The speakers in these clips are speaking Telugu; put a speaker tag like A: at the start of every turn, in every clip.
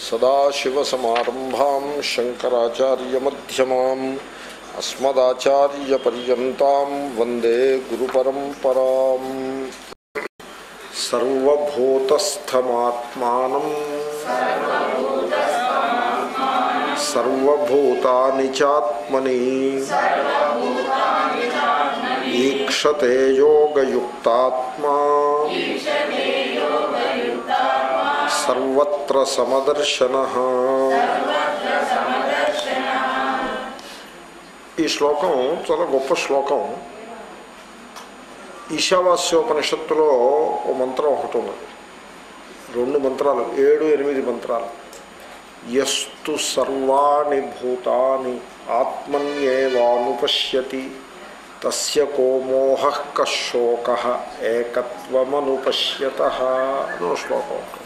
A: సదాశివసమారంభాం శంకరాచార్యమ్యమాం అస్మదాచార్యపర్యంతం వందే గురుపరంపరాం సర్వభూతస్థమాత్మానం సర్వభూతాని చాత్మని ఈక్షతే యోగయుక్తాత్మా సర్వత్ర సమదర్శన ఈ శ్లోకం చాలా గొప్ప శ్లోకం ఈశావాస్యోపనిషత్తులో ఓ మంత్రం ఒకటి ఉన్నది రెండు మంత్రాలు ఏడు ఎనిమిది మంత్రాలు ఎస్తు సర్వాణి భూతాని ఆత్మన్యేవానుపశ్యతి తస్య కో మోహ కశోక ఏకత్వమనుపశ్యత అనో శ్లోకం ఉంటుంది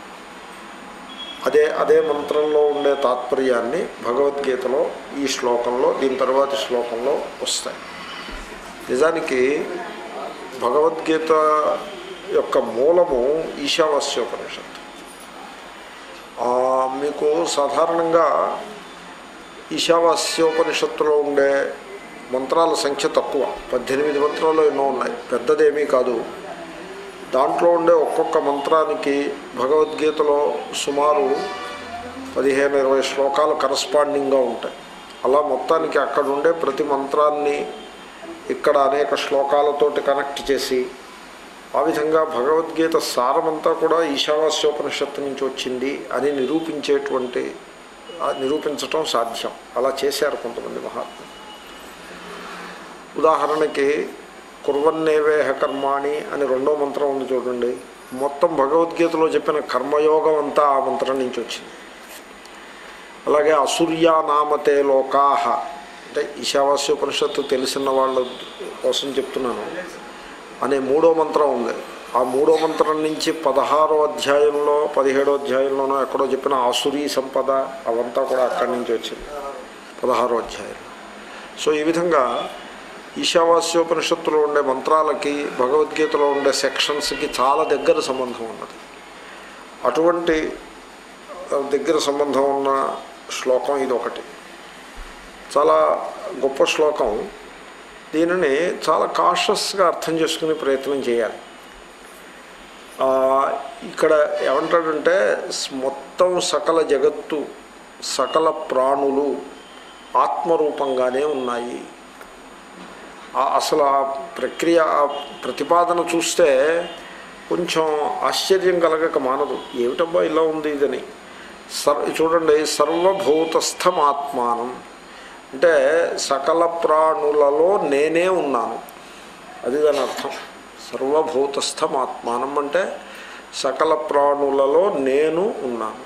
A: అదే అదే మంత్రంలో ఉండే తాత్పర్యాన్ని భగవద్గీతలో ఈ శ్లోకంలో దీని తర్వాతి శ్లోకంలో వస్తాయి నిజానికి భగవద్గీత యొక్క మూలము ఈశావాస్యోపనిషత్తు ఆ, మీకు సాధారణంగా ఈశావాస్యోపనిషత్తులో ఉండే మంత్రాల సంఖ్య తక్కువ పద్దెనిమిది మంత్రాలు ఎన్నో ఉన్నాయి పెద్దదేమీ కాదు దాంట్లో ఉండే ఒక్కొక్క మంత్రానికి భగవద్గీతలో సుమారు పదిహేను ఇరవై శ్లోకాలు కరస్పాండింగ్గా ఉంటాయి అలా మొత్తానికి అక్కడ ఉండే ప్రతి మంత్రాన్ని ఇక్కడ అనేక శ్లోకాలతోటి కనెక్ట్ చేసి ఆ విధంగా భగవద్గీత సారమంతా కూడా ఈశావాస్యోపనిషత్తు నుంచి వచ్చింది అని నిరూపించేటువంటి ఆ నిరూపించటం సాధ్యం అలా చేశారు కొంతమంది మహాత్ములు ఉదాహరణకి కుర్వన్నేవేహ కర్మాణి అని రెండో మంత్రం ఉంది చూడండి మొత్తం భగవద్గీతలో చెప్పిన కర్మయోగం అంతా ఆ మంత్రం నుంచి వచ్చింది అలాగే అసూర్యానామతే లోకాహ అంటే ఈశావాస్యోపనిషత్తు తెలిసిన వాళ్ళ కోసం చెప్తున్నాను అనే మూడో మంత్రం ఉంది ఆ మూడో మంత్రం నుంచి పదహారో అధ్యాయంలో పదిహేడో అధ్యాయంలోనో ఎక్కడో చెప్పిన ఆసురీ సంపద అవంతా కూడా అక్కడి నుంచి వచ్చింది పదహారో అధ్యాయంలో సో ఈ విధంగా ఈశావాస్యోపనిషత్తులో ఉండే మంత్రాలకి భగవద్గీతలో ఉండే సెక్షన్స్కి చాలా దగ్గర సంబంధం ఉన్నది అటువంటి ఆ, దగ్గర సంబంధం ఉన్న శ్లోకం ఇది ఒకటి చాలా గొప్ప శ్లోకం దీనిని చాలా కాషస్గా అర్థం చేసుకునే ప్రయత్నం చేయాలి ఆ, ఇక్కడ ఏమంటాడంటే స్- మొత్తం సకల జగత్తు సకల ప్రాణులు ఆత్మరూపంగానే ఉన్నాయి ఆ- అసలు ఆ ప్రక్రియ ఆ ప్రతిపాదన చూస్తే కొంచెం ఆశ్చర్యం కలగక మానదు ఏమిటబ్బా ఇలా ఉంది ఇదని సర్ చూడండి సర్వభూతస్థమాత్మానం అంటే సకల ప్రాణులలో నేనే ఉన్నాను అది దాని అర్థం సర్వభూతస్థమాత్మానం అంటే సకల ప్రాణులలో నేను ఉన్నాను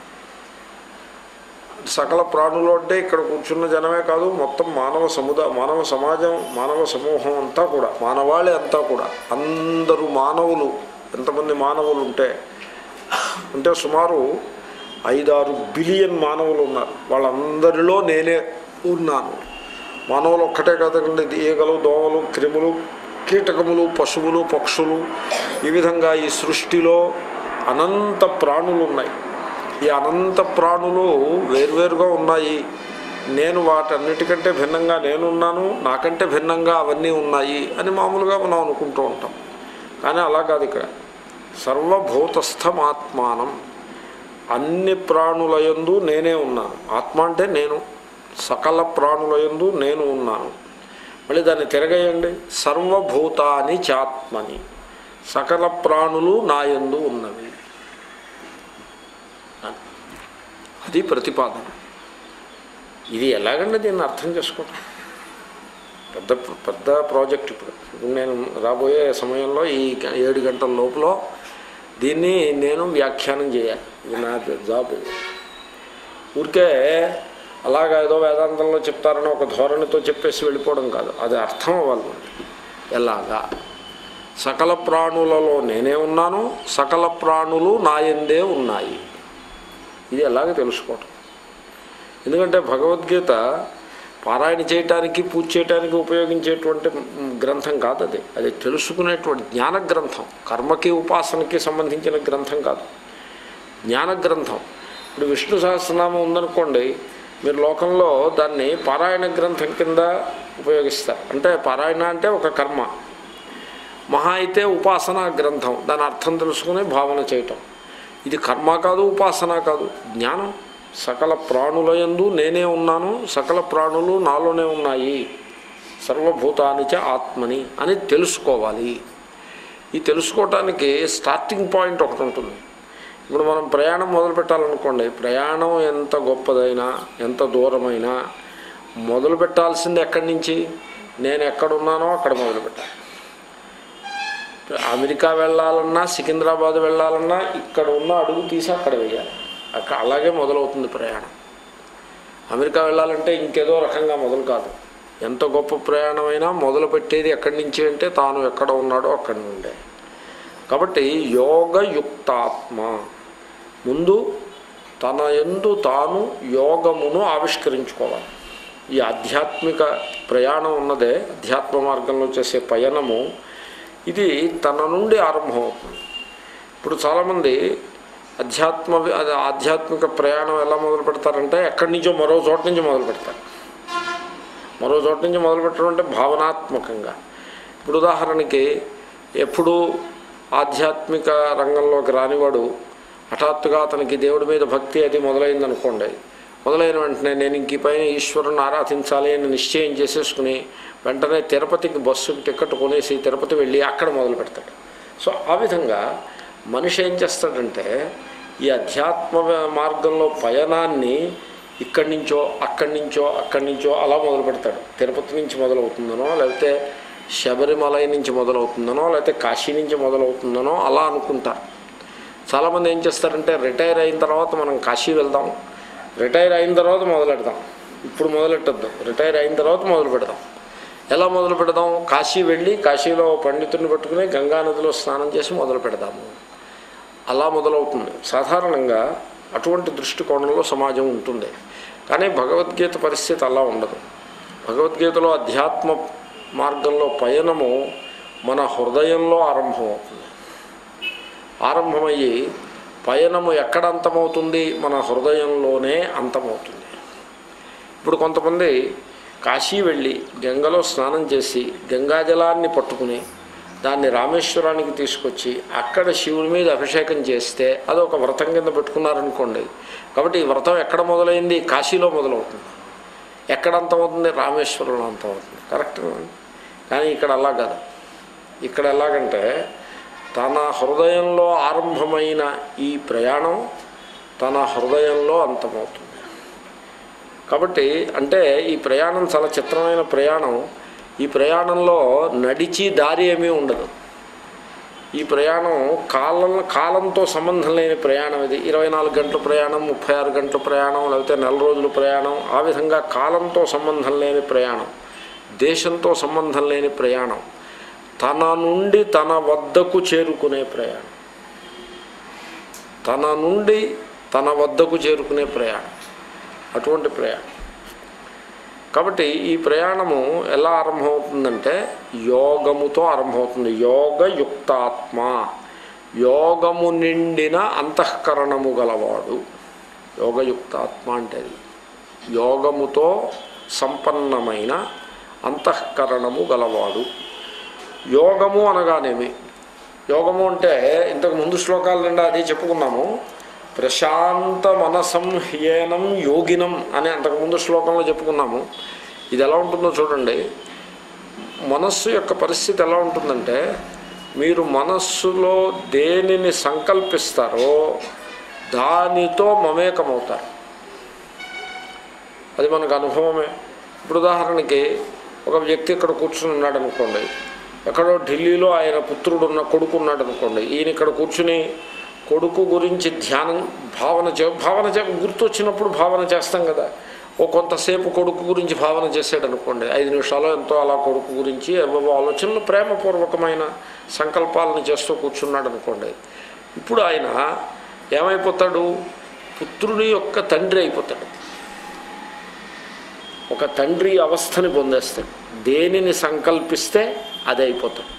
A: సకల ప్రాణులు అంటే ఇక్కడ కూర్చున్న జనమే కాదు మొత్తం మానవ సముదా మానవ సమాజం మానవ సమూహం అంతా కూడా మానవాళి అంతా కూడా అందరూ మానవులు ఎంతమంది మానవులు ఉంటే అంటే సుమారు ఐదారు బిలియన్ మానవులు ఉన్నారు వాళ్ళందరిలో నేనే ఉన్నాను మానవులు ఒక్కటే కాదండి ఈగలు దోమలు క్రిములు కీటకములు పశువులు పక్షులు ఈ విధంగా ఈ సృష్టిలో అనంత ప్రాణులు ఉన్నాయి ఈ అనంత ప్రాణులు వేర్వేరుగా ఉన్నాయి నేను వాటన్నిటికంటే భిన్నంగా నేనున్నాను నాకంటే భిన్నంగా అవన్నీ ఉన్నాయి అని మామూలుగా మనం అనుకుంటూ ఉంటాం కానీ అలా కాదు ఇక్కడ సర్వభూతస్థమాత్మానం అన్ని ప్రాణులయందు నేనే ఉన్నాను ఆత్మ అంటే నేను సకల ప్రాణులయందు నేను ఉన్నాను మళ్ళీ దాన్ని తిరగేయండి సర్వభూతాని చాత్మని సకల ప్రాణులు నాయందు ఉన్నవి అది ప్రతిపాదన ఇది ఎలాగండి దీన్ని అర్థం చేసుకోవటం పెద్ద పెద్ద ప్రాజెక్ట్ ఇప్పుడు ఇప్పుడు నేను రాబోయే సమయంలో ఈ గ- ఏడు గంటల లోపల దీన్ని నేను వ్యాఖ్యానం చేయాలి ఇది నా జాబ్ ఇది ఊరికే అలాగా ఏదో వేదాంతంలో చెప్తారని ఒక ధోరణితో చెప్పేసి వెళ్ళిపోవడం కాదు అది అర్థం అవ్వాలి మనకి. ఎలాగా సకల ప్రాణులలో నేనే ఉన్నాను సకల ప్రాణులు నాయందే ఉన్నాయి ఇది ఎలాగ తెలుసుకోవటం ఎందుకంటే భగవద్గీత పారాయణ చేయటానికి పూజ చేయటానికి ఉపయోగించేటువంటి మ్, గ్రంథం కాదు అది అది తెలుసుకునేటువంటి జ్ఞాన గ్రంథం కర్మకి ఉపాసనకి సంబంధించిన గ్రంథం కాదు జ్ఞాన గ్రంథం ఇప్పుడు విష్ణు సహస్రనామం ఉందనుకోండి మీరు లోకంలో దాన్ని పారాయణ గ్రంథం కింద ఉపయోగిస్తారు అంటే పారాయణ అంటే ఒక కర్మ మహా అయితే ఉపాసనా గ్రంథం దాని అర్థం తెలుసుకుని భావన చేయటం ఇది కర్మ కాదు ఉపాసన కాదు జ్ఞానం సకల ప్రాణుల యందు నేనే ఉన్నాను సకల ప్రాణులు నాలోనే ఉన్నాయి సర్వభూతానిచ ఆత్మని అని తెలుసుకోవాలి ఈ తెలుసుకోవటానికి స్టార్టింగ్ పాయింట్ ఒకటి ఉంటుంది ఇప్పుడు మనం ప్రయాణం మొదలు పెట్టాలనుకోండి ప్రయాణం ఎంత గొప్పదైనా ఎంత దూరమైనా మొదలు పెట్టాల్సింది ఎక్కడి నుంచి నేను ఎక్కడున్నానో అక్కడ మొదలు పెట్టాలి అమెరికా వెళ్ళాలన్నా సికింద్రాబాద్ వెళ్ళాలన్నా ఇక్కడ ఉన్న అడుగు తీసి అక్కడ వేయాలి అక్కడ అలాగే మొదలవుతుంది ప్రయాణం అమెరికా వెళ్ళాలంటే ఇంకేదో రకంగా మొదలు కాదు ఎంత గొప్ప ప్రయాణమైనా మొదలు పెట్టేది ఎక్కడి నుంచి అంటే తాను ఎక్కడ ఉన్నాడో అక్కడి నుండే కాబట్టి యోగయుక్తాత్మ ముందు తన ఎందు తాను యోగమును ఆవిష్కరించుకోవాలి ఈ ఆధ్యాత్మిక ప్రయాణం ఉన్నదే అధ్యాత్మ మార్గంలో చేసే పయనము ఇది తన నుండి ఆరంభమవుతుంది ఇప్పుడు చాలామంది అధ్యాత్మ అది ఆధ్యాత్మిక ప్రయాణం ఎలా మొదలు పెడతారంటే ఎక్కడి నుంచో మరో చోట నుంచి మొదలు పెడతారు మరో చోట నుంచి మొదలు పెట్టడం అంటే భావనాత్మకంగా ఇప్పుడు ఉదాహరణకి ఎప్పుడు ఆధ్యాత్మిక రంగంలోకి రానివాడు హఠాత్తుగా అతనికి దేవుడి మీద భక్తి అది మొదలైందనుకోండి మొదలైన వెంటనే నేను ఇంక ఈ పైన ఈశ్వరుని ఆరాధించాలి అని నిశ్చయం చేసేసుకుని వెంటనే తిరుపతికి బస్సు టికెట్ కొనేసి తిరుపతి వెళ్ళి అక్కడ మొదలు పెడతాడు సో ఆ విధంగా మనిషి ఏం చేస్తాడంటే ఈ అధ్యాత్మ మార్గంలో పయనాన్ని ఇక్కడి నుంచో అక్కడి నుంచో అక్కడి నుంచో అలా మొదలు పెడతాడు తిరుపతి నుంచి మొదలవుతుందనో లేకపోతే శబరిమలై నుంచి మొదలవుతుందనో లేకపోతే కాశీ నుంచి మొదలవుతుందనో అలా అనుకుంటారు చాలామంది ఏం చేస్తారంటే రిటైర్ అయిన తర్వాత మనం కాశీ వెళ్దాం రిటైర్ అయిన తర్వాత మొదలెడదాం ఇప్పుడు మొదలెట్టద్దాం రిటైర్ అయిన తర్వాత మొదలు పెడదాం ఎలా మొదలు పెడదాం కాశీ వెళ్ళి కాశీలో పండితుడిని పట్టుకుని గంగా నదిలో స్నానం చేసి మొదలు పెడదాము అలా మొదలవుతుంది సాధారణంగా అటువంటి దృష్టికోణంలో సమాజం ఉంటుంది కానీ భగవద్గీత పరిస్థితి అలా ఉండదు భగవద్గీతలో అధ్యాత్మ మార్గంలో పయనము మన హృదయంలో ఆరంభమవుతుంది ఆరంభమయ్యి పయనము ఎక్కడ అంతమవుతుంది మన హృదయంలోనే అంతమవుతుంది ఇప్పుడు కొంతమంది కాశీ వెళ్ళి గంగలో స్నానం చేసి గంగాజలాన్ని పట్టుకుని దాన్ని రామేశ్వరానికి తీసుకొచ్చి అక్కడ శివుని మీద అభిషేకం చేస్తే అది ఒక వ్రతం కింద పెట్టుకున్నారనుకోండి కాబట్టి ఈ వ్రతం ఎక్కడ మొదలైంది కాశీలో మొదలవుతుంది ఎక్కడ అంతమవుతుంది రామేశ్వరంలో అంతమవుతుంది కరెక్ట్ కానీ ఇక్కడ అలా కాదు ఇక్కడ ఎలాగంటే తన హృదయంలో ఆరంభమైన ఈ ప్రయాణం తన హృదయంలో అంతమవుతుంది కాబట్టి అంటే ఈ ప్రయాణం చాలా చిత్రమైన ప్రయాణం ఈ ప్రయాణంలో నడిచి దారి ఏమీ ఉండదు ఈ ప్రయాణం కాలం కాలంతో సంబంధం లేని ప్రయాణం ఇది ఇరవై నాలుగు గంటల ప్రయాణం ముప్పై ఆరు గంటల ప్రయాణం లేకపోతే నెల రోజుల ప్రయాణం ఆ విధంగా కాలంతో సంబంధం లేని ప్రయాణం దేశంతో సంబంధం లేని ప్రయాణం తన నుండి తన వద్దకు చేరుకునే ప్రయాణం తన నుండి తన వద్దకు చేరుకునే ప్రయాణం అటువంటి ప్రయాణం కాబట్టి ఈ ప్రయాణము ఎలా ఆరంభమవుతుందంటే యోగముతో ఆరంభమవుతుంది యోగయుక్తాత్మ యోగము నిండిన అంతఃకరణము గలవాడు యోగయుక్తాత్మ అంటే అది యోగముతో సంపన్నమైన అంతఃకరణము గలవాడు యోగము అనగానేమి యోగము అంటే ఇంతకు ముందు శ్లోకాల నిండా అదే చెప్పుకున్నాము ప్రశాంత మనసం హ్యేనం యోగినం అని అంతకుముందు శ్లోకంలో చెప్పుకున్నాము ఇది ఎలా ఉంటుందో చూడండి మనస్సు యొక్క పరిస్థితి ఎలా ఉంటుందంటే మీరు మనస్సులో దేనిని సంకల్పిస్తారో దానితో మమేకమవుతారు అది మనకు అనుభవమే ఇప్పుడు ఉదాహరణకి ఒక వ్యక్తి ఇక్కడ కూర్చుని ఉన్నాడు అనుకోండి ఎక్కడో ఢిల్లీలో ఆయన పుత్రుడు ఉన్న కొడుకు ఉన్నాడు అనుకోండి ఈయన ఇక్కడ కూర్చుని కొడుకు గురించి ధ్యానం భావన చే భావన చే గుర్తొచ్చినప్పుడు భావన చేస్తాం కదా ఓ కొంతసేపు కొడుకు గురించి భావన చేసాడు అనుకోండి ఐదు నిమిషాలు ఎంతో అలా కొడుకు గురించి ఏవో ఆలోచనలు ప్రేమపూర్వకమైన సంకల్పాలను చేస్తూ కూర్చున్నాడు అనుకోండి ఇప్పుడు ఆయన ఏమైపోతాడు పుత్రుని యొక్క తండ్రి అయిపోతాడు ఒక తండ్రి అవస్థని పొందేస్తాడు దేనిని సంకల్పిస్తే అది అయిపోతాడు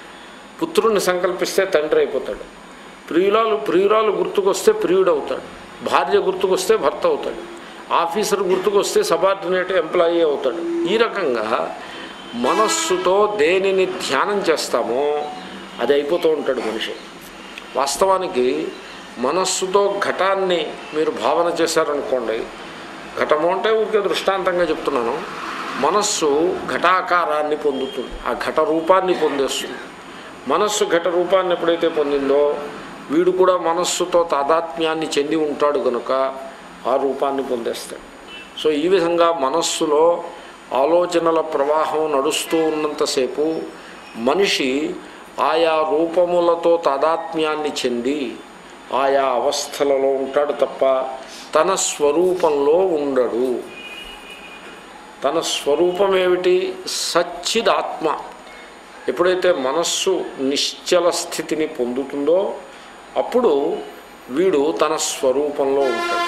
A: పుత్రుడిని సంకల్పిస్తే తండ్రి అయిపోతాడు ప్రియురాలు ప్రియురాలు గుర్తుకొస్తే ప్రియుడవుతాడు భార్య గుర్తుకొస్తే భర్త అవుతాడు ఆఫీసర్ గుర్తుకొస్తే సబార్డినేట్ ఎంప్లాయీ అవుతాడు ఈ రకంగా మనస్సుతో దేనిని ధ్యానం చేస్తామో అది అయిపోతూ ఉంటాడు మనిషి వాస్తవానికి మనస్సుతో ఘటాన్ని మీరు భావన చేశారనుకోండి ఘటము అంటే ఊరికే దృష్టాంతంగా చెప్తున్నాను మనస్సు ఘటాకారాన్ని పొందుతుంది ఆ ఘట రూపాన్ని పొందేస్తుంది మనస్సు ఘట రూపాన్ని ఎప్పుడైతే పొందిందో వీడు కూడా మనస్సుతో తాదాత్మ్యాన్ని చెంది ఉంటాడు కనుక ఆ రూపాన్ని పొందేస్తాడు సో ఈ విధంగా మనస్సులో ఆలోచనల ప్రవాహం నడుస్తూ ఉన్నంతసేపు మనిషి ఆయా రూపములతో తాదాత్మ్యాన్ని చెంది ఆయా అవస్థలలో ఉంటాడు తప్ప తన స్వరూపంలో ఉండడు తన స్వరూపం ఏమిటి సచ్చిదాత్మ ఎప్పుడైతే మనస్సు నిశ్చల స్థితిని పొందుతుందో అప్పుడు వీడు తన స్వరూపంలో ఉంటాడు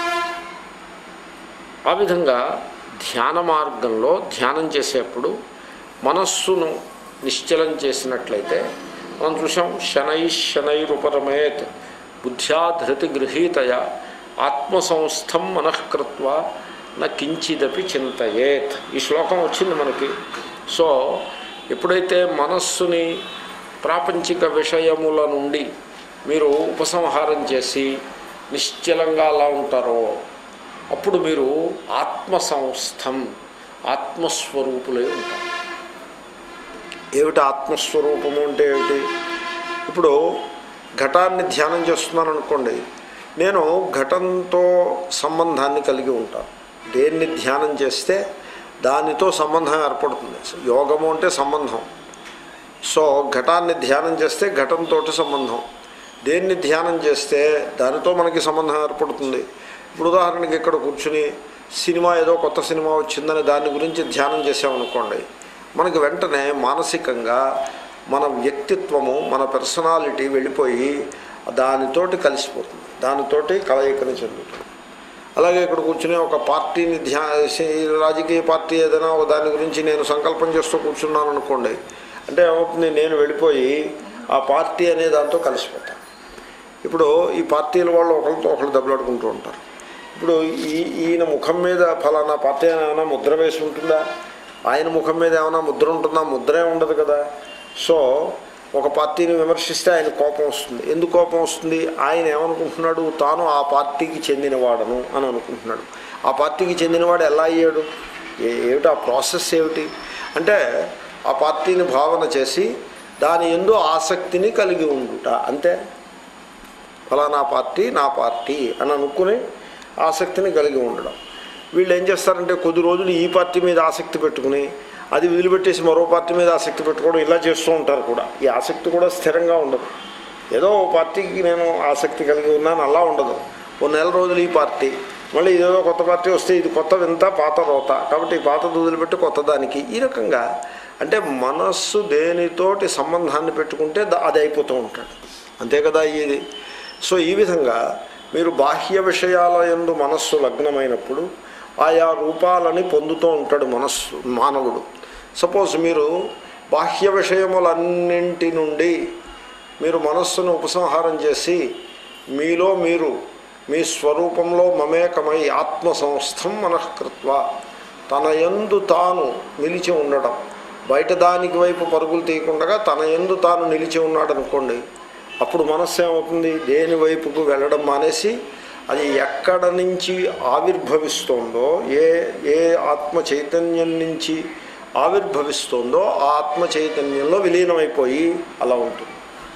A: ఆ విధంగా ధ్యాన మార్గంలో ధ్యానం చేసేప్పుడు మనస్సును నిశ్చలం చేసినట్లయితే మనం చూసాం శనై శనైరుపరమేత్ బుద్ధ్యా ధృతి గృహీతయ ఆత్మసంస్థం మనఃకృత్వ న కించిదపి చింతయేత్ ఈ శ్లోకం వచ్చింది మనకి సో ఎప్పుడైతే మనస్సుని ప్రాపంచిక విషయముల నుండి మీరు ఉపసంహారం చేసి నిశ్చలంగా అలా ఉంటారో అప్పుడు మీరు ఆత్మ సంస్థం ఆత్మస్వరూపులై ఉంటారు ఏమిటి ఆత్మస్వరూపము అంటే ఏమిటి ఇప్పుడు ఘటాన్ని ధ్యానం చేస్తున్నాను అనుకోండి నేను ఘటంతో సంబంధాన్ని కలిగి ఉంటాను దేన్ని ధ్యానం చేస్తే దానితో సంబంధం ఏర్పడుతుంది యోగము అంటే సంబంధం సో ఘటాన్ని ధ్యానం చేస్తే ఘటంతో సంబంధం దేన్ని ధ్యానం చేస్తే దానితో మనకి సంబంధం ఏర్పడుతుంది ఇప్పుడు ఉదాహరణకి ఇక్కడ కూర్చుని సినిమా ఏదో కొత్త సినిమా వచ్చిందని దాని గురించి ధ్యానం చేసామనుకోండి మనకి వెంటనే మానసికంగా మన వ్యక్తిత్వము మన పర్సనాలిటీ వెళ్ళిపోయి దానితోటి కలిసిపోతుంది దానితోటి కలయికని చెందుతుంది అలాగే ఇక్కడ కూర్చుని ఒక పార్టీని ధ్యా రాజకీయ పార్టీ ఏదైనా ఒక దాని గురించి నేను సంకల్పం చేస్తూ కూర్చున్నాను అనుకోండి అంటే ఏమవుతుంది నేను వెళ్ళిపోయి ఆ పార్టీ అనే దాంతో కలిసిపోతాను ఇప్పుడు ఈ పార్టీల వాళ్ళు ఒకరితో ఒకరు దెబ్బలాడుకుంటూ ఉంటారు ఇప్పుడు ఈ ఈయన ముఖం మీద ఫలానా పార్టీ ఏమైనా ముద్ర వేసి ఉంటుందా ఆయన ముఖం మీద ఏమైనా ముద్ర ఉంటుందా ముద్రే ఉండదు కదా సో ఒక పార్టీని విమర్శిస్తే ఆయన కోపం వస్తుంది ఎందుకు కోపం వస్తుంది ఆయన ఏమనుకుంటున్నాడు తాను ఆ పార్టీకి చెందినవాడను అని అనుకుంటున్నాడు ఆ పార్టీకి చెందినవాడు ఎలా అయ్యాడు ఏ- ఏమిటి ఆ ప్రాసెస్ ఏమిటి అంటే ఆ పార్టీని భావన చేసి దాని ఎందు ఆసక్తిని కలిగి ఉండుట అంతే ఫలానా పార్టీ నా పార్టీ అని అనుకుని ఆసక్తిని కలిగి ఉండడం వీళ్ళు ఏం చేస్తారంటే కొద్ది రోజులు ఈ పార్టీ మీద ఆసక్తి పెట్టుకుని అది వదిలిపెట్టేసి మరో పార్టీ మీద ఆసక్తి పెట్టుకోవడం ఇలా చేస్తూ ఉంటారు కూడా ఈ ఆసక్తి కూడా స్థిరంగా ఉండదు ఏదో ఓ పార్టీకి నేను ఆసక్తి కలిగి ఉన్నాను అలా ఉండదు ఓ నెల రోజులు ఈ పార్టీ మళ్ళీ ఇదేదో కొత్త పార్టీ వస్తే ఇది కొత్త వింత పాత రోత కాబట్టి ఈ పాతది వదిలిపెట్టి కొత్త దానికి ఈ రకంగా అంటే మనస్సు దేనితోటి సంబంధాన్ని పెట్టుకుంటే ద- అది అయిపోతూ ఉంటాడు అంతే కదా ఇది సో ఈ విధంగా మీరు బాహ్య విషయాల యందు మనస్సు లగ్నమైనప్పుడు ఆయా రూపాలని పొందుతూ ఉంటాడు మనస్సు మానవుడు సపోజ్ మీరు బాహ్య విషయములన్నింటి నుండి మీరు మనస్సును ఉపసంహారం చేసి మీలో మీరు మీ స్వరూపంలో మమేకమై ఆత్మ సంస్థం మనఃకృత్వ తన యందు తాను నిలిచి ఉండడం బయట దానికి వైపు పరుగులు తీయకుండా తన యందు తాను నిలిచి ఉన్నాడు అనుకోండి అప్పుడు మనస్సు ఏమవుతుంది దేని వైపుకు వెళ్ళడం మానేసి అది ఎక్కడ నుంచి ఆవిర్భవిస్తోందో ఏ ఏ ఆత్మ చైతన్యం నుంచి ఆవిర్భవిస్తోందో ఆ ఆత్మ చైతన్యంలో విలీనమైపోయి అలా ఉంటుంది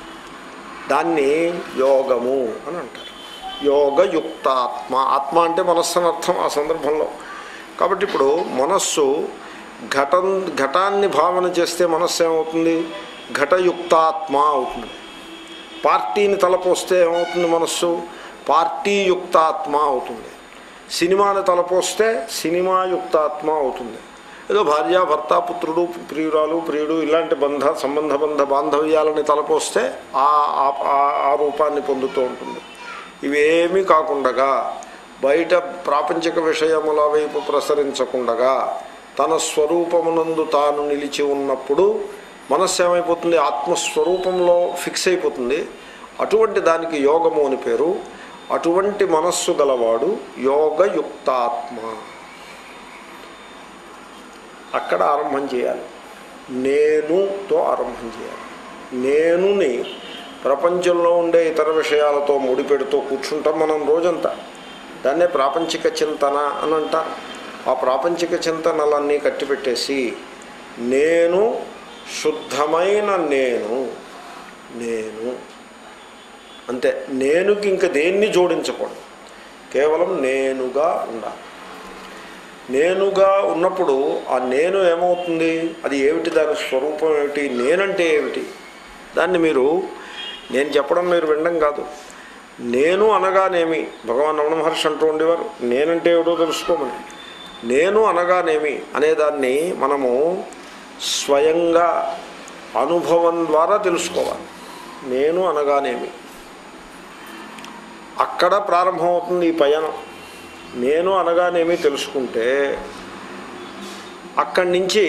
A: దాన్ని యోగము అని అంటారు యోగయుక్త ఆత్మ ఆత్మ అంటే మనస్సు అని అర్థం ఆ సందర్భంలో కాబట్టి ఇప్పుడు మనస్సు ఘటం ఘటాన్ని భావన చేస్తే మనస్సు ఏమవుతుంది ఘటయుక్తాత్మ అవుతుంది పార్టీని తలపోస్తే ఏమవుతుంది మనస్సు పార్టీయుక్తాత్మ అవుతుంది సినిమాని తలపోస్తే సినిమాయుక్తాత్మ అవుతుంది ఏదో భార్య భర్త పుత్రుడు ప్రియురాలు ప్రియుడు ఇలాంటి బంధ సంబంధ బంధ బాంధవ్యాలని తలపోస్తే ఆ ఆ- ఆ- ఆ రూపాన్ని పొందుతూ ఉంటుంది ఇవేమీ కాకుండగా బయట ప్రాపంచిక విషయముల వైపు ప్రసరించకుండగా తన స్వరూపమునందు తాను నిలిచి ఉన్నప్పుడు మనస్సు ఏమైపోతుంది ఆత్మస్వరూపంలో ఫిక్స్ అయిపోతుంది అటువంటి దానికి యోగము అని పేరు అటువంటి మనస్సు గలవాడు యోగయుక్తాత్మ అక్కడ ఆరంభం చేయాలి నేనుతో ఆరంభం చేయాలి నేనుని ప్రపంచంలో ఉండే ఇతర విషయాలతో ముడిపెడుతూ కూర్చుంటాం మనం రోజంతా దాన్నే ప్రాపంచిక చింతన అని అంటారు ఆ ప్రాపంచిక చింతనలన్నీ కట్టిపెట్టేసి నేను శుద్ధమైన నేను నేను అంతే నేనుకి ఇంక దేన్ని జోడించకూడదు కేవలం నేనుగా ఉండాలి నేనుగా ఉన్నప్పుడు ఆ నేను ఏమవుతుంది అది ఏమిటి దాని స్వరూపం ఏమిటి నేనంటే ఏమిటి దాన్ని మీరు నేను చెప్పడం మీరు వినడం కాదు నేను అనగానేమి భగవాన్ రమణ మహర్షి అంటూ ఉండేవారు నేనంటే ఏమిటో తెలుసుకోమని నేను అనగానేమి అనేదాన్ని మనము స్వయంగా అనుభవం ద్వారా తెలుసుకోవాలి నేను అనగానేమి అక్కడ ప్రారంభమవుతుంది ఈ పయనం నేను అనగానేమి తెలుసుకుంటే అక్కడి నుంచి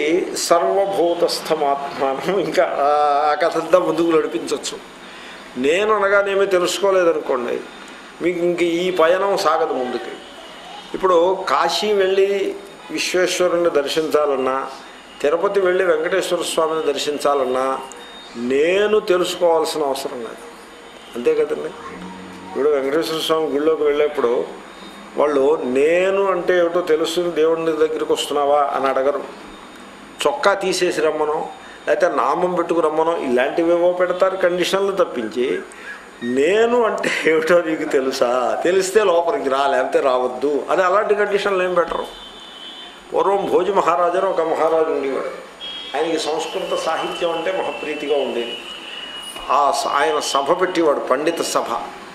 A: సర్వభూతస్థమాత్మానం ఇంకా ఆ కథంతా ముందుకు నడిపించవచ్చు నేను అనగానేమి తెలుసుకోలేదనుకోండి మీకు ఇంక ఈ పయనం సాగదు ముందుకి ఇప్పుడు కాశీ వెళ్ళి విశ్వేశ్వరుని దర్శించాలన్నా తిరుపతి వెళ్ళి వెంకటేశ్వర స్వామిని దర్శించాలన్నా నేను తెలుసుకోవాల్సిన అవసరం లేదు అంతే కదండి ఇప్పుడు వెంకటేశ్వర స్వామి గుళ్ళోకి వెళ్ళేప్పుడు వాళ్ళు నేను అంటే ఏమిటో తెలుస్తుంది దేవుడి దగ్గరికి వస్తున్నావా అని అడగరు చొక్కా తీసేసి రమ్మనో లేకపోతే నామం పెట్టుకు రమ్మనో ఇలాంటివేవో పెడతారు కండిషన్లు తప్పించి నేను అంటే ఏమిటో నీకు తెలుసా తెలిస్తే లోపలికి రా లేకపోతే రావద్దు అని అలాంటి కండిషన్లు ఏం పెట్టరు పూర్వం భోజి మహారాజు అని ఒక మహారాజు ఉండేవాడు ఆయనకి సంస్కృత సాహిత్యం అంటే మహప్రీతిగా ఉండేది ఆ స- ఆయన సభ పెట్టేవాడు పండిత సభ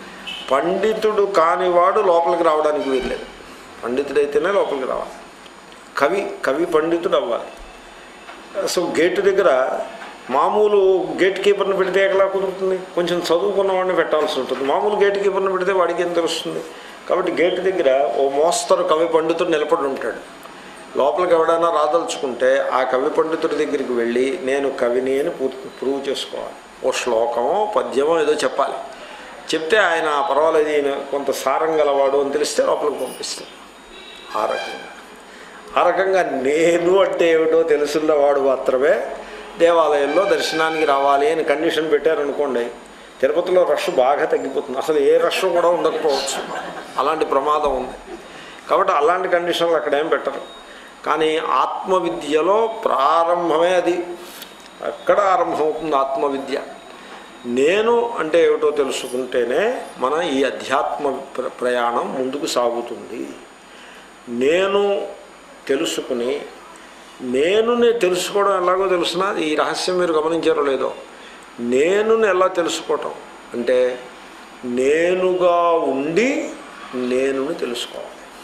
A: పండితుడు కానివాడు లోపలికి రావడానికి వీల్లేదు పండితుడైతేనే లోపలికి రావాలి కవి కవి పండితుడు అవ్వాలి సో గేటు దగ్గర మామూలు గేట్ కీపర్ని పెడితే ఎట్లా కుదురుతుంది కొంచెం చదువుకున్న వాడిని పెట్టాల్సి ఉంటుంది మామూలు గేట్ కీపర్ని పెడితే వాడికి ఏం తెలుస్తుంది కాబట్టి గేటు దగ్గర ఓ మోస్తరు కవి పండితుడు నిలబడి ఉంటాడు లోపలికి ఎవడైనా రాదలుచుకుంటే ఆ కవి పండితుడి దగ్గరికి వెళ్ళి నేను కవిని అని పూర్తి ప్రూవ్ చేసుకోవాలి ఓ శ్లోకమో పద్యమో ఏదో చెప్పాలి చెప్తే ఆయన పర్వాలేదు ఈయన కొంత సారం గలవాడు అని తెలిస్తే లోపలికి పంపిస్తాడు ఆ రకంగా ఆ రకంగా నేను అంటే ఏమిటో తెలుసున్నవాడు మాత్రమే దేవాలయంలో దర్శనానికి రావాలి అని కండిషన్ పెట్టారనుకోండి తిరుపతిలో రష్ బాగా తగ్గిపోతుంది అసలు ఏ రష్ కూడా ఉండకపోవచ్చు అలాంటి ప్రమాదం ఉంది కాబట్టి అలాంటి కండిషన్లు అక్కడ ఏం పెట్టరు కానీ ఆత్మవిద్యలో ప్రారంభమే అది అక్కడ ఆరంభమవుతుంది ఆత్మవిద్య నేను అంటే ఏమిటో తెలుసుకుంటేనే మన ఈ అధ్యాత్మ ప్ర- ప్రయాణం ముందుకు సాగుతుంది నేను తెలుసుకుని నేనుని తెలుసుకోవడం ఎలాగో తెలుసిన ఈ రహస్యం మీరు గమనించారో లేదో నేనుని ఎలా తెలుసుకోవటం అంటే నేనుగా ఉండి నేనుని తెలుసుకోవాలి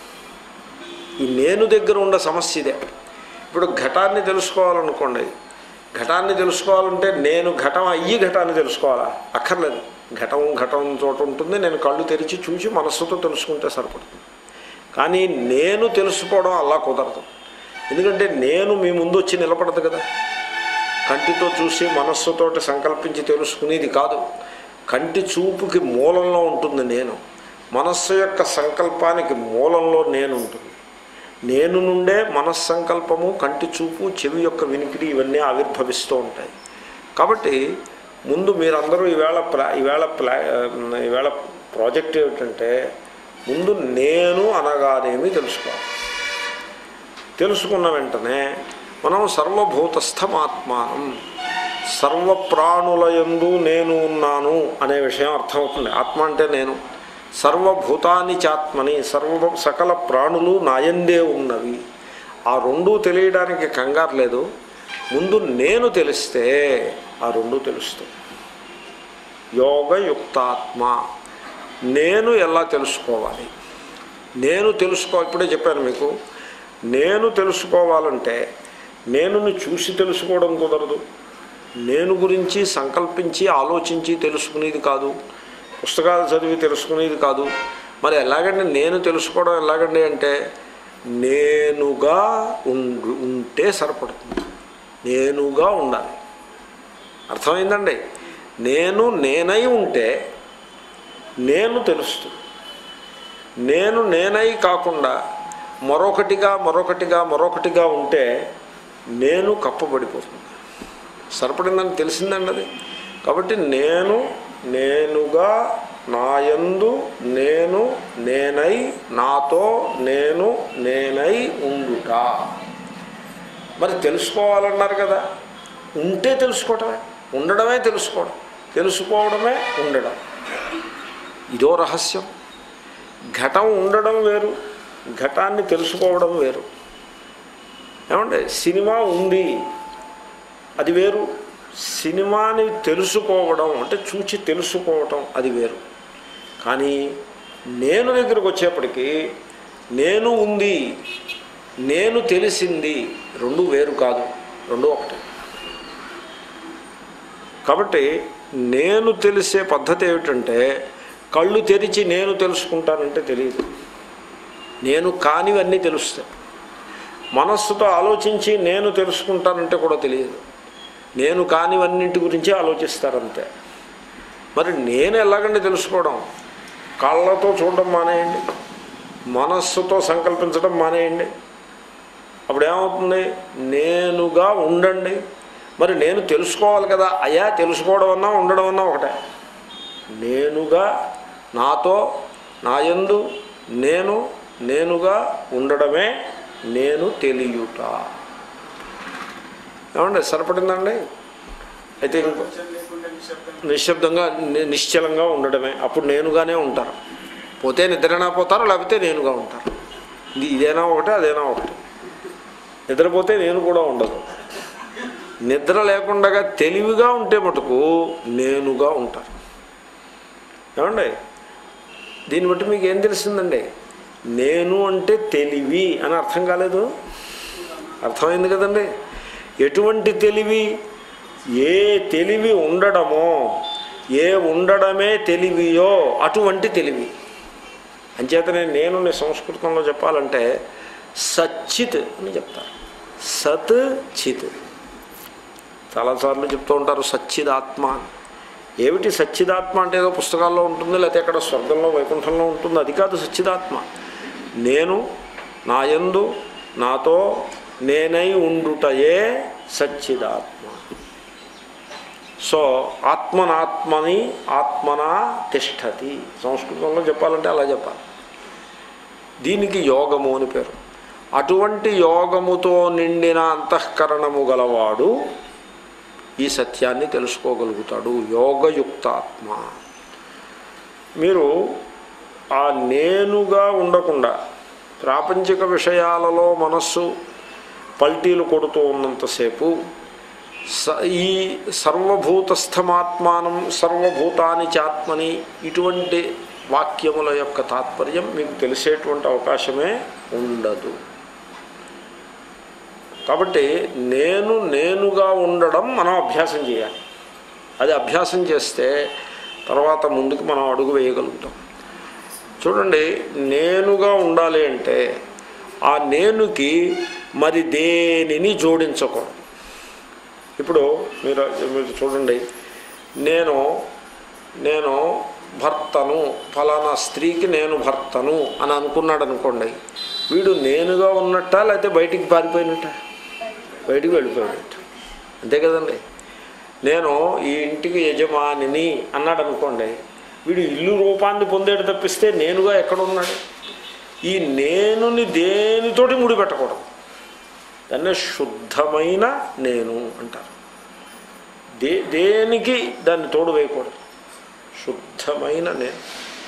A: ఈ నేను దగ్గర ఉన్న సమస్య ఇదే ఇప్పుడు ఘటాన్ని తెలుసుకోవాలనుకోండి ఘటాన్ని తెలుసుకోవాలంటే నేను ఘటం అయ్యి ఘటాన్ని తెలుసుకోవాలా అక్కర్లేదు ఘటం ఘటం చోట ఉంటుంది నేను కళ్ళు తెరిచి చూసి మనస్సుతో తెలుసుకుంటే సరిపడుతుంది కానీ నేను తెలుసుకోవడం అలా కుదరదు ఎందుకంటే నేను మీ ముందు వచ్చి నిలబడదు కదా కంటితో చూసి మనస్సుతోటి సంకల్పించి తెలుసుకునేది కాదు కంటి చూపుకి మూలంలో ఉంటుంది నేను మనస్సు యొక్క సంకల్పానికి మూలంలో నేను ఉంటుంది నేను నుండే మనస్సంకల్పము కంటి చూపు చెవి యొక్క వినికిడి ఇవన్నీ ఆవిర్భవిస్తూ ఉంటాయి కాబట్టి ముందు మీరందరూ ఈవేళ ప్లా ఈవేళ ప్లా ఈవేళ ప్రాజెక్ట్ ఏమిటంటే ముందు నేను అనగానేమి తెలుసుకోవాలి తెలుసుకున్న వెంటనే మనం సర్వభూతస్థమాత్మానం సర్వప్రాణులయందు నేను ఉన్నాను అనే విషయం అర్థమవుతుంది ఆత్మ అంటే నేను సర్వభూతాన్ని చాత్మని సర్వ సకల ప్రాణులు నాయందే ఉన్నవి ఆ రెండూ తెలియడానికి కంగారు లేదు ముందు నేను తెలిస్తే ఆ రెండూ తెలుస్తాయి యోగయుక్తాత్మ నేను ఎలా తెలుసుకోవాలి నేను తెలుసుకో ఇప్పుడే చెప్పాను మీకు నేను తెలుసుకోవాలంటే నేనుని చూసి తెలుసుకోవడం కుదరదు నేను గురించి సంకల్పించి ఆలోచించి తెలుసుకునేది కాదు పుస్తకాలు చదివి తెలుసుకునేది కాదు మరి ఎలాగండి నేను తెలుసుకోవడం ఎలాగండి అంటే నేనుగా ఉండు ఉంటే సరిపడుతుంది నేనుగా ఉండాలి అర్థమైందండి నేను నేనై ఉంటే నేను తెలుస్తుంది నేను నేనై కాకుండా మరొకటిగా మరొకటిగా మరొకటిగా ఉంటే నేను కప్పబడిపోతుంది సరిపడిందని తెలిసిందండి అది కాబట్టి నేను నేనుగా నాయందు నేను నేనై నాతో నేను నేనై ఉండుట మరి తెలుసుకోవాలన్నారు కదా ఉంటే తెలుసుకోవడమే ఉండడమే తెలుసుకోవడం తెలుసుకోవడమే ఉండడం ఇదో రహస్యం ఘటం ఉండడం వేరు ఘటాన్ని తెలుసుకోవడం వేరు ఏమంటే సినిమా ఉంది అది వేరు సినిమాని తెలుసుకోవడం అంటే చూచి తెలుసుకోవటం అది వేరు కానీ నేను దగ్గరకు వచ్చేప్పటికీ నేను ఉంది నేను తెలిసింది రెండు వేరు కాదు రెండు ఒకటి కాబట్టి నేను తెలిసే పద్ధతి ఏమిటంటే కళ్ళు తెరిచి నేను తెలుసుకుంటానంటే తెలియదు నేను కానివన్నీ తెలుస్తాయి మనస్సుతో ఆలోచించి నేను తెలుసుకుంటానంటే కూడా తెలియదు నేను కానివన్నింటి గురించి ఆలోచిస్తారంతే మరి నేను ఎలాగండి తెలుసుకోవడం కళ్ళతో చూడడం మానేయండి మనస్సుతో సంకల్పించడం మానేయండి అప్పుడు ఏమవుతుంది నేనుగా ఉండండి మరి నేను తెలుసుకోవాలి కదా అయ్యా తెలుసుకోవడం అన్నా ఉండడం అన్నా ఒకటే నేనుగా నాతో నాయందు నేను నేనుగా ఉండడమే నేను తెలియుట ఏమండి సరిపడిందండి అయితే ఇంకో
B: లేకుండా నిశ్శబ్దం
A: నిశ్శబ్దంగా ని- నిశ్చలంగా ఉండడమే అప్పుడు నేనుగానే ఉంటారు పోతే నిద్రనా పోతారు లేకపోతే నేనుగా ఉంటారు ఇది ఇదేనా ఒకటి అదేనా ఒకటి నిద్రపోతే నేను కూడా ఉండదు నిద్ర లేకుండా తెలివిగా ఉంటే మటుకు నేనుగా ఉంటారు ఏమండి దీన్ని బట్టి మీకు ఏం తెలిసిందండి నేను అంటే తెలివి అని అర్థం కాలేదు అర్థమైంది కదండి ఎటువంటి తెలివి ఏ తెలివి ఉండడమో ఏ ఉండడమే తెలివియో అటువంటి తెలివి అంచేతనే నేను నీ సంస్కృతంలో చెప్పాలంటే సచ్చిత్ అని చెప్తారు సత్ చిత్ చాలాసార్లు చెప్తూ ఉంటారు సచ్చిదాత్మ అని. ఏమిటి సచ్చిదాత్మ అంటే ఏదో పుస్తకాల్లో ఉంటుంది లేకపోతే ఎక్కడ స్వర్గంలో వైకుంఠంలో ఉంటుంది అది కాదు సచ్చిదాత్మ నేను నాయందు నాతో నేనై ఉండుటయే సచ్చిదాత్మ సో ఆత్మనాత్మని ఆత్మనా తిష్టతి సంస్కృతంలో చెప్పాలంటే అలా చెప్పాలి దీనికి యోగము అని పేరు అటువంటి యోగముతో నిండిన అంతఃకరణము గలవాడు ఈ సత్యాన్ని తెలుసుకోగలుగుతాడు యోగయుక్తాత్మ మీరు ఆ నేనుగా ఉండకుండా ప్రాపంచిక విషయాలలో మనస్సు పల్టీలు కొడుతూ ఉన్నంతసేపు స ఈ సర్వభూతస్థమాత్మానం సర్వభూతాని చాత్మని ఇటువంటి వాక్యముల యొక్క తాత్పర్యం మీకు తెలిసేటువంటి అవకాశమే ఉండదు కాబట్టి నేను నేనుగా ఉండడం మనం అభ్యాసం చేయాలి అది అభ్యాసం చేస్తే తర్వాత ముందుకు మనం అడుగు వేయగలుగుతాం చూడండి నేనుగా ఉండాలి అంటే ఆ నేనుకి మరి దేనిని జోడించకూడదు ఇప్పుడు మీరు మీరు చూడండి నేను నేను భర్తను ఫలానా స్త్రీకి నేను భర్తను అని అనుకున్నాడు అనుకోండి వీడు నేనుగా ఉన్నట్ట లేకపోతే బయటికి పారిపోయినట్ట బయటికి వెళ్ళిపోయినట్టు అంతే కదండి నేను ఈ ఇంటికి యజమానిని అన్నాడు అనుకోండి వీడు ఇల్లు రూపాన్ని పొందేడు తప్పిస్తే నేనుగా ఎక్కడ ఉన్నాడు ఈ నేనుని దేనితోటి ముడిపెట్టకూడదు దాన్నే శుద్ధమైన నేను అంటారు దే దేనికి దాన్ని తోడు వేయకూడదు శుద్ధమైన నేను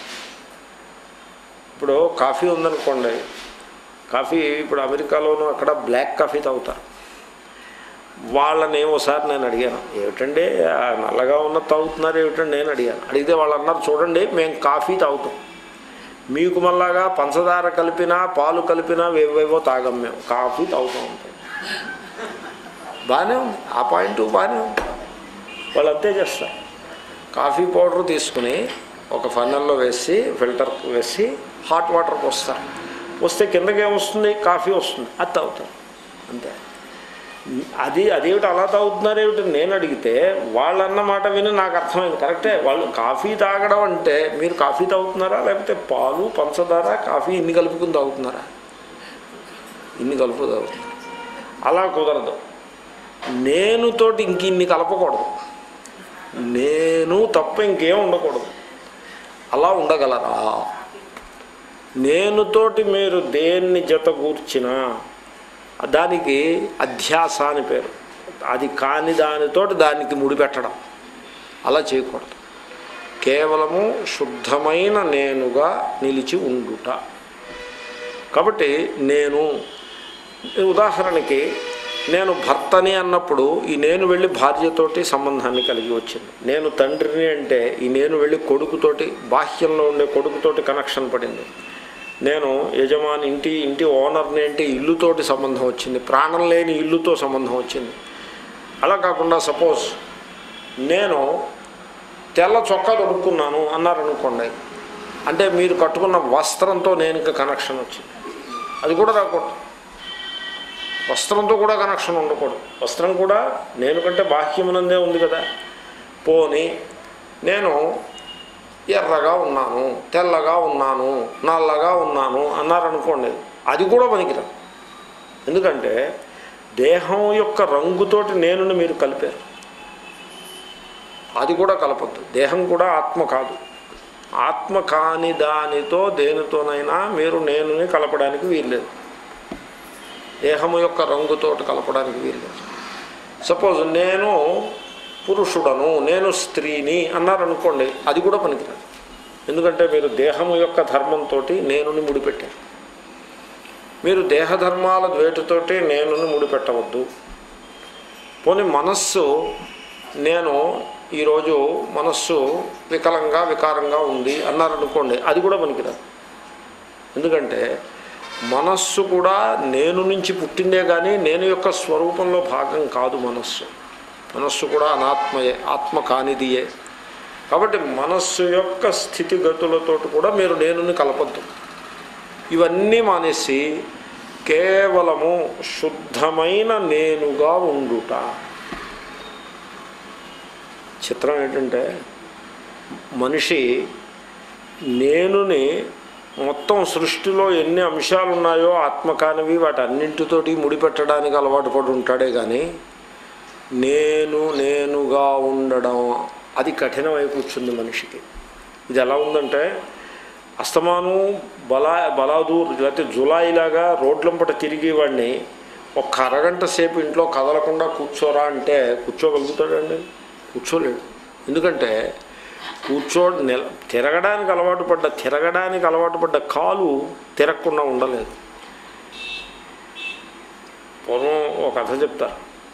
A: ఇప్పుడు కాఫీ ఉందనుకోండి కాఫీ ఇప్పుడు అమెరికాలోనూ అక్కడ బ్లాక్ కాఫీ తాగుతారు వాళ్ళని ఒకసారి నేను అడిగాను ఏమిటండి ఆ నల్లగా ఉన్న తాగుతున్నారు ఏమిటండి నేను అడిగాను అడిగితే వాళ్ళు అన్నారు చూడండి మేము కాఫీ తాగుతాం మీకు మళ్ళాగా పంచదార కలిపినా పాలు కలిపినా వేవేవో తాగం మేము కాఫీ తాగుతూ ఉంటాం బాగానే ఉంది ఆ పాయింట్ బాగానే ఉంది వాళ్ళు అంతే చేస్తారు కాఫీ పౌడర్ తీసుకుని ఒక ఫన్నెల్లో వేసి ఫిల్టర్ వేసి హాట్ వాటర్ పోస్తారు వస్తే కిందకి ఏమొస్తుంది కాఫీ వస్తుంది అది తాగుతారు అంతే అది అదేమిటి అలా తాగుతున్నారు ఏమిటి నేను అడిగితే వాళ్ళన్న మాట విని నాకు అర్థమైంది కరెక్టే వాళ్ళు కాఫీ తాగడం అంటే మీరు కాఫీ తాగుతున్నారా లేకపోతే పాలు పంచదార కాఫీ ఇన్ని కలుపుకుని తాగుతున్నారా ఇన్ని కలుపు తాగుతున్నారు అలా కుదరదు నేను తోటి ఇంక ఇన్ని కలపకూడదు నేను తప్ప ఇంకేం ఉండకూడదు అలా ఉండగలరా నేనుతోటి మీరు దేన్ని జత కూర్చినా దానికి అధ్యాస అని పేరు అది కాని దానితోటి దానికి ముడిపెట్టడం అలా చేయకూడదు కేవలము శుద్ధమైన నేనుగా నిలిచి ఉండుట కాబట్టి నేను ఉదాహరణకి నేను భర్తని అన్నప్పుడు ఈ నేను వెళ్ళి భార్యతోటి సంబంధాన్ని కలిగి వచ్చింది నేను తండ్రిని అంటే ఈ నేను వెళ్ళి కొడుకుతోటి బాహ్యంలో ఉండే కొడుకుతోటి కనెక్షన్ పడింది నేను యజమాని ఇంటి ఇంటి ఓనర్ని అంటే ఇల్లుతోటి సంబంధం వచ్చింది ప్రాణం లేని ఇల్లుతో సంబంధం వచ్చింది అలా కాకుండా సపోజ్ నేను తెల్ల చొక్కా దొరుకున్నాను అన్నారనుకోండి అంటే మీరు కట్టుకున్న వస్త్రంతో నేను ఇంకా కనెక్షన్ వచ్చింది అది కూడా రాకూడదు వస్త్రంతో కూడా కనెక్షన్ ఉండకూడదు వస్త్రం కూడా నేను కంటే బాహ్యమునందే ఉంది కదా పోని నేను ఎర్రగా ఉన్నాను తెల్లగా ఉన్నాను నల్లగా ఉన్నాను అన్నారనుకోండి అది కూడా పనికిరాదు ఎందుకంటే దేహం యొక్క రంగుతోటి నేనుని మీరు కలిపారు అది కూడా కలపద్దు దేహం కూడా ఆత్మ కాదు ఆత్మ కాని దానితో దేనితోనైనా మీరు నేనుని కలపడానికి వీల్లేదు దేహము యొక్క రంగుతోటి కలపడానికి వీల్లేదు సపోజ్ నేను పురుషుడను నేను స్త్రీని అన్నారనుకోండి అది కూడా పనికిరాదు ఎందుకంటే మీరు దేహము యొక్క ధర్మంతో నేనుని ముడిపెట్టారు మీరు దేహధర్మాల ద్వేటుతోటి నేనుని ముడిపెట్టవద్దు పోనీ మనస్సు నేను ఈరోజు మనస్సు వికలంగా వికారంగా ఉంది అన్నారనుకోండి అది కూడా పనికిరాదు ఎందుకంటే మనస్సు కూడా నేను నుంచి పుట్టిందే కానీ నేను యొక్క స్వరూపంలో భాగం కాదు మనస్సు మనస్సు కూడా అనాత్మయే ఆత్మ కానిదియే కాబట్టి మనస్సు యొక్క స్థితిగతులతో కూడా మీరు నేనుని కలపద్దు ఇవన్నీ మానేసి కేవలము శుద్ధమైన నేనుగా ఉండుట చిత్రం ఏంటంటే మనిషి నేనుని మొత్తం సృష్టిలో ఎన్ని అంశాలు ఉన్నాయో ఆత్మకానివి వాటి అన్నింటితోటి ముడిపెట్టడానికి అలవాటు పడి ఉంటాడే కానీ నేను నేనుగా ఉండడం అది కఠినమై కూర్చుంది మనిషికి ఇది ఎలా ఉందంటే అస్తమాను బలా బలాదూర్ లేకపోతే జులాయిలాగా రోడ్లంపట తిరిగి వాడిని ఒక్క అరగంట సేపు ఇంట్లో కదలకుండా కూర్చోరా అంటే కూర్చోగలుగుతాడండి కూర్చోలేడు ఎందుకంటే కూర్చో నిల తిరగడానికి అలవాటు పడ్డ తిరగడానికి అలవాటు పడ్డ కాలు తిరగకుండా ఉండలేదు పూర్వం ఒక కథ చెప్తా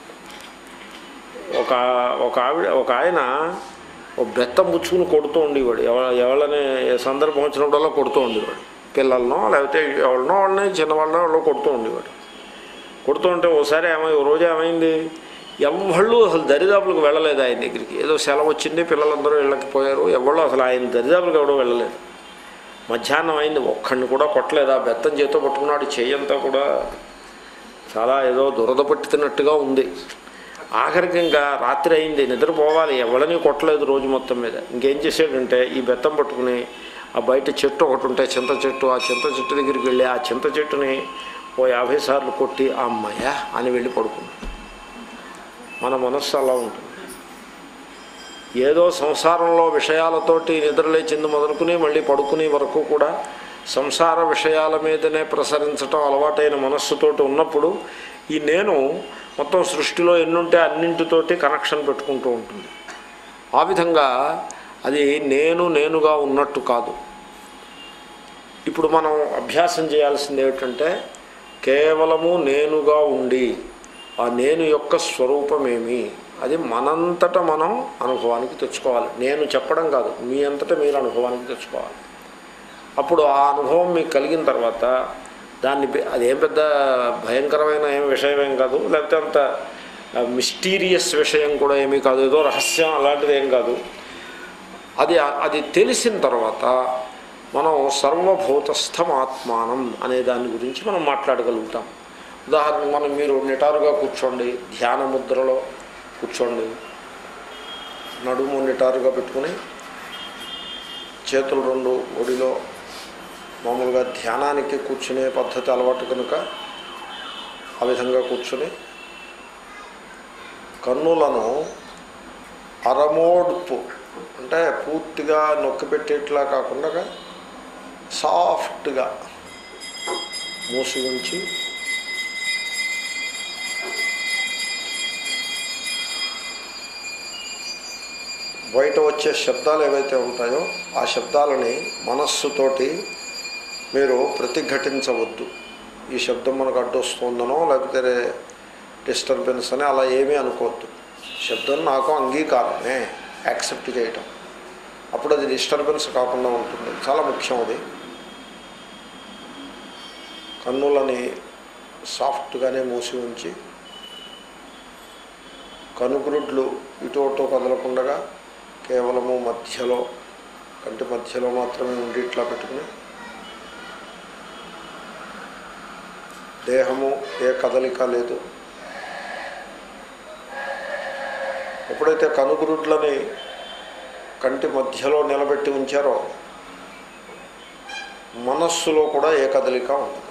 A: ఒక ఒక ఆవిడ ఒక ఆయన ఒక బెత్తం పుచ్చుకుని కొడుతూ ఉండేవాడు ఎవ ఎవరిని ఏ సందర్భం వచ్చినప్పుడల్లా కొడుతూ ఉండేవాడు పిల్లలనో లేకపోతే ఎవరినో వాళ్ళని చిన్నవాళ్ళనో వాళ్ళు కొడుతూ ఉండేవాడు కొడుతూ ఉంటే ఓసారి ఏమై ఓ రోజు ఏమైంది ఎవళ్ళు అసలు దరిదాపులకు వెళ్ళలేదు ఆయన దగ్గరికి ఏదో సెలవు వచ్చింది పిల్లలందరూ ఇళ్ళకి పోయారు ఎవళ్ళు అసలు ఆయన దరిదాపులకు ఎవడో వెళ్ళలేదు మధ్యాహ్నం అయింది ఒక్కడిని కూడా కొట్టలేదు ఆ బెత్తం చేతో పట్టుకున్నాడు చెయ్యంతా కూడా చాలా ఏదో దురద పట్టినట్టుగా ఉంది ఆఖరికి ఇంకా రాత్రి అయింది నిద్రపోవాలి ఎవరిని కొట్టలేదు రోజు మొత్తం మీద ఇంకేం చేశాడంటే ఈ బెత్తం పట్టుకుని ఆ బయట చెట్టు ఒకటి ఉంటే చింత చెట్టు ఆ చింత చెట్టు దగ్గరికి వెళ్ళి ఆ చింత చెట్టుని ఓ యాభై సార్లు కొట్టి అమ్మయ్య అని వెళ్ళి పడుకున్నాడు మన మనస్సు అలా ఉంటుంది ఏదో సంసారంలో విషయాలతోటి నిద్రలేచింది మొదలుకుని మళ్ళీ పడుకునే వరకు కూడా సంసార విషయాల మీదనే ప్రసరించటం అలవాటైన మనస్సుతోటి ఉన్నప్పుడు ఈ నేను మొత్తం సృష్టిలో ఎన్నుంటే అన్నింటితోటి కనెక్షన్ పెట్టుకుంటూ ఉంటుంది ఆ విధంగా అది నేను నేనుగా ఉన్నట్టు కాదు ఇప్పుడు మనం అభ్యాసం చేయాల్సింది ఏమిటంటే కేవలము నేనుగా ఉండి ఆ నేను యొక్క స్వరూపమేమి అది మనంతట మనం అనుభవానికి తెచ్చుకోవాలి నేను చెప్పడం కాదు మీ అంతటా మీరు అనుభవానికి తెచ్చుకోవాలి అప్పుడు ఆ అనుభవం మీకు కలిగిన తర్వాత దాన్ని పె- అదేం పెద్ద భయంకరమైన ఏం విషయం ఏం కాదు లేకపోతే అంత మిస్టీరియస్ విషయం కూడా ఏమీ కాదు ఏదో రహస్యం అలాంటిది ఏం కాదు అది అది తెలిసిన తర్వాత మనం సర్వభూతస్థం ఆత్మానం అనే దాని గురించి మనం మాట్లాడగలుగుతాం ఉదాహరణకు మనం మీరు నిటారుగా కూర్చోండి ధ్యాన ముద్రలో కూర్చోండి నడుము నిటారుగా పెట్టుకుని చేతులు రెండు ఒడిలో మామూలుగా ధ్యానానికి కూర్చునే పద్ధతి అలవాటు కనుక ఆ విధంగా కూర్చుని కన్నులను అరమోడ్పు అంటే పూర్తిగా నొక్కి పెట్టేట్లా కాకుండా సాఫ్ట్గా మూసి ఉంచి బయట వచ్చే శబ్దాలు ఏవైతే ఉంటాయో ఆ శబ్దాలని మనస్సుతోటి మీరు ప్రతిఘటించవద్దు ఈ శబ్దం మనకు అడ్డొస్తుందనో లేకపోతే డిస్టర్బెన్స్ అని అలా ఏమీ అనుకోవద్దు శబ్దం నాకు అంగీకారమే యాక్సెప్ట్ చేయటం అప్పుడు అది డిస్టర్బెన్స్ కాకుండా ఉంటుంది చాలా ముఖ్యం అది కన్నులని సాఫ్ట్గానే మూసి ఉంచి కనుగురుడ్లు ఇటు అటు కదలకుండగా కేవలము మధ్యలో కంటి మధ్యలో మాత్రమే ఉండి ఇట్లా పెట్టుకుని దేహము ఏ కదలిక లేదు ఎప్పుడైతే కనుగురుడ్లని కంటి మధ్యలో నిలబెట్టి ఉంచారో మనస్సులో కూడా ఏ కదలిక ఉండదు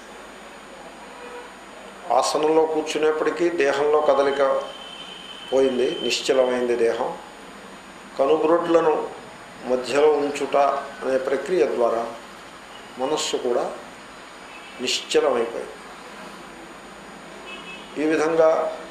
A: ఆసనంలో కూర్చునేప్పటికీ దేహంలో కదలిక పోయింది నిశ్చలమైంది దేహం కనుగురుడ్లను మధ్యలో ఉంచుట అనే ప్రక్రియ ద్వారా మనస్సు కూడా నిశ్చలమైపోయింది ఈ విధంగా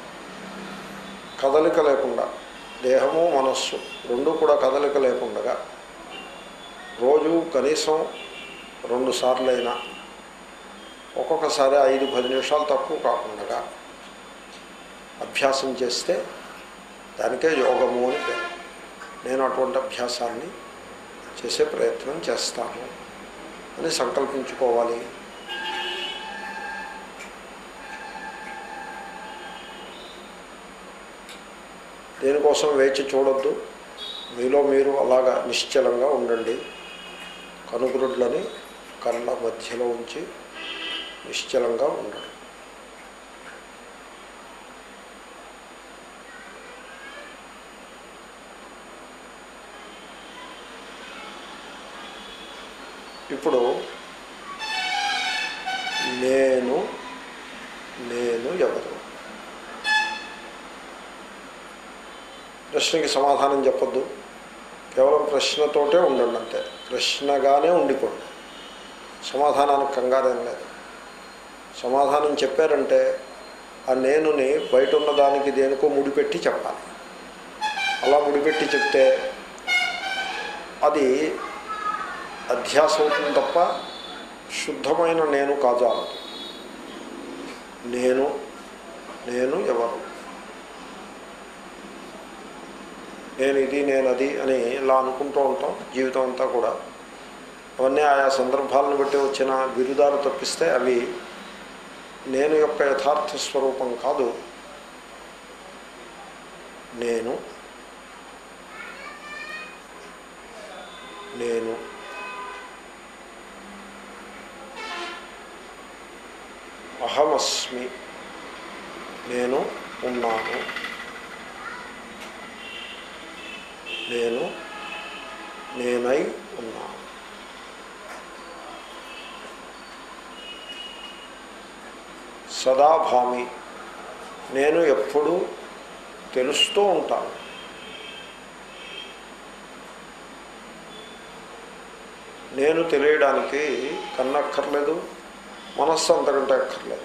A: కదలిక లేకుండా దేహము మనస్సు రెండు కూడా కదలిక లేకుండా రోజు కనీసం రెండు సార్లైనా ఒక్కొక్కసారి ఐదు పది నిమిషాలు తక్కువ కాకుండా అభ్యాసం చేస్తే దానికే యోగము అని పేరు నేను అటువంటి అభ్యాసాన్ని చేసే ప్రయత్నం చేస్తాను అని సంకల్పించుకోవాలి దేనికోసం వేచి చూడొద్దు మీలో మీరు అలాగా నిశ్చలంగా ఉండండి కనుగురుడ్లని కళ్ళ మధ్యలో ఉంచి నిశ్చలంగా ఉండండి ఇప్పుడు నేను నేను ఎవరు ప్రశ్నకి సమాధానం చెప్పొద్దు కేవలం ప్రశ్నతోటే ఉండండి అంతే ప్రశ్నగానే ఉండిపోండి సమాధానానికి కంగారేం లేదు సమాధానం చెప్పారంటే ఆ నేనుని బయట ఉన్న దానికి దేనికో ముడిపెట్టి చెప్పాలి అలా ముడిపెట్టి చెప్తే అది అధ్యాస అవుతుంది తప్ప శుద్ధమైన నేను కాజాలదు నేను నేను ఎవరు నేను ఇది నేను అది అని ఇలా అనుకుంటూ ఉంటాం జీవితం అంతా కూడా అవన్నీ ఆయా సందర్భాలను బట్టి వచ్చిన బిరుదాలు తప్పిస్తే అవి నేను యొక్క యథార్థ స్వరూపం కాదు నేను నేను అహమస్మి నేను ఉన్నాను నేను నేనై ఉన్నాను సదాభామి నేను ఎప్పుడూ తెలుస్తూ ఉంటాను నేను తెలియడానికి కన్నక్కర్లేదు మనస్సు అంతకంటే అక్కర్లేదు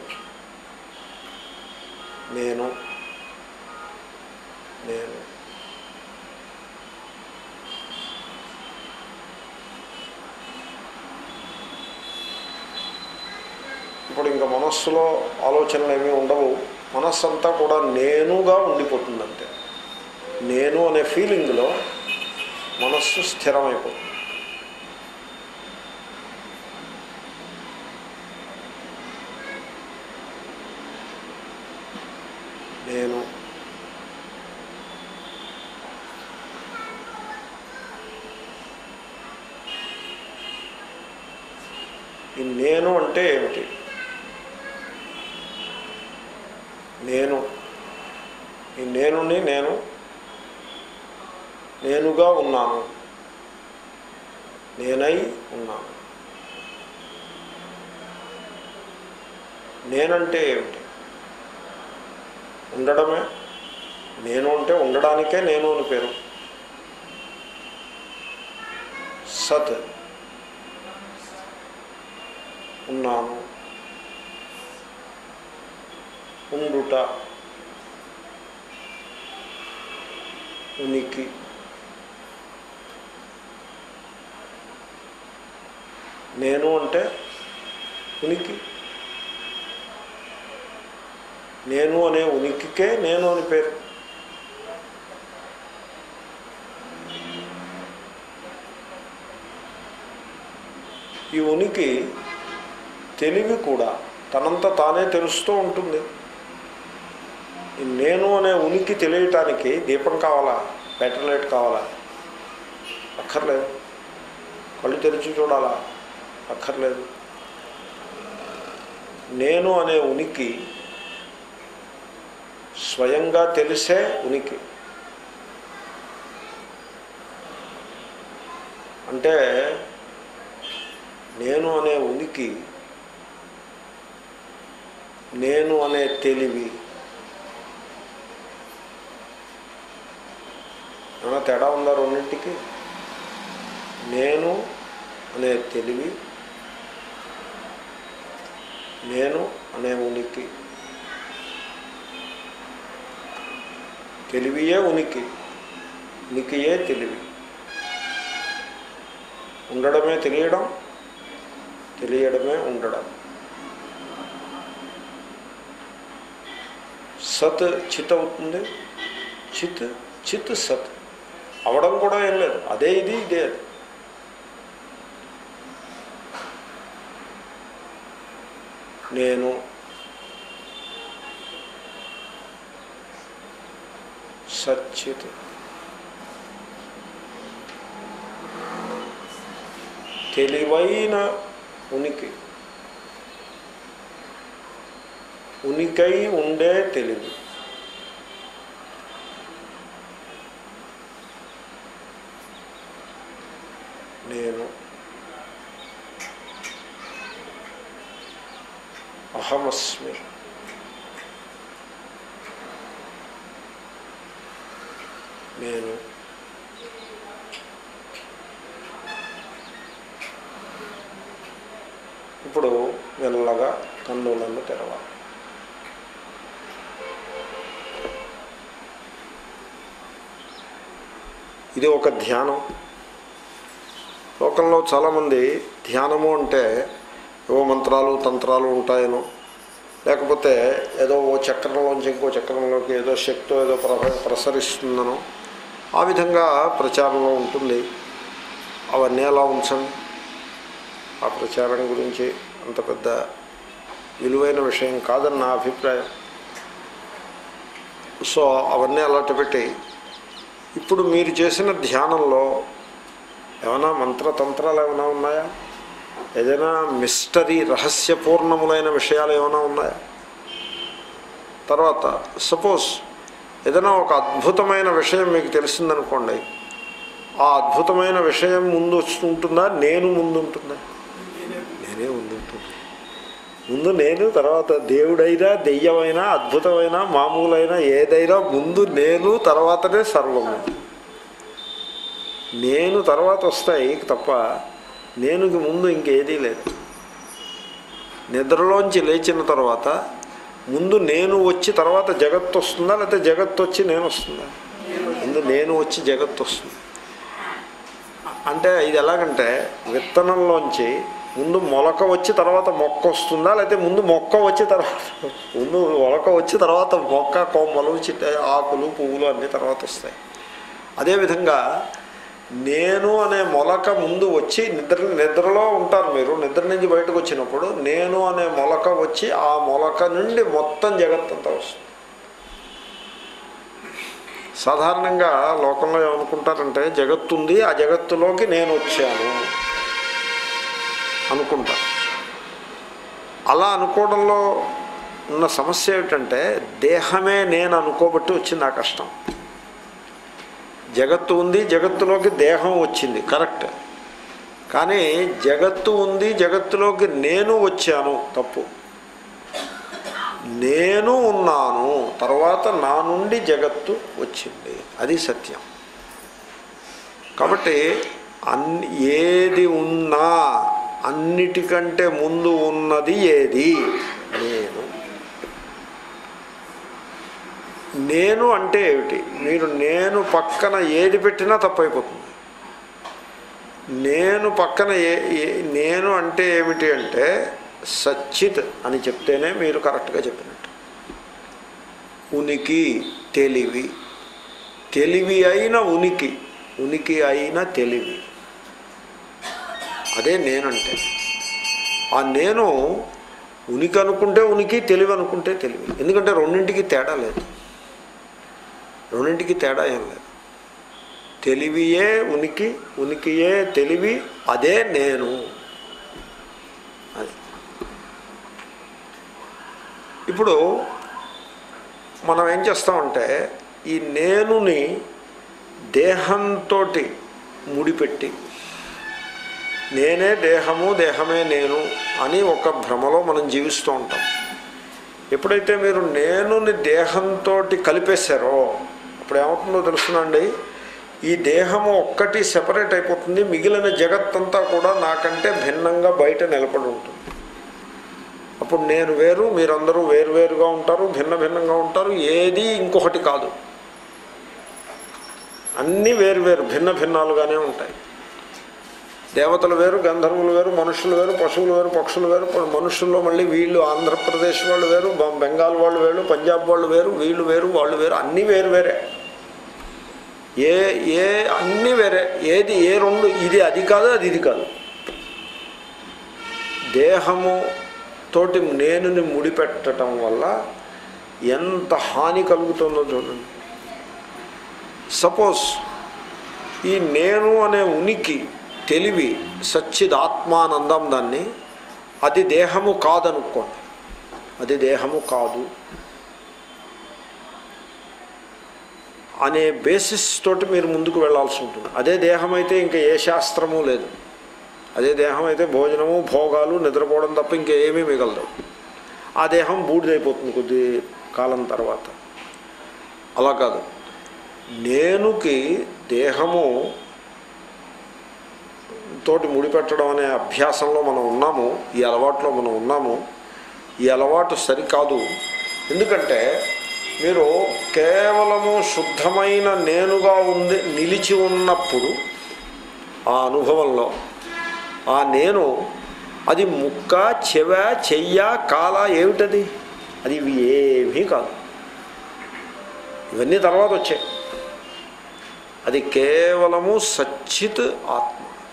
A: నేను నేను ఇప్పుడు ఇంకా మనస్సులో ఆలోచనలు ఏమీ ఉండవు మనస్సు అంతా కూడా నేనుగా ఉండిపోతుంది అంతే నేను అనే ఫీలింగ్లో మనస్సు స్థిరమైపోతుంది నేను ఈ నేను అంటే ఏమిటి నేను ఈ నేనుని నేను నేనుగా ఉన్నాను నేనై ఉన్నాను నేనంటే ఏమిటి ఉండడమే నేను అంటే ఉండడానికే నేను అని పేరు సత్ ఉన్నాను ఉండుట ఉనికి నేను అంటే ఉనికి నేను అనే ఉనికికే నేను అని పేరు ఈ ఉనికి తెలివి కూడా తనంత తానే తెలుస్తూ ఉంటుంది ఈ నేను అనే ఉనికి తెలియటానికి దీపం కావాలా బెటర్ లైట్ కావాలా అక్కర్లేదు కళ్ళు తెరిచి చూడాలా అక్కర్లేదు నేను అనే ఉనికి స్వయంగా తెలిసే ఉనికి అంటే నేను అనే ఉనికి నేను అనే తెలివి ఏమైనా తేడా ఉందా రెండింటికి నేను అనే తెలివి నేను అనే ఉనికి తెలివియే ఉనికి ఉనికియే తెలివి ఉండడమే తెలియడం తెలియడమే ఉండడం సత్ చిత్ అవుతుంది చిత్ చిత్ సత్ అవడం కూడా ఏం లేదు అదే ఇది ఇదే అది నేను సచ్చిత్ తెలివైన ఉనికి ఉనికై ఉండే తెలివి నేను అహమస్మి నేను ఇప్పుడు మెల్లగా కన్నులను తెరవాలి ఇది ఒక ధ్యానం లోకంలో చాలామంది ధ్యానము అంటే ఏవో మంత్రాలు తంత్రాలు ఉంటాయనో లేకపోతే ఏదో ఓ చక్రంలోంచి ఇంకో చక్రంలోకి ఏదో శక్తి ఏదో ప్రవ ప్రసరిస్తుందనో ఆ విధంగా ప్రచారంలో ఉంటుంది అవన్నీ అలా ఉంచండి ఆ ప్రచారం గురించి అంత పెద్ద విలువైన విషయం కాదని నా అభిప్రాయం సో అవన్నీ అలాంటి పెట్టి ఇప్పుడు మీరు చేసిన ధ్యానంలో ఏమైనా మంత్రతంత్రాలు ఏమైనా ఉన్నాయా ఏదైనా మిస్టరీ రహస్యపూర్ణములైన విషయాలు ఏమైనా ఉన్నాయా తర్వాత సపోజ్ ఏదైనా ఒక అద్భుతమైన విషయం మీకు తెలిసిందనుకోండి ఆ అద్భుతమైన విషయం ముందు వచ్చి ఉంటుందా నేను ముందు ఉంటుందా నేనే ముందు ఉంటుంది ముందు నేను తర్వాత దేవుడైనా దెయ్యమైనా అద్భుతమైన మామూలైన ఏదైనా ముందు నేను తర్వాతనే సర్వము నేను తర్వాత వస్తాయి తప్ప నేనుకి ముందు ఇంకేదీ లేదు నిద్రలోంచి లేచిన తర్వాత ముందు నేను వచ్చి తర్వాత జగత్తు వస్తుందా లేకపోతే జగత్తు వచ్చి నేను వస్తుందా ముందు నేను వచ్చి జగత్తు వస్తుంది అంటే ఇది ఎలాగంటే విత్తనంలోంచి ముందు మొలక వచ్చి తర్వాత మొక్క వస్తుందా లేకపోతే ముందు మొక్క వచ్చి తర్వాత ముందు మొలక వచ్చి తర్వాత మొక్క కొమ్మలు చిట్ట ఆకులు పువ్వులు అన్నీ తర్వాత వస్తాయి అదేవిధంగా నేను అనే మొలక ముందు వచ్చి నిద్ర నిద్రలో ఉంటారు మీరు నిద్ర నుంచి బయటకు వచ్చినప్పుడు నేను అనే మొలక వచ్చి ఆ మొలక నుండి మొత్తం జగత్తంతా వస్తుంది సాధారణంగా లోకంలో ఏమనుకుంటారంటే జగత్తు ఉంది ఆ జగత్తులోకి నేను వచ్చాను అనుకుంటా అలా అనుకోవడంలో ఉన్న సమస్య ఏమిటంటే దేహమే నేను అనుకోబట్టి వచ్చింది ఆ కష్టం జగత్తు ఉంది జగత్తులోకి దేహం వచ్చింది కరెక్ట్ కానీ జగత్తు ఉంది జగత్తులోకి నేను వచ్చాను తప్పు నేను ఉన్నాను తర్వాత నా నుండి జగత్తు వచ్చింది అది సత్యం కాబట్టి అన్ని ఏది ఉన్నా అన్నిటికంటే ముందు ఉన్నది ఏది నేను నేను అంటే ఏమిటి మీరు నేను పక్కన ఏది పెట్టినా తప్పైపోతుంది నేను పక్కన ఏ ఏ- నేను అంటే ఏమిటి అంటే సచ్చిత్ అని చెప్తేనే మీరు కరెక్ట్గా చెప్పినట్టు ఉనికి తెలివి తెలివి అయిన ఉనికి ఉనికి అయిన తెలివి అదే నేనంటే ఆ నేను ఉనికి అనుకుంటే ఉనికి తెలివి అనుకుంటే తెలివి ఎందుకంటే రెండింటికి తేడా లేదు రెండింటికి తేడా ఏం లేదు తెలివియే ఉనికి ఉనికియే తెలివి అదే నేను అది ఇప్పుడు మనం ఏం చేస్తామంటే ఈ నేనుని దేహంతో ముడిపెట్టి నేనే దేహము దేహమే నేను అని ఒక భ్రమలో మనం జీవిస్తూ ఉంటాం ఎప్పుడైతే మీరు నేనుని దేహంతో కలిపేశారో అప్పుడు ఏమవుతుందో తెలుసునండి ఈ దేహము ఒక్కటి సెపరేట్ అయిపోతుంది మిగిలిన జగత్తంతా కూడా నాకంటే భిన్నంగా బయట నిలబడి ఉంటుంది అప్పుడు నేను వేరు మీరందరూ వేరువేరుగా ఉంటారు భిన్న భిన్నంగా ఉంటారు ఏది ఇంకొకటి కాదు అన్నీ వేరు వేరు భిన్న భిన్నాలుగానే ఉంటాయి దేవతలు వేరు గంధర్వులు వేరు మనుషులు వేరు పశువులు వేరు పక్షులు వేరు ప- మనుషుల్లో మళ్ళీ వీళ్ళు ఆంధ్రప్రదేశ్ వాళ్ళు వేరు బ- బెంగాల్ వాళ్ళు వేరు పంజాబ్ వాళ్ళు వేరు వీళ్ళు వేరు వాళ్ళు వేరు అన్నీ వేరు వేరే ఏ ఏ అన్నీ వేరే ఏది ఏ రెండు ఇది అది కాదు అది ఇది కాదు దేహము తోటి నేనుని ముడిపెట్టడం వల్ల ఎంత హాని కలుగుతుందో చూడండి సపోజ్ ఈ నేను అనే ఉనికి తెలివి సచ్చిదాత్మానందం దాన్ని అది దేహము కాదనుకోండి అది దేహము కాదు అనే బేసిస్ తోటి మీరు ముందుకు వెళ్ళాల్సి ఉంటుంది అదే దేహం అయితే ఇంకా ఏ శాస్త్రము లేదు అదే దేహం అయితే భోజనము భోగాలు నిద్రపోవడం తప్ప ఇంకేమీ మిగలదు ఆ దేహం బూడిదైపోతుంది కొద్ది కాలం తర్వాత అలా కాదు నేనుకి దేహము తోటి ముడిపెట్టడం అనే అభ్యాసంలో మనం ఉన్నాము ఈ అలవాట్లో మనం ఉన్నాము ఈ అలవాటు సరికాదు ఎందుకంటే మీరు కేవలము శుద్ధమైన నేనుగా ఉంది నిలిచి ఉన్నప్పుడు ఆ అనుభవంలో ఆ నేను అది ముక్క చెవ చెయ్య కాల ఏమిటది అది ఇవి ఏమీ కాదు ఇవన్నీ తర్వాత వచ్చాయి అది కేవలము సచ్చిత్ ఆత్మ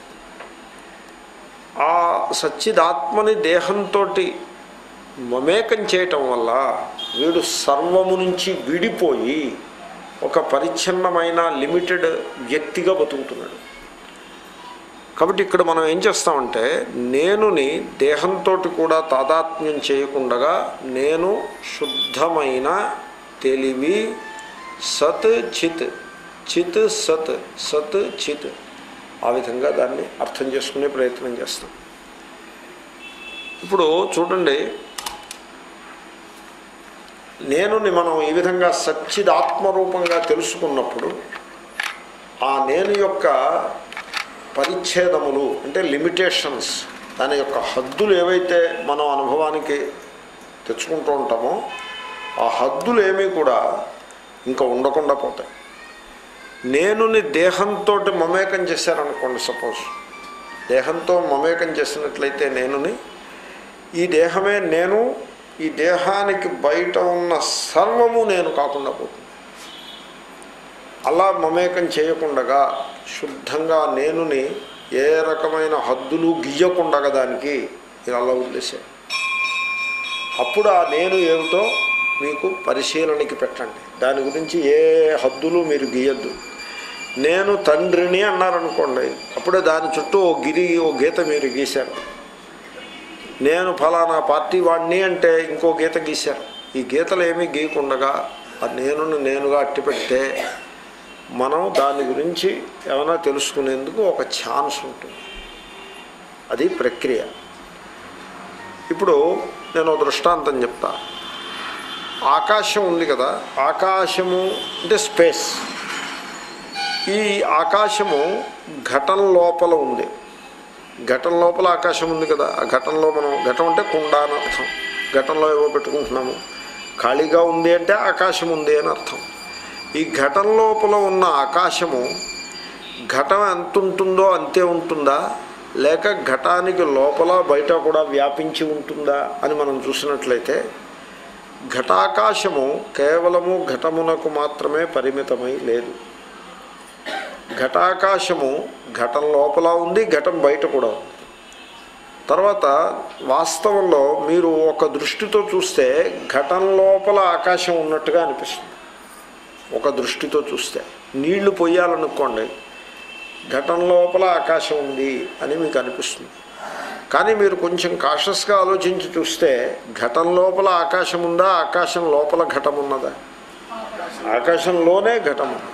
A: ఆ సచ్చిదాత్మని దేహంతో మమేకం చేయటం వల్ల వీడు సర్వము నుంచి విడిపోయి ఒక పరిచ్ఛిన్నమైన లిమిటెడ్ వ్యక్తిగా బతుకుతున్నాడు కాబట్టి ఇక్కడ మనం ఏం చేస్తామంటే నేనుని దేహంతో కూడా తాదాత్మ్యం చేయకుండా నేను శుద్ధమైన తెలివి సత్ చిత్ చిత్ సత్ సత్ చిత్ ఆ విధంగా దాన్ని అర్థం చేసుకునే ప్రయత్నం చేస్తాం ఇప్పుడు చూడండి నేనుని మనం ఈ విధంగా సచ్చిదాత్మరూపంగా తెలుసుకున్నప్పుడు ఆ నేను యొక్క పరిచ్ఛేదములు అంటే లిమిటేషన్స్ దాని యొక్క హద్దులు ఏవైతే మనం అనుభవానికి తెచ్చుకుంటూ ఉంటామో ఆ హద్దులు ఏమీ కూడా ఇంకా ఉండకుండా పోతాయి నేనుని దేహంతో మమేకం చేశారనుకోండి సపోజ్ దేహంతో మమేకం చేసినట్లయితే నేనుని ఈ దేహమే నేను ఈ దేహానికి బయట ఉన్న సర్వము నేను కాకుండా పోతుంది అలా మమేకం చేయకుండగా శుద్ధంగా నేనుని ఏ రకమైన హద్దులు గీయకుండా దానికి నేను అలా వదిలేసాను అప్పుడు ఆ నేను ఏమిటో మీకు పరిశీలనకి పెట్టండి దాని గురించి ఏ హద్దులు మీరు గీయద్దు నేను తండ్రిని అన్నారనుకోండి అప్పుడే దాని చుట్టూ ఓ గిరి ఓ గీత మీరు గీశారు నేను ఫలానా పార్టీ వాడిని అంటే ఇంకో గీత గీశారు ఈ గీతలు ఏమీ గీయకుండగా ఆ నేనును నేనుగా అట్టి పెడితే మనం దాని గురించి ఏమైనా తెలుసుకునేందుకు ఒక ఛాన్స్ ఉంటుంది అది ప్రక్రియ ఇప్పుడు నేను ఒక దృష్టాంతం చెప్తా ఆకాశం ఉంది కదా ఆకాశము అంటే స్పేస్ ఈ ఆకాశము ఘటన లోపల ఉంది ఘటన లోపల ఆకాశం ఉంది కదా ఆ ఘటనలో మనం ఘటం అంటే కుండ అని అర్థం ఘటనలో ఏవో పెట్టుకుంటున్నాము ఖాళీగా ఉంది అంటే ఆకాశం ఉంది అని అర్థం ఈ ఘటన లోపల ఉన్న ఆకాశము ఘటం ఎంత ఉంటుందో అంతే ఉంటుందా లేక ఘటానికి లోపల బయట కూడా వ్యాపించి ఉంటుందా అని మనం చూసినట్లయితే ఘటాకాశము కేవలము ఘటమునకు మాత్రమే పరిమితమై లేదు ఘటాకాశము ఘటం లోపల ఉంది ఘటం బయట కూడా ఉంది తర్వాత వాస్తవంలో మీరు ఒక దృష్టితో చూస్తే ఘటం లోపల ఆకాశం ఉన్నట్టుగా అనిపిస్తుంది ఒక దృష్టితో చూస్తే నీళ్లు పొయ్యాలనుకోండి ఘటం లోపల ఆకాశం ఉంది అని మీకు అనిపిస్తుంది కానీ మీరు కొంచెం కాషస్గా ఆలోచించి చూస్తే ఘటం లోపల ఆకాశం ఉందా ఆకాశం లోపల ఘటం ఉన్నదా ఆకాశంలోనే ఘటం ఉంది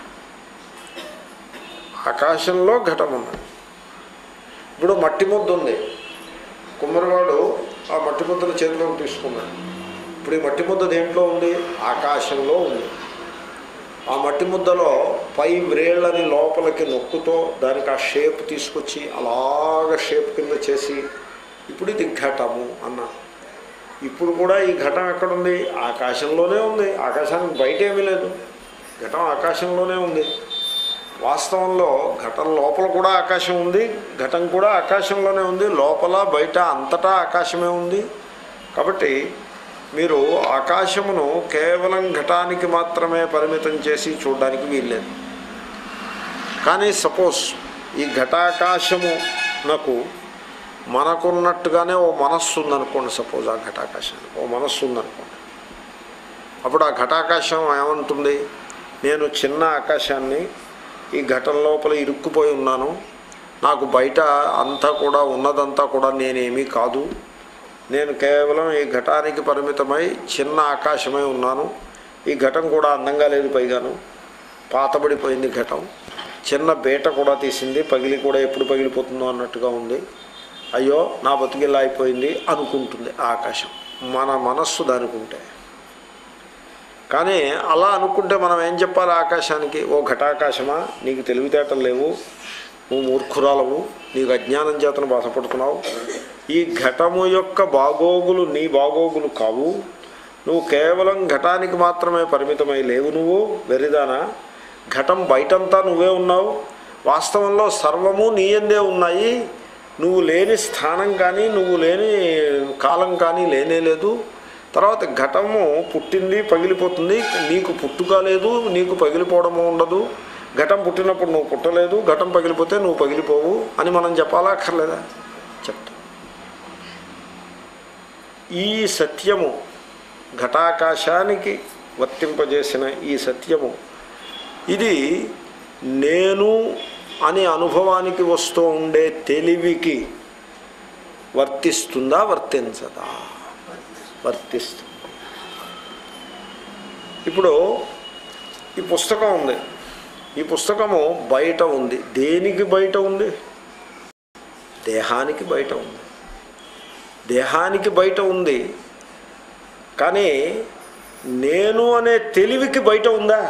A: ఆకాశంలో ఘటం ఉన్నది ఇప్పుడు మట్టి ముద్ద ఉంది కుమ్మరివాడు ఆ మట్టి ముద్దను చేతిలోకి తీసుకున్నాడు ఇప్పుడు ఈ మట్టి ముద్ద దేంట్లో ఉంది ఆకాశంలో ఉంది ఆ మట్టి ముద్దలో పై వ్రేళ్ళని లోపలికి నొక్కుతో దానికి ఆ షేప్ తీసుకొచ్చి అలాగ షేప్ కింద చేసి ఇప్పుడు ఇది ఘటము అన్నా ఇప్పుడు కూడా ఈ ఘటం ఎక్కడుంది ఆకాశంలోనే ఉంది ఆకాశానికి బయట ఏమీ లేదు ఘటం ఆకాశంలోనే ఉంది వాస్తవంలో ఘటం లోపల కూడా ఆకాశం ఉంది ఘటం కూడా ఆకాశంలోనే ఉంది లోపల బయట అంతటా ఆకాశమే ఉంది కాబట్టి మీరు ఆకాశమును కేవలం ఘటానికి మాత్రమే పరిమితం చేసి చూడడానికి వీల్లేదు కానీ సపోజ్ ఈ ఘటాకాశము నాకు మనకున్నట్టుగానే ఓ మనస్సు ఉందనుకోండి సపోజ్ ఆ ఘటాకాశానికి ఓ మనస్సు ఉందనుకోండి అప్పుడు ఆ ఘటాకాశం ఏమంటుంది నేను చిన్న ఆకాశాన్ని ఈ ఘటన లోపల ఇరుక్కుపోయి ఉన్నాను నాకు బయట అంతా కూడా ఉన్నదంతా కూడా నేనేమీ కాదు నేను కేవలం ఈ ఘటానికి పరిమితమై చిన్న ఆకాశమై ఉన్నాను ఈ ఘటం కూడా అందంగా లేదు పైగాను పాతబడిపోయింది ఘటం చిన్న బేట కూడా తీసింది పగిలి కూడా ఎప్పుడు పగిలిపోతుందో అన్నట్టుగా ఉంది అయ్యో నా బతుకిల్లా అయిపోయింది అనుకుంటుంది ఆ ఆకాశం మన మనస్సు దానికి ఉంటే కానీ అలా అనుకుంటే మనం ఏం చెప్పాలి ఆకాశానికి ఓ ఘటాకాశమా నీకు తెలివితేటలు లేవు నువ్వు మూర్ఖురాలవు నీకు అజ్ఞానం చేతను బాధపడుతున్నావు ఈ ఘటము యొక్క బాగోగులు నీ బాగోగులు కావు నువ్వు కేవలం ఘటానికి మాత్రమే పరిమితమై లేవు నువ్వు వెరిదానా ఘటం బయటంతా నువ్వే ఉన్నావు వాస్తవంలో సర్వము నీయందే ఉన్నాయి నువ్వు లేని స్థానం కానీ నువ్వు లేని కాలం కానీ లేనే లేదు తర్వాత ఘటము పుట్టింది పగిలిపోతుంది నీకు పుట్టుక లేదు నీకు పగిలిపోవడము ఉండదు ఘటం పుట్టినప్పుడు నువ్వు పుట్టలేదు ఘటం పగిలిపోతే నువ్వు పగిలిపోవు అని మనం చెప్పాలా అక్కర్లేదా చెప్తా ఈ సత్యము ఘటాకాశానికి వర్తింపజేసిన ఈ సత్యము ఇది నేను అనే అనుభవానికి వస్తూ ఉండే తెలివికి వర్తిస్తుందా వర్తించదా వర్తిస్తుంది ఇప్పుడు ఈ పుస్తకం ఉంది ఈ పుస్తకము బయట ఉంది దేనికి బయట ఉంది దేహానికి బయట ఉంది దేహానికి బయట ఉంది కానీ నేను అనే తెలివికి బయట ఉందా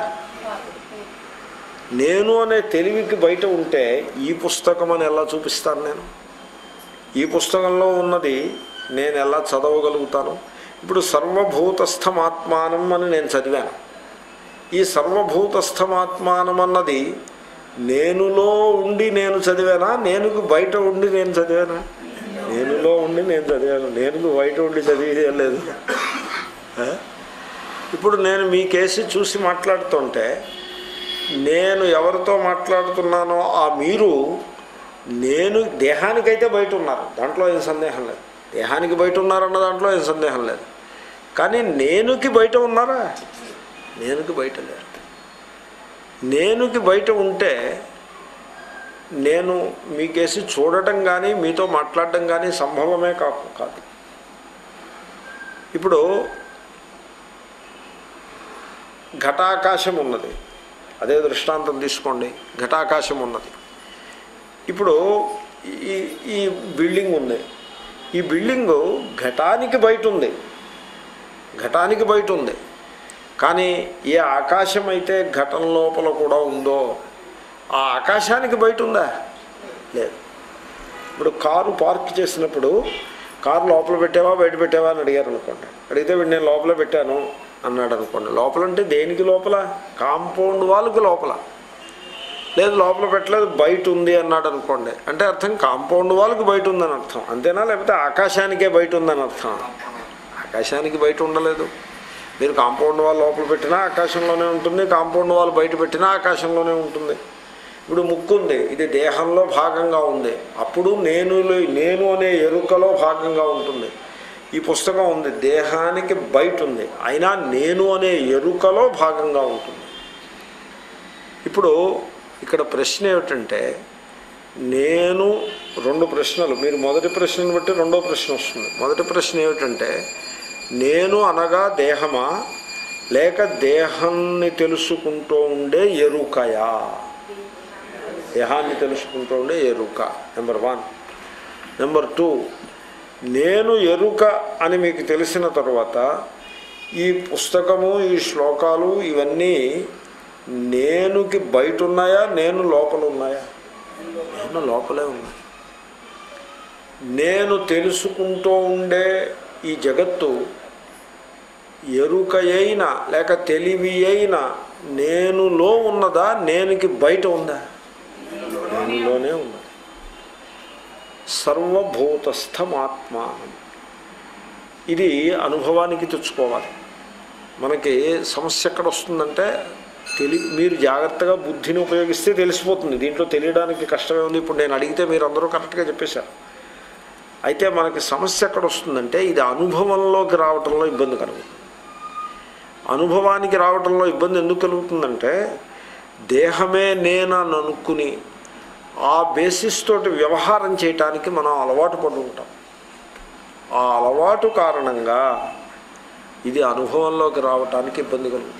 A: నేను అనే తెలివికి బయట ఉంటే ఈ పుస్తకం అని ఎలా చూపిస్తాను నేను ఈ పుస్తకంలో ఉన్నది నేను ఎలా చదవగలుగుతాను ఇప్పుడు సర్వభూతస్థమాత్మానం అని నేను చదివాను ఈ సర్వభూతస్థమాత్మానం అన్నది నేనులో ఉండి నేను చదివానా నేనుకు బయట ఉండి నేను చదివానా నేనులో ఉండి నేను చదివాను నేనుకు బయట ఉండి చదివి లేదు ఆ? ఇప్పుడు నేను మీ కేసు చూసి మాట్లాడుతుంటే నేను ఎవరితో మాట్లాడుతున్నానో ఆ మీరు నేను దేహానికైతే బయట ఉన్నారు దాంట్లో ఏం సందేహం లేదు దేహానికి బయట ఉన్నారన్న దాంట్లో ఏం సందేహం లేదు కానీ నేనుకి బయట ఉన్నారా నేనుకి బయట లేరు నేనుకి బయట ఉంటే నేను మీకేసి చూడటం కానీ మీతో మాట్లాడటం కానీ సంభవమే కాకు కాదు ఇప్పుడు ఘటాకాశం ఉన్నది అదే దృష్టాంతం తీసుకోండి ఘటాకాశం ఉన్నది ఇప్పుడు ఈ ఈ బిల్డింగ్ ఉంది ఈ బిల్డింగు ఘటానికి బయట ఉంది ఘటానికి బయట ఉంది కానీ ఏ ఆకాశం అయితే ఘటన లోపల కూడా ఉందో ఆ ఆకాశానికి బయట ఉందా లేదు ఇప్పుడు కారు పార్క్ చేసినప్పుడు కారు లోపల పెట్టావా బయట పెట్టావా అని అడిగారు అనుకోండి అడిగితే వీడు నేను లోపల పెట్టాను అన్నాడు అనుకోండి లోపల అంటే దేనికి లోపల కాంపౌండ్ వాళ్ళకి లోపల లేదు లోపల పెట్టలేదు బయట ఉంది అన్నాడు అనుకోండి అంటే అర్థం కాంపౌండ్ వాళ్ళకి బయట ఉందని అర్థం అంతేనా లేకపోతే ఆకాశానికే బయట ఉందని అర్థం ఆకాశానికి బయట ఉండలేదు మీరు కాంపౌండ్ వాళ్ళు లోపల పెట్టినా ఆకాశంలోనే ఉంటుంది కాంపౌండ్ వాళ్ళు బయట పెట్టినా ఆకాశంలోనే ఉంటుంది ఇప్పుడు ముక్కు ఉంది ఇది దేహంలో భాగంగా ఉంది అప్పుడు నేను నేను అనే ఎరుకలో భాగంగా ఉంటుంది ఈ పుస్తకం ఉంది దేహానికి బయట ఉంది అయినా నేను అనే ఎరుకలో భాగంగా ఉంటుంది ఇప్పుడు ఇక్కడ ప్రశ్న ఏమిటంటే నేను రెండు ప్రశ్నలు మీరు మొదటి ప్రశ్నను బట్టి రెండో ప్రశ్న వస్తుంది మొదటి ప్రశ్న ఏమిటంటే నేను అనగా దేహమా లేక దేహాన్ని తెలుసుకుంటూ ఉండే ఎరుకయా దేహాన్ని తెలుసుకుంటూ ఉండే ఎరుక నెంబర్ వన్ నెంబర్ టూ నేను ఎరుక అని మీకు తెలిసిన తర్వాత ఈ పుస్తకము ఈ శ్లోకాలు ఇవన్నీ నేనుకి బయట ఉన్నాయా నేను లోపల ఉన్నాయా నేను లోపలే ఉన్నాయి నేను తెలుసుకుంటూ ఉండే ఈ జగత్తు ఎరుక అయిన లేక తెలివి అయిన నేనులో ఉన్నదా నేనుకి బయట ఉందా నేనులోనే ఉన్నది సర్వభూతస్థమాత్మానం ఇది అనుభవానికి తెచ్చుకోవాలి మనకి సమస్య ఎక్కడ వస్తుందంటే తెలి మీరు జాగ్రత్తగా బుద్ధిని ఉపయోగిస్తే తెలిసిపోతుంది దీంట్లో తెలియడానికి కష్టమే ఉంది ఇప్పుడు నేను అడిగితే మీరు అందరూ కరెక్ట్గా చెప్పేశారు అయితే మనకి సమస్య ఎక్కడ వస్తుందంటే ఇది అనుభవంలోకి రావటంలో ఇబ్బంది కలుగుతుంది అనుభవానికి రావటంలో ఇబ్బంది ఎందుకు కలుగుతుందంటే దేహమే నేనని అనుకుని ఆ బేసిస్ తోటి వ్యవహారం చేయటానికి మనం అలవాటు పడి ఉంటాం ఆ అలవాటు కారణంగా ఇది అనుభవంలోకి రావటానికి ఇబ్బంది కలుగుతుంది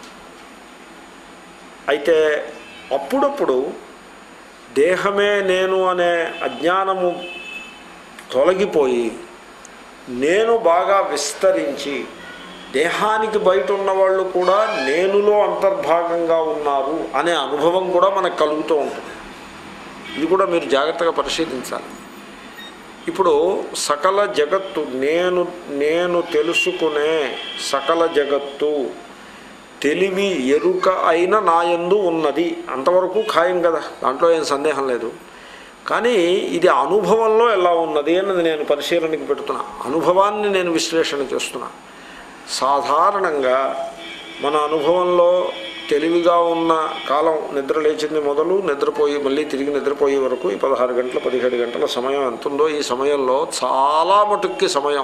A: అయితే అప్పుడప్పుడు దేహమే నేను అనే అజ్ఞానము తొలగిపోయి నేను బాగా విస్తరించి దేహానికి బయట ఉన్నవాళ్ళు కూడా నేనులో అంతర్భాగంగా ఉన్నారు అనే అనుభవం కూడా మనకు కలుగుతూ ఉంటుంది ఇది కూడా మీరు జాగ్రత్తగా పరిశీలించాలి ఇప్పుడు సకల జగత్తు నేను నేను తెలుసుకునే సకల జగత్తు తెలివి ఎరుక అయిన నాయందు ఉన్నది అంతవరకు ఖాయం కదా దాంట్లో ఏం సందేహం లేదు కానీ ఇది అనుభవంలో ఎలా ఉన్నది అన్నది నేను పరిశీలనకి పెడుతున్నా అనుభవాన్ని నేను విశ్లేషణ చేస్తున్నా సాధారణంగా మన అనుభవంలో తెలివిగా ఉన్న కాలం నిద్ర లేచింది మొదలు నిద్రపోయి మళ్ళీ తిరిగి నిద్రపోయే వరకు ఈ పదహారు గంటల పదిహేడు గంటల సమయం ఎంత ఉందో ఈ సమయంలో చాలా మటుక్కి సమయం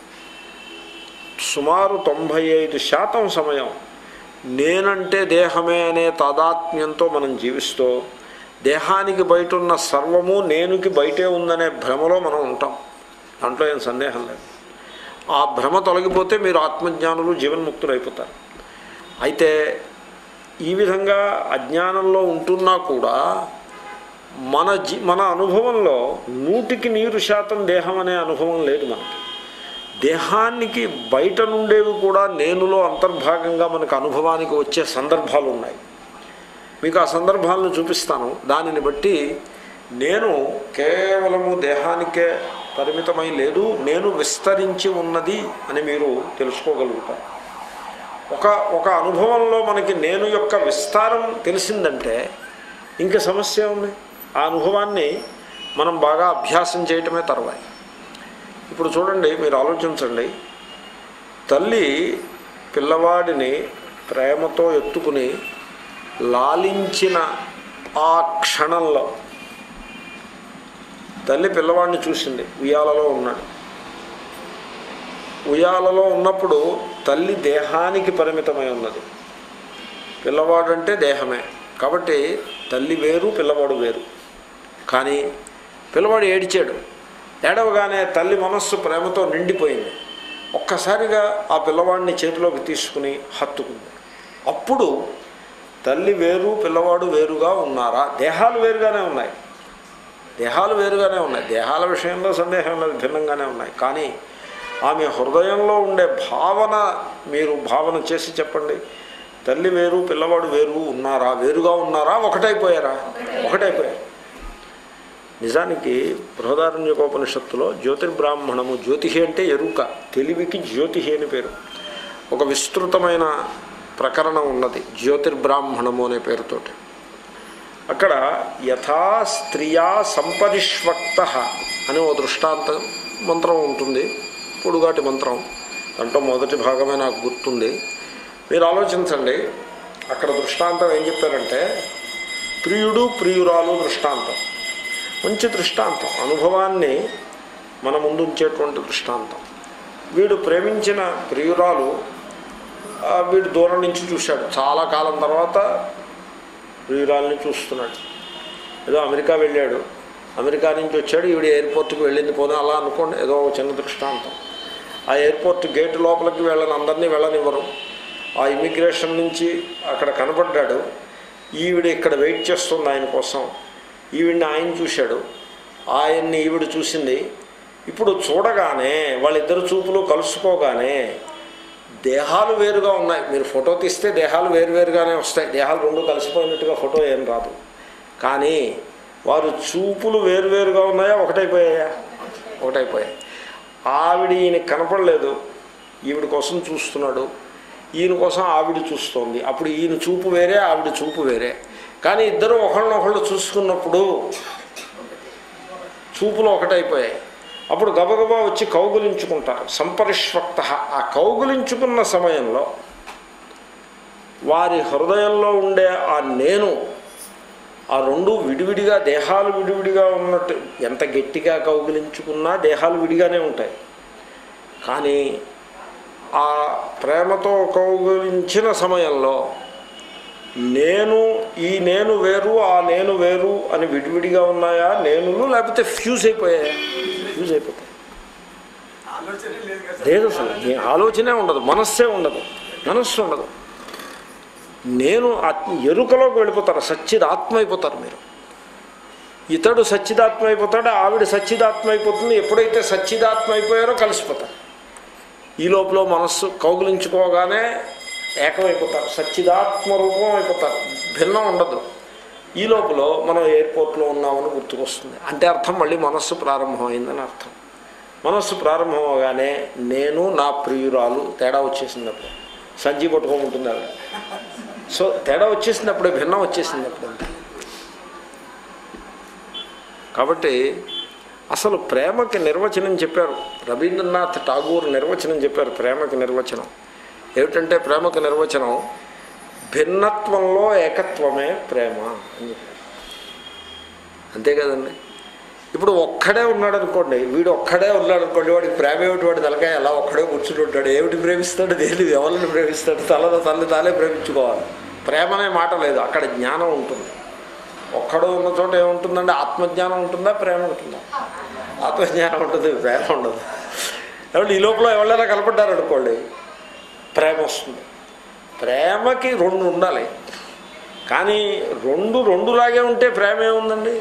A: సుమారు తొంభై ఐదు శాతం సమయం నేనంటే దేహమే అనే తాదాత్మ్యంతో మనం జీవిస్తూ దేహానికి బయట ఉన్న సర్వము నేనుకి బయటే ఉందనే భ్రమలో మనం ఉంటాం దాంట్లో ఏం సందేహం లేదు ఆ భ్రమ తొలగిపోతే మీరు ఆత్మజ్ఞానులు జీవన్ముక్తులు అయిపోతారు అయితే ఈ విధంగా అజ్ఞానంలో ఉంటున్నా కూడా మన జీ మన అనుభవంలో నూటికి నీరు శాతం దేహం అనే అనుభవం లేదు మనకి దేహానికి బయట నుండేవి కూడా నేనులో అంతర్భాగంగా మనకు అనుభవానికి వచ్చే సందర్భాలు ఉన్నాయి మీకు ఆ సందర్భాలను చూపిస్తాను దానిని బట్టి నేను కేవలము దేహానికే పరిమితమై లేదు నేను విస్తరించి ఉన్నది అని మీరు తెలుసుకోగలుగుతారు ఒక ఒక అనుభవంలో మనకి నేను యొక్క విస్తారం తెలిసిందంటే ఇంక సమస్య ఉంది ఆ అనుభవాన్ని మనం బాగా అభ్యాసం చేయటమే తర్వాయి ఇప్పుడు చూడండి మీరు ఆలోచించండి తల్లి పిల్లవాడిని ప్రేమతో ఎత్తుకుని లాలించిన ఆ క్షణంలో తల్లి పిల్లవాడిని చూసింది ఉయ్యాలలో ఉన్నాడు ఉయ్యాలలో ఉన్నప్పుడు తల్లి దేహానికి పరిమితమై ఉన్నది పిల్లవాడు అంటే దేహమే కాబట్టి తల్లి వేరు పిల్లవాడు వేరు కానీ పిల్లవాడు ఏడిచాడు ఏడవగానే తల్లి మనస్సు ప్రేమతో నిండిపోయింది ఒక్కసారిగా ఆ పిల్లవాడిని చేతిలోకి తీసుకుని హత్తుకుంది అప్పుడు తల్లి వేరు పిల్లవాడు వేరుగా ఉన్నారా దేహాలు వేరుగానే ఉన్నాయి దేహాలు వేరుగానే ఉన్నాయి దేహాల విషయంలో సందేహం లేదు భిన్నంగానే ఉన్నాయి కానీ ఆమె హృదయంలో ఉండే భావన మీరు భావన చేసి చెప్పండి తల్లి వేరు పిల్లవాడు వేరు ఉన్నారా వేరుగా ఉన్నారా ఒకటైపోయారా ఒకటైపోయారు నిజానికి బృహదారణ్యకోపనిషత్తులో జ్యోతిర్బ్రాహ్మణము జ్యోతిహి అంటే ఎరుక తెలివికి జ్యోతిహి అని పేరు ఒక విస్తృతమైన ప్రకరణం ఉన్నది జ్యోతిర్బ్రాహ్మణము అనే పేరుతోటి అక్కడ యథా స్త్రియా సంపరిష్వక్త అని ఓ దృష్టాంత మంత్రం ఉంటుంది పొడుగాటి మంత్రం దాంట్లో మొదటి భాగమే నాకు గుర్తుంది మీరు ఆలోచించండి అక్కడ దృష్టాంతం ఏం చెప్పారంటే ప్రియుడు ప్రియురాలు దృష్టాంతం మంచి దృష్టాంతం అనుభవాన్ని మన ముందు ఉంచేటువంటి దృష్టాంతం వీడు ప్రేమించిన ప్రియురాలు ఆ, వీడు దూరం నుంచి చూశాడు చాలా కాలం తర్వాత ప్రియురాల్ని చూస్తున్నాడు ఏదో అమెరికా వెళ్ళాడు అమెరికా నుంచి వచ్చాడు ఈవిడ ఎయిర్పోర్ట్కి వెళ్ళింది పోనీ అలా అనుకోండి ఏదో ఒక చిన్న దృష్టాంతం ఆ ఎయిర్పోర్ట్ గేట్ లోపలికి వెళ్ళని అందరినీ వెళ్ళనివ్వరు ఆ ఇమిగ్రేషన్ నుంచి అక్కడ కనపడ్డాడు ఈవిడ ఇక్కడ వెయిట్ చేస్తుంది ఆయన కోసం ఈవిడ్ని ఆయన చూశాడు ఆయన్ని ఈవిడ చూసింది ఇప్పుడు చూడగానే వాళ్ళిద్దరు చూపులు కలుసుకోగానే దేహాలు వేరుగా ఉన్నాయి మీరు ఫోటో తీస్తే దేహాలు వేరువేరుగానే వస్తాయి దేహాలు రెండు కలిసిపోయినట్టుగా ఫోటో ఏం రాదు కానీ వారు చూపులు వేరువేరుగా ఉన్నాయా ఒకటైపోయాయా ఒకటైపోయాయి ఆవిడ ఈయన కనపడలేదు ఈవిడ కోసం చూస్తున్నాడు ఈయన కోసం ఆవిడ చూస్తోంది అప్పుడు ఈయన చూపు వేరే ఆవిడ చూపు వేరే కానీ ఇద్దరు ఒకళ్ళనొకళ్ళు చూసుకున్నప్పుడు చూపులు ఒకటైపోయాయి అప్పుడు గబగబా వచ్చి కౌగులించుకుంటారు సంపరిష్వక్త ఆ కౌగులించుకున్న సమయంలో వారి హృదయంలో ఉండే ఆ నేను ఆ రెండు విడివిడిగా దేహాలు విడివిడిగా ఉన్నట్టు ఎంత గట్టిగా కౌగిలించుకున్నా దేహాలు విడిగానే ఉంటాయి కానీ ఆ ప్రేమతో కౌగిలించిన సమయంలో నేను ఈ నేను వేరు ఆ నేను వేరు అని విడివిడిగా ఉన్నాయా నేనులు లేకపోతే ఫ్యూజ్ అయిపోయాయా ఫ్యూజ్ అయిపోతాయి
B: ఆలోచనే లేదు కదా
A: లేదు అసలు మీ ఆలోచనే ఉండదు మనస్సే ఉండదు మనస్సు ఉండదు నేను ఆత్మ ఎరుకలోకి వెళ్ళిపోతారు సచ్చిదాత్మ అయిపోతారు మీరు ఇతడు సచ్చిదాత్మ అయిపోతాడు ఆవిడ సచ్చిదాత్మ అయిపోతుంది ఎప్పుడైతే సచ్చిదాత్మ అయిపోయారో కలిసిపోతారు ఈ లోపల మనస్సు కౌగులించుకోగానే ఏకమైపోతారు సచ్చిదాత్మ రూపం అయిపోతారు భిన్నం ఉండదు ఈ లోపల మనం ఎయిర్పోర్ట్లో ఉన్నామని గుర్తుకొస్తుంది అంటే అర్థం మళ్ళీ మనస్సు ప్రారంభమైందని అర్థం మనస్సు ప్రారంభం అవగానే నేను నా ప్రియురాలు తేడా వచ్చేసింది అప్పుడు సంజీ పట్టుకోముంటుంది ఆవిడ సో తేడా వచ్చేసింది అప్పుడే భిన్నం వచ్చేసింది అప్పుడు కాబట్టి అసలు ప్రేమకి నిర్వచనం చెప్పారు రవీంద్రనాథ్ ఠాగూర్ నిర్వచనం చెప్పారు ప్రేమకి నిర్వచనం ఏమిటంటే ప్రేమకు నిర్వచనం భిన్నత్వంలో ఏకత్వమే ప్రేమ అని చెప్పారు అంతే కదండి ఇప్పుడు ఒక్కడే ఉన్నాడు అనుకోండి వీడు ఒక్కడే ఉన్నాడు అనుకోండి వాడికి ప్రేమ ఏమిటి వాడి తలకాయ ఎలా ఒక్కడే కూర్చుని ఉంటాడు ఏమిటి ప్రేమిస్తాడు దేని ఎవరిని ప్రేమిస్తాడు తల తల్లి తాలే ప్రేమించుకోవాలి ప్రేమ అనే మాట లేదు అక్కడ జ్ఞానం ఉంటుంది ఒక్కడు ఉన్న చోట ఏముంటుందంటే ఆత్మజ్ఞానం ఉంటుందా ప్రేమ ఉంటుందా ఆత్మజ్ఞానం ఉంటుంది ప్రేమ ఉండదు ఎవరు ఈ లోపల ఎవరైనా కనపడ్డారు అనుకోండి ప్రేమ వస్తుంది ప్రేమకి రెండు ఉండాలి కానీ రెండు రెండులాగే ఉంటే ప్రేమ ఏముందండి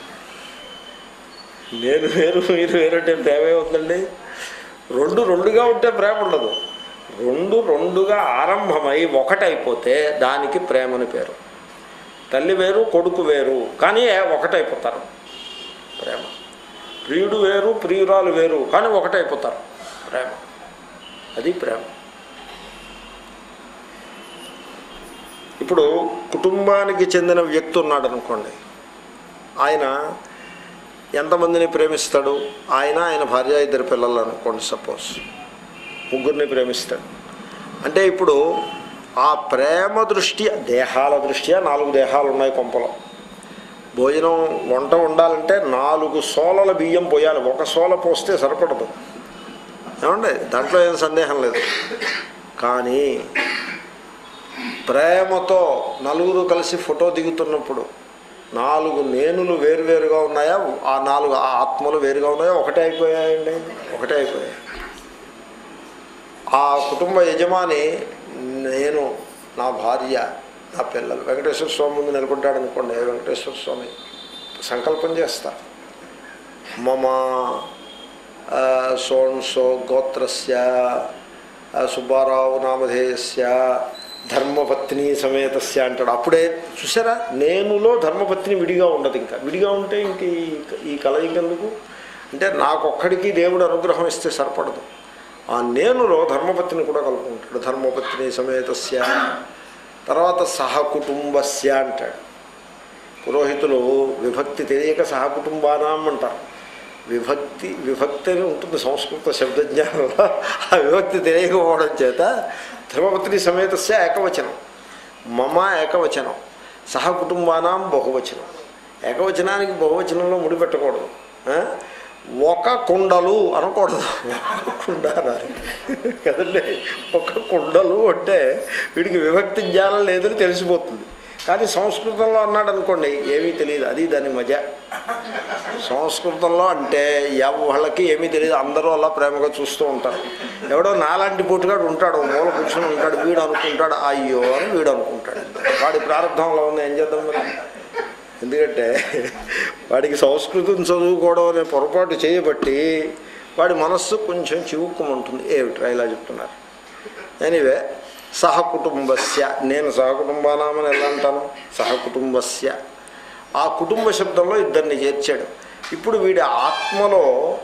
A: నేను వేరు మీరు వేరంటే ప్రేమే ఉందండి రెండు రెండుగా ఉంటే ప్రేమ ఉండదు రెండు రెండుగా ఆరంభమై ఒకటైపోతే దానికి ప్రేమని పేరు తల్లి వేరు కొడుకు వేరు కానీ ఒకటైపోతారు ప్రేమ ప్రియుడు వేరు ప్రియురాలు వేరు కానీ ఒకటైపోతారు ప్రేమ అది ప్రేమ ఇప్పుడు కుటుంబానికి చెందిన వ్యక్తి ఉన్నాడు అనుకోండి ఆయన ఎంతమందిని ప్రేమిస్తాడు ఆయన ఆయన భార్య ఇద్దరు పిల్లలు అనుకోండి సపోజ్ ముగ్గురిని ప్రేమిస్తాడు అంటే ఇప్పుడు ఆ ప్రేమ దృష్ట్యా దేహాల దృష్ట్యా నాలుగు దేహాలు ఉన్నాయి కొంపలో భోజనం వంట ఉండాలంటే నాలుగు సోలల బియ్యం పోయాలి ఒక సోల పోస్తే సరిపడదు ఏమండి దాంట్లో ఏం సందేహం లేదు కానీ ప్రేమతో నలుగురు కలిసి ఫోటో దిగుతున్నప్పుడు నాలుగు నేనులు వేరువేరుగా ఉన్నాయా ఆ నాలుగు ఆ ఆత్మలు వేరుగా ఉన్నాయా ఒకటే అయిపోయాయండి ఒకటే అయిపోయాయి ఆ కుటుంబ యజమాని నేను నా భార్య నా పిల్లలు వెంకటేశ్వర స్వామి ముందు నిలబడ్డాడు అనుకోండి వెంకటేశ్వర స్వామి సంకల్పం చేస్తారు మమ ఆ, సోన్సో గోత్రస్య ఆ, సుబ్బారావు నామధేయస్య ధర్మపత్ని సమేతస్య అంటాడు అప్పుడే చూసారా నేనులో ధర్మపత్ని విడిగా ఉండదు ఇంకా విడిగా ఉంటే ఇంక ఈ ఈ కలయికెందుకు అంటే నాకొక్కడికి దేవుడు అనుగ్రహం ఇస్తే సరిపడదు ఆ నేనులో ధర్మపత్ని కూడా కలుపుకుంటాడు ధర్మపత్ని సమేతస్య తర్వాత సహకుటుంబస్య అంటాడు పురోహితులు విభక్తి తెలియక సహకుటుంబానాం అంటారు విభక్తి విభక్తి అని ఉంటుంది సంస్కృత శబ్దజ్ఞానంలో ఆ విభక్తి తెలియకపోవడం చేత ధర్మపత్ని సమేతస్య ఏకవచనం మమ ఏకవచనం సహకుటుంబానాం బహువచనం ఏకవచనానికి బహువచనంలో ముడిపెట్టకూడదు ఆ? ఒక కుండలు అనకూడదు ఒక కుండ అనాలి కదండి ఒక కుండలు అంటే వీడికి విభక్తి జ్ఞానం లేదని తెలిసిపోతుంది కానీ సంస్కృతంలో అన్నాడు అనుకోండి ఏమీ తెలియదు అది దాని మజా సంస్కృతంలో అంటే ఎవళ్ళకి ఏమీ తెలియదు అందరూ అలా ప్రేమగా చూస్తూ ఉంటారు ఎవడో నాలాంటి పోటుగాడు ఉంటాడు మూల కూర్చొని ఉంటాడు వీడు అనుకుంటాడు అయ్యో అని వీడు అనుకుంటాడు వాడి ప్రారంభంలో ఉంది ఏం చేద్దాం మరి ఎందుకంటే వాడికి సంస్కృతం చదువుకోవడం అనే పొరపాటు చేయబట్టి వాడి మనస్సు కొంచెం చివుక్కుమంటుంది ఏమిట్రా ఇలా చెప్తున్నారు ఎనీవే సహకుటుంబస్య నేను సహకుటుంబానామని ఎలా అంటాను సహకుటుంబస్య ఆ కుటుంబ శబ్దంలో ఇద్దరిని చేర్చాడు ఇప్పుడు వీడి ఆత్మలో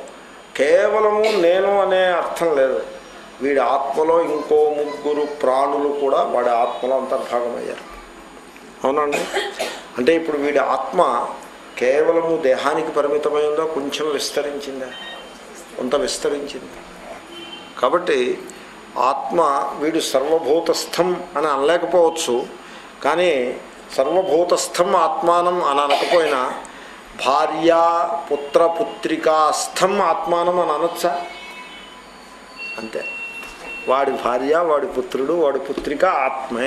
A: కేవలము నేను అనే అర్థం లేదు వీడి ఆత్మలో ఇంకో ముగ్గురు ప్రాణులు కూడా వాడి ఆత్మలో అంతర్భాగమయ్యారు అవునండి అంటే ఇప్పుడు వీడి ఆత్మ కేవలము దేహానికి పరిమితమైందో కొంచెం విస్తరించిందా కొంత విస్తరించింది కాబట్టి ఆత్మ వీడు సర్వభూతస్థం అని అనలేకపోవచ్చు కానీ సర్వభూతస్థం ఆత్మానం అని అనకపోయినా భార్య పుత్ర పుత్రికాస్థం ఆత్మానం అని అనొచ్చా అంతే వాడి భార్య వాడి పుత్రుడు వాడి పుత్రిక ఆత్మే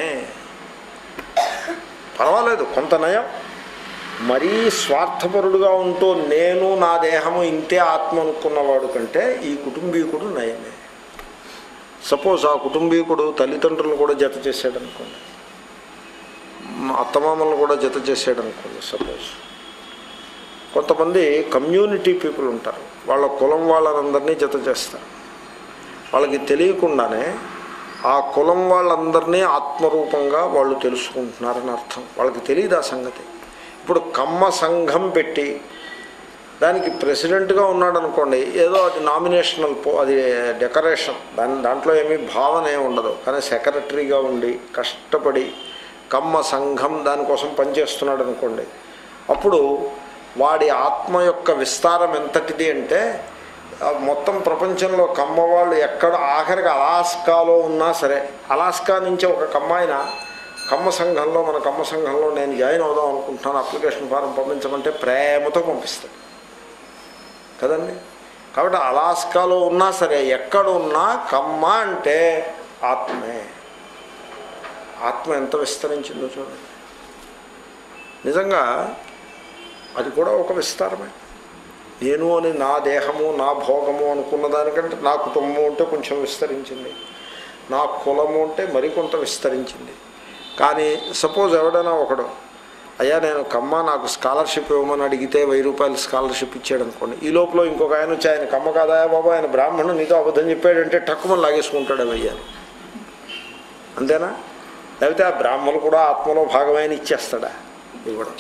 A: పర్వాలేదు కొంత నయం మరీ స్వార్థపరుడుగా ఉంటూ నేను నా దేహము ఇంతే ఆత్మ అనుకున్నవాడు కంటే ఈ కుటుంబీకుడు నయమే సపోజ్ ఆ కుటుంబీకుడు తల్లిదండ్రులను కూడా జత చేశాడు అనుకోండి మా అత్తమామలను కూడా జత చేశాడు అనుకోండి సపోజ్ కొంతమంది కమ్యూనిటీ పీపుల్ ఉంటారు వాళ్ళ కులం వాళ్ళందరినీ జత చేస్తారు వాళ్ళకి తెలియకుండానే ఆ కులం వాళ్ళందరినీ ఆత్మరూపంగా వాళ్ళు తెలుసుకుంటున్నారని అర్థం వాళ్ళకి తెలియదు ఆ సంగతి ఇప్పుడు కమ్మ సంఘం పెట్టి దానికి ప్రెసిడెంట్గా ఉన్నాడు అనుకోండి ఏదో అది నామినేషనల్ పో అది డెకరేషన్ దాని దాంట్లో ఏమీ భావన ఏమి ఉండదు కానీ సెక్రటరీగా ఉండి కష్టపడి కమ్మ సంఘం దానికోసం పనిచేస్తున్నాడు అనుకోండి అప్పుడు వాడి ఆత్మ యొక్క విస్తారం ఎంతటిది అంటే ఆ మొత్తం ప్రపంచంలో కమ్మ వాళ్ళు ఎక్కడ ఆఖరికి అలాస్కాలో ఉన్నా సరే అలాస్కా నుంచి ఒక కమ్మాయిన కమ్మ సంఘంలో మన కమ్మ సంఘంలో నేను జాయిన్ అవుదాం అనుకుంటున్నాను అప్లికేషన్ ఫారం పంపించమంటే ప్రేమతో పంపిస్తాడు కదండి కాబట్టి అలాస్కాలో ఉన్నా సరే ఎక్కడ ఉన్నా కమ్మ అంటే ఆత్మే ఆత్మ ఎంత విస్తరించిందో చూడండి నిజంగా అది కూడా ఒక విస్తారమే నేను అని నా దేహము నా భోగము అనుకున్న దానికంటే నా కుటుంబం అంటే కొంచెం విస్తరించింది నా కులము అంటే మరికొంత విస్తరించింది కానీ సపోజ్ ఎవడైనా ఒకడు అయ్యా నేను కమ్మ నాకు స్కాలర్షిప్ ఇవ్వమని అడిగితే వెయ్యి రూపాయలు స్కాలర్షిప్ ఇచ్చాడు అనుకోండి ఈ లోపల ఇంకొక ఆయన వచ్చి ఆయన కమ్మ కాదాయా బాబా ఆయన బ్రాహ్మణుడు నీతో అబద్ధం చెప్పాడంటే టక్కుమని లాగేసుకుంటాడు అయ్యాను అంతేనా లేకపోతే ఆ బ్రాహ్మణులు కూడా ఆత్మలో భాగమైన ఇచ్చేస్తాడా ఇవ్వడం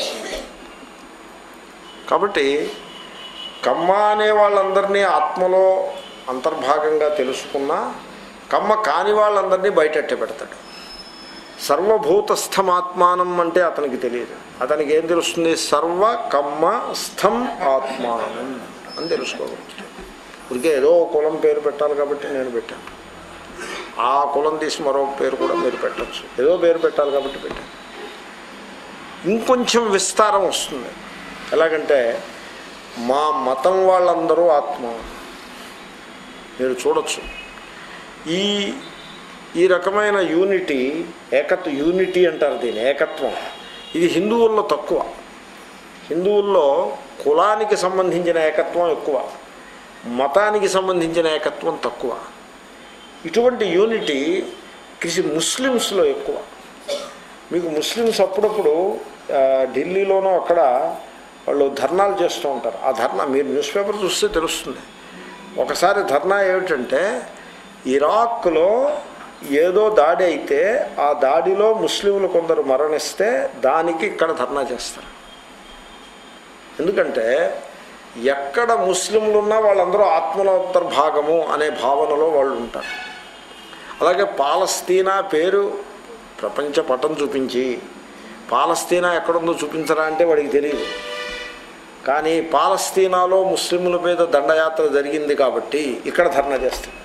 A: కాబట్టి కమ్మ అనే వాళ్ళందరినీ ఆత్మలో అంతర్భాగంగా తెలుసుకున్నా కమ్మ కాని వాళ్ళందరినీ బయటట్టే పెడతాడు సర్వభూతస్థమాత్మానం అంటే అతనికి తెలియదు అతనికి ఏం తెలుస్తుంది సర్వ కమ్మ స్థం ఆత్మానం అని తెలుసుకోగలుగుతాడు ఇప్పటికే ఏదో ఒక కులం పేరు పెట్టాలి కాబట్టి నేను పెట్టాను ఆ కులం తీసి మరో పేరు కూడా మీరు పెట్టచ్చు ఏదో పేరు పెట్టాలి కాబట్టి పెట్టాను ఇంకొంచెం విస్తారం వస్తుంది ఎలాగంటే మా మతం వాళ్ళందరూ ఆత్మ మీరు చూడొచ్చు ఈ ఈ రకమైన యూనిటీ ఏకత్వ యూనిటీ అంటారు దీని ఏకత్వం ఇది హిందువుల్లో తక్కువ హిందువుల్లో కులానికి సంబంధించిన ఏకత్వం ఎక్కువ మతానికి సంబంధించిన ఏకత్వం తక్కువ ఇటువంటి యూనిటీ కృషి ముస్లిమ్స్లో ఎక్కువ మీకు ముస్లిమ్స్ అప్పుడప్పుడు ఆ, ఢిల్లీలోనూ అక్కడ వాళ్ళు ధర్నాలు చేస్తూ ఉంటారు ఆ ధర్నా మీరు న్యూస్ పేపర్ చూస్తే తెలుస్తుంది ఒకసారి ధర్నా ఏమిటంటే ఇరాక్లో ఏదో దాడి అయితే ఆ దాడిలో ముస్లింలు కొందరు మరణిస్తే దానికి ఇక్కడ ధర్నా చేస్తారు ఎందుకంటే ఎక్కడ ముస్లింలు ఉన్నా వాళ్ళందరూ ఆత్మలోంతర్భాగము అనే భావనలో వాళ్ళు ఉంటారు అలాగే పాలస్తీనా పేరు ప్రపంచ పటం చూపించి పాలస్తీనా ఎక్కడుందో చూపించరా అంటే వాడికి తెలియదు కానీ పాలస్తీనాలో ముస్లింల మీద దండయాత్ర జరిగింది కాబట్టి ఇక్కడ ధర్నా చేస్తారు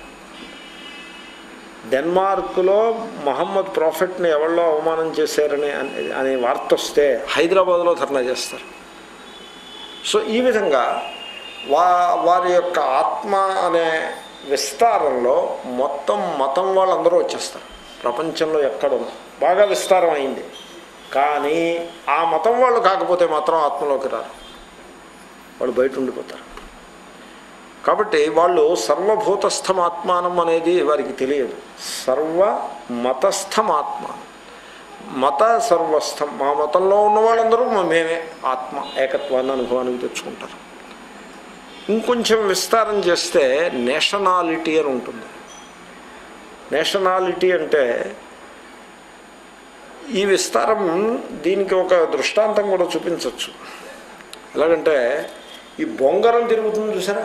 A: డెన్మార్క్లో మహమ్మద్ ప్రాఫిట్ని ఎవరిలో అవమానం చేశారని అనే- అనే వార్త వస్తే హైదరాబాద్లో ధర్నా చేస్తారు సో ఈ విధంగా వా వారి యొక్క ఆత్మ అనే విస్తారంలో మొత్తం మతం వాళ్ళందరూ వచ్చేస్తారు ప్రపంచంలో ఎక్కడ బాగా విస్తారం అయింది కానీ ఆ మతం వాళ్ళు కాకపోతే మాత్రం ఆత్మలోకి రారు వాళ్ళు బయట ఉండిపోతారు కాబట్టి వాళ్ళు సర్వభూతస్థమాత్మానం అనేది వారికి తెలియదు సర్వ మతస్థమాత్మానం మత సర్వస్థం మా మతంలో ఉన్న వాళ్ళందరూ మా మేమే ఆత్మ ఏకత్వాన్ని అనుభవానికి తెచ్చుకుంటారు ఇంకొంచెం విస్తారం చేస్తే నేషనాలిటీ అని ఉంటుంది నేషనాలిటీ అంటే ఈ విస్తారం దీనికి ఒక దృష్టాంతం కూడా చూపించవచ్చు ఎలాగంటే ఈ బొంగరం తిరుగుతుంది చూసారా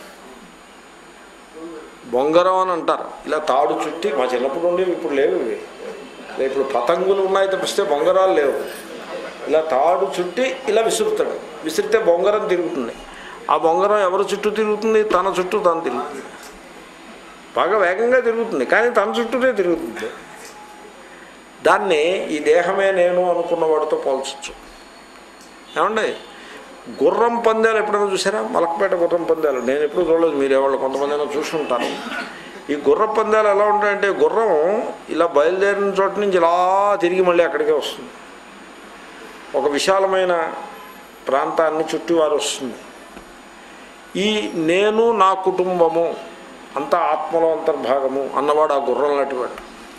A: బొంగరం అని అంటారు ఇలా తాడు చుట్టి మా చిన్నప్పుడు ఉండేవి ఇప్పుడు లేవు ఇవి ఇలా ఇప్పుడు పతంగులు ఉన్నాయి తప్పిస్తే బొంగరాలు లేవు ఇలా తాడు చుట్టి ఇలా విసురుతాడు విసిరితే బొంగరం తిరుగుతుంది ఆ బొంగరం ఎవరి చుట్టూ తిరుగుతుంది తన చుట్టూ తను తిరుగుతుంది బాగా వేగంగా తిరుగుతుంది కానీ తన చుట్టూనే తిరుగుతుంది దాన్ని ఈ దేహమే నేను అనుకున్న వాడితో పోల్చచ్చు ఏమండి గుర్రం పందాలు ఎప్పుడైనా చూసారా మలకపేట గుర్రం పందాలు నేను ఎప్పుడు చూడలేదు మీరు ఎవరు కొంతమంది అయినా చూసి ఉంటారు ఈ గుర్రం పందాలు ఎలా ఉంటాయంటే గుర్రం ఇలా బయలుదేరిన చోట నుంచి ఇలా తిరిగి మళ్ళీ అక్కడికే వస్తుంది ఒక విశాలమైన ప్రాంతాన్ని చుట్టి వారు వస్తుంది ఈ నేను నా కుటుంబము అంతా ఆత్మలో అంతర్భాగము అన్నవాడు ఆ గుర్రం లాంటివాడు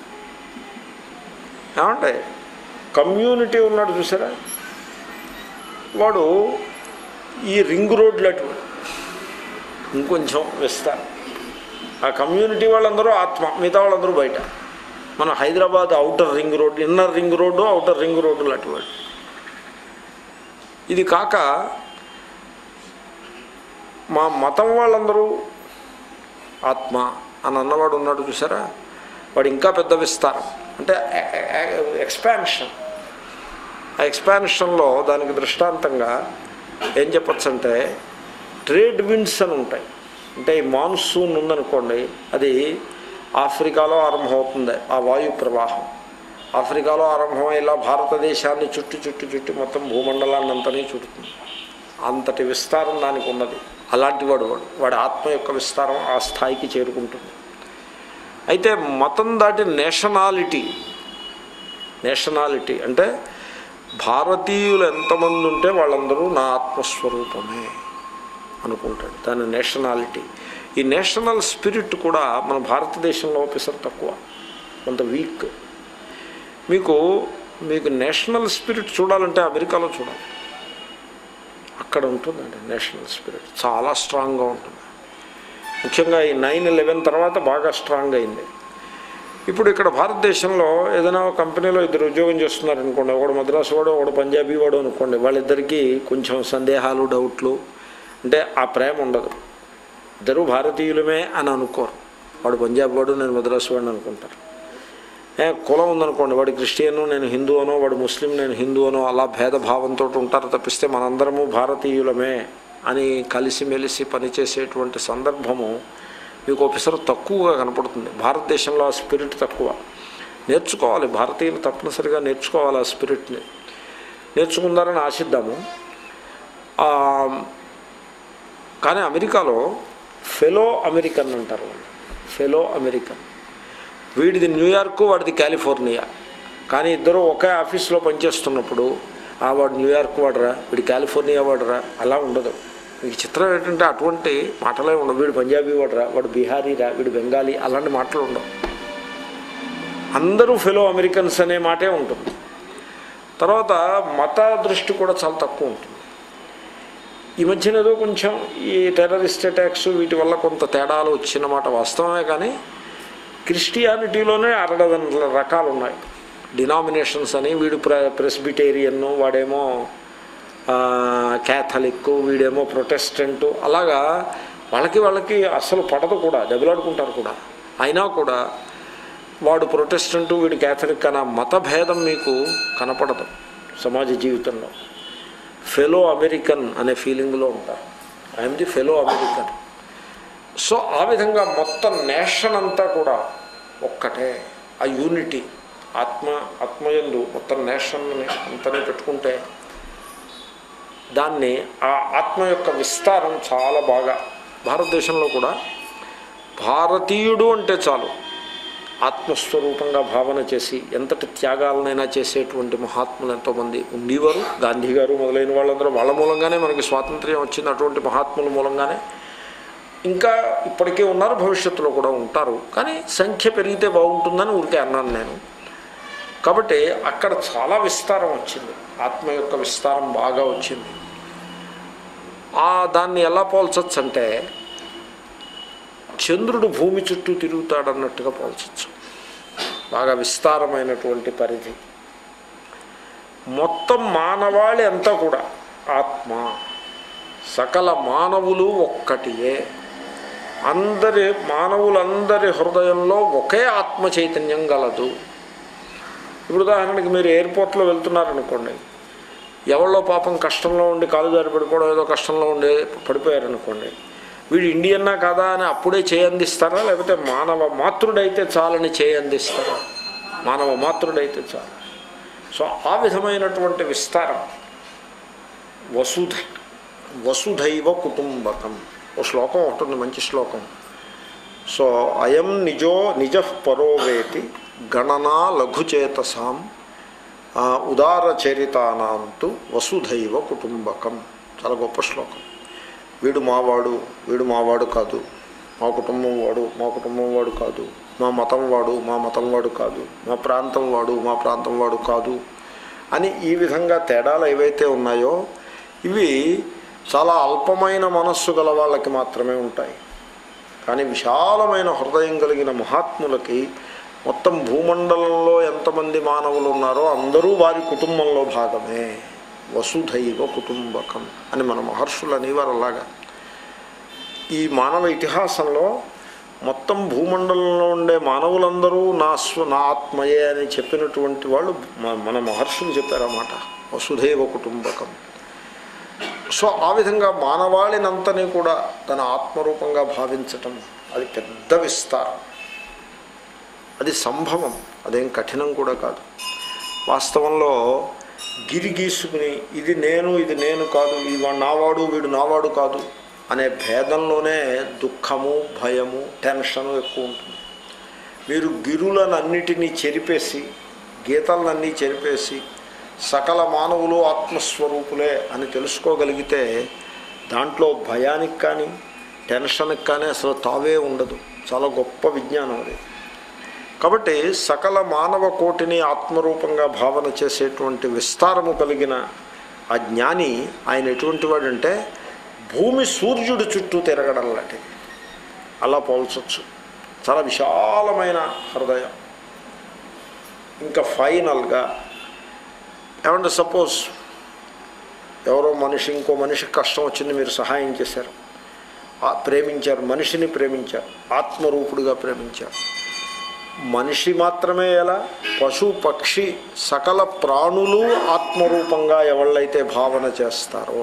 A: ఏమంటే కమ్యూనిటీ ఉన్నాడు చూసారా వాడు ఈ రింగ్ రోడ్ లాంటివాడు ఇంకొంచెం విస్తారం ఆ కమ్యూనిటీ వాళ్ళందరూ ఆత్మ మిగతా వాళ్ళందరూ బయట మన Hyderabad outer ring road inner ring road outer ring road లాంటివాడు ఇది కాక మా మతం వాళ్ళందరూ ఆత్మ అని అన్నవాడు ఉన్నాడు చూసారా వాడు ఇంకా పెద్ద విస్తారం అంటే ఎక్స్పాన్షన్ ఆ ఎక్స్పాన్షన్లో దానికి దృష్టాంతంగా ఏం చెప్పచ్చు అంటే ట్రేడ్ విండ్స్ అని ఉంటాయి అంటే ఈ మాన్సూన్ ఉందనుకోండి అది ఆఫ్రికాలో ఆరంభమవుతుంది ఆ వాయు ప్రవాహం ఆఫ్రికాలో ఆరంభమై ఇలా భారతదేశాన్ని చుట్టి చుట్టి చుట్టి మొత్తం భూమండలాన్ని అంతనే చుడుతుంది అంతటి విస్తారం దానికి ఉన్నది అలాంటి వాడు వాడు వాడి ఆత్మ యొక్క విస్తారం ఆ స్థాయికి చేరుకుంటుంది అయితే మతం దాటి నేషనాలిటీ నేషనాలిటీ అంటే భారతీయులు ఎంతమంది ఉంటే వాళ్ళందరూ నా ఆత్మస్వరూపమే అనుకుంటాడు దాని నేషనాలిటీ ఈ నేషనల్ స్పిరిట్ కూడా మన భారతదేశంలో పిసరు తక్కువ కొంత వీక్ మీకు మీకు నేషనల్ స్పిరిట్ చూడాలంటే అమెరికాలో చూడాలి అక్కడ ఉంటుందండి నేషనల్ స్పిరిట్ చాలా స్ట్రాంగ్గా ఉంటుంది ముఖ్యంగా ఈ నైన్ ఎలెవెన్ తర్వాత బాగా స్ట్రాంగ్ అయింది ఇప్పుడు ఇక్కడ భారతదేశంలో ఏదైనా ఒక కంపెనీలో ఇద్దరు ఉద్యోగం చేస్తున్నారు అనుకోండి ఒకడు మద్రాసు వాడు ఒకడు పంజాబీ వాడు అనుకోండి వాళ్ళిద్దరికీ కొంచెం సందేహాలు డౌట్లు అంటే ఆ ప్రేమ ఉండదు ఇద్దరు భారతీయులమే అని అనుకోరు వాడు పంజాబ్ వాడు నేను మద్రాసు వాడిని అనుకుంటారు ఏ కులం ఉందనుకోండి వాడు క్రిస్టియను నేను హిందూ అనో వాడు ముస్లిం నేను హిందూ అనో అలా భేదభావంతో ఉంటారు తప్పిస్తే మనందరము భారతీయులమే అని కలిసిమెలిసి పనిచేసేటువంటి సందర్భము మీకు ఒకసారి తక్కువగా కనపడుతుంది భారతదేశంలో ఆ స్పిరిట్ తక్కువ నేర్చుకోవాలి భారతీయులు తప్పనిసరిగా నేర్చుకోవాలి ఆ స్పిరిట్ని నేర్చుకుందారని ఆశిద్దాము ఆ, కానీ అమెరికాలో ఫెలో అమెరికన్ అంటారు వాళ్ళు ఫెలో అమెరికన్ వీడిది న్యూయార్క్ వాడిది కాలిఫోర్నియా కానీ ఇద్దరు ఒకే ఆఫీస్లో పనిచేస్తున్నప్పుడు ఆ వాడు న్యూయార్క్ వాడరా వీడు కాలిఫోర్నియా వాడరా అలా ఉండదు మీకు చిత్రం ఏంటంటే అటువంటి మాటలే ఉండవు వీడు పంజాబీ వాడరా వాడు బీహారీరా వీడు బెంగాలీ అలాంటి మాటలు ఉండవు అందరూ ఫెలో అమెరికన్స్ అనే మాటే ఉంటుంది తర్వాత మత దృష్టి కూడా చాలా తక్కువ ఉంటుంది ఈ మధ్యన ఏదో కొంచెం ఈ టెర్రరిస్ట్ అటాక్స్ వీటి వల్ల కొంత తేడాలు వచ్చిన మాట వాస్తవమే కానీ క్రిస్టియానిటీలోనే అరడదన రకాలు ఉన్నాయి డినామినేషన్స్ అని వీడు ప్ర ప్రెస్బిటేరియన్ వాడేమో ఆ, క్యాథలిక్ వీడేమో ప్రొటెస్టెంట్ అలాగా వాళ్ళకి వాళ్ళకి అస్సలు పడదు కూడా దెబ్బలాడుకుంటారు కూడా అయినా కూడా వాడు ప్రొటెస్టెంట్ వీడు క్యాథలిక్ అన్న మత భేదం మీకు కనపడదు సమాజ జీవితంలో ఫెలో అమెరికన్ అనే ఫీలింగ్లో ఉంటారు I'm the fellow American so ఆ విధంగా మొత్తం నేషన్ అంతా కూడా ఒక్కటే ఆ యూనిటీ ఆత్మ ఆత్మయందు మొత్తం నేషన్ని అంతనే పెట్టుకుంటే దాన్ని ఆ ఆత్మ యొక్క విస్తారం చాలా బాగా భారతదేశంలో కూడా భారతీయుడు అంటే చాలు ఆత్మస్వరూపంగా భావన చేసి ఎంతటి త్యాగాలనైనా చేసేటువంటి మహాత్ములు ఎంతోమంది ఉండేవారు గాంధీ గారు మొదలైన వాళ్ళందరూ వాళ్ళ మూలంగానే మనకి స్వాతంత్ర్యం వచ్చింది అటువంటి మహాత్ముల మూలంగానే ఇంకా ఇప్పటికే ఉన్నారు భవిష్యత్తులో కూడా ఉంటారు కానీ సంఖ్య పెరిగితే బాగుంటుందని ఊరికే అన్నాను నేను కాబట్టి అక్కడ చాలా విస్తారం వచ్చింది ఆత్మ యొక్క విస్తారం బాగా వచ్చింది ఆ దాన్ని ఎలా పోల్చచ్చు అంటే చంద్రుడు భూమి చుట్టూ తిరుగుతాడన్నట్టుగా పోల్చచ్చు బాగా విస్తారమైనటువంటి పరిధి మొత్తం మానవాళి అంతా కూడా ఆత్మ సకల మానవులు ఒక్కటియే అందరి మానవులందరి హృదయంలో ఒకే ఆత్మ చైతన్యం గలదు ఇప్పుడు ఉదాహరణకి మీరు ఎయిర్పోర్ట్లో వెళ్తున్నారనుకోండి ఎవరిలో పాపం కష్టంలో ఉండి కాలు జారి పడిపోవడం ఏదో కష్టంలో ఉండి పడిపోయారనుకోండి వీడు ఇండియన్నా కాదా అని అప్పుడే చేయందిస్తారా లేకపోతే మానవ మాతృడైతే చాలని చేయందిస్తారా మానవ మాతృడైతే చాలు సో ఆ విధమైనటువంటి విస్తారం వసుధ వసుధైవ కుటుంబకం ఓ శ్లోకం ఉంటుంది మంచి శ్లోకం సో అయం నిజో నిజ పరోవేతి గణనా లఘుచేతసాం ఆ, ఉదార చరితానాంతు వసుధైవ కుటుంబకం చాలా గొప్ప శ్లోకం వీడు మావాడు వీడు మావాడు కాదు మా కుటుంబం వాడు మా కుటుంబం వాడు కాదు మా మతం వాడు మా మతం వాడు కాదు మా ప్రాంతం వాడు మా ప్రాంతం వాడు కాదు అని ఈ విధంగా తేడాలు ఏవైతే ఉన్నాయో ఇవి చాలా అల్పమైన మనస్సు గల వాళ్ళకి మాత్రమే ఉంటాయి కానీ విశాలమైన హృదయం కలిగిన మహాత్ములకి మొత్తం భూమండలంలో ఎంతమంది మానవులు ఉన్నారో అందరూ వారి కుటుంబంలో భాగమే వసుధైవ కుటుంబకం అని మన మహర్షులు అనేవారు అలాగా ఈ మానవ ఇతిహాసంలో మొత్తం భూమండలంలో ఉండే మానవులందరూ నా స్వ నా ఆత్మయే అని చెప్పినటువంటి వాళ్ళు మ- మన మహర్షులు చెప్పారన్నమాట వసుధైవ కుటుంబకం సో ఆ విధంగా మానవాళినంతని కూడా తన ఆత్మరూపంగా భావించటం అది పెద్ద విస్తారం అది సంభవం అదేం కఠినం కూడా కాదు వాస్తవంలో గిరి గీసుకుని ఇది నేను ఇది నేను కాదు ఇది వా- నావాడు వీడు నావాడు కాదు అనే భేదంలోనే దుఃఖము భయము టెన్షను ఎక్కువ ఉంటుంది మీరు గిరులనన్నిటినీ చెరిపేసి గీతలనన్నీ చెరిపేసి సకల మానవులు ఆత్మస్వరూపులే అని తెలుసుకోగలిగితే దాంట్లో భయానికి కానీ టెన్షన్కి కానీ అసలు తావే ఉండదు చాలా గొప్ప విజ్ఞానం అది కాబట్టి సకల మానవ కోటిని ఆత్మరూపంగా భావన చేసేటువంటి విస్తారము కలిగిన ఆ జ్ఞాని ఆయన ఎటువంటి వాడంటే భూమి సూర్యుడు చుట్టూ తిరగడం లాంటిది అలా పోల్చొచ్చు చాలా విశాలమైన హృదయం ఇంకా ఫైనల్గా ఏమంటే సపోజ్ ఎవరో మనిషి ఇంకో మనిషికి కష్టం వచ్చింది మీరు సహాయం చేశారు ఆ ప్రేమించారు మనిషిని ప్రేమించారు ఆత్మరూపుడుగా ప్రేమించారు మనిషి మాత్రమే ఎలా పశు పక్షి సకల ప్రాణులు ఆత్మరూపంగా ఎవళ్ళైతే భావన చేస్తారో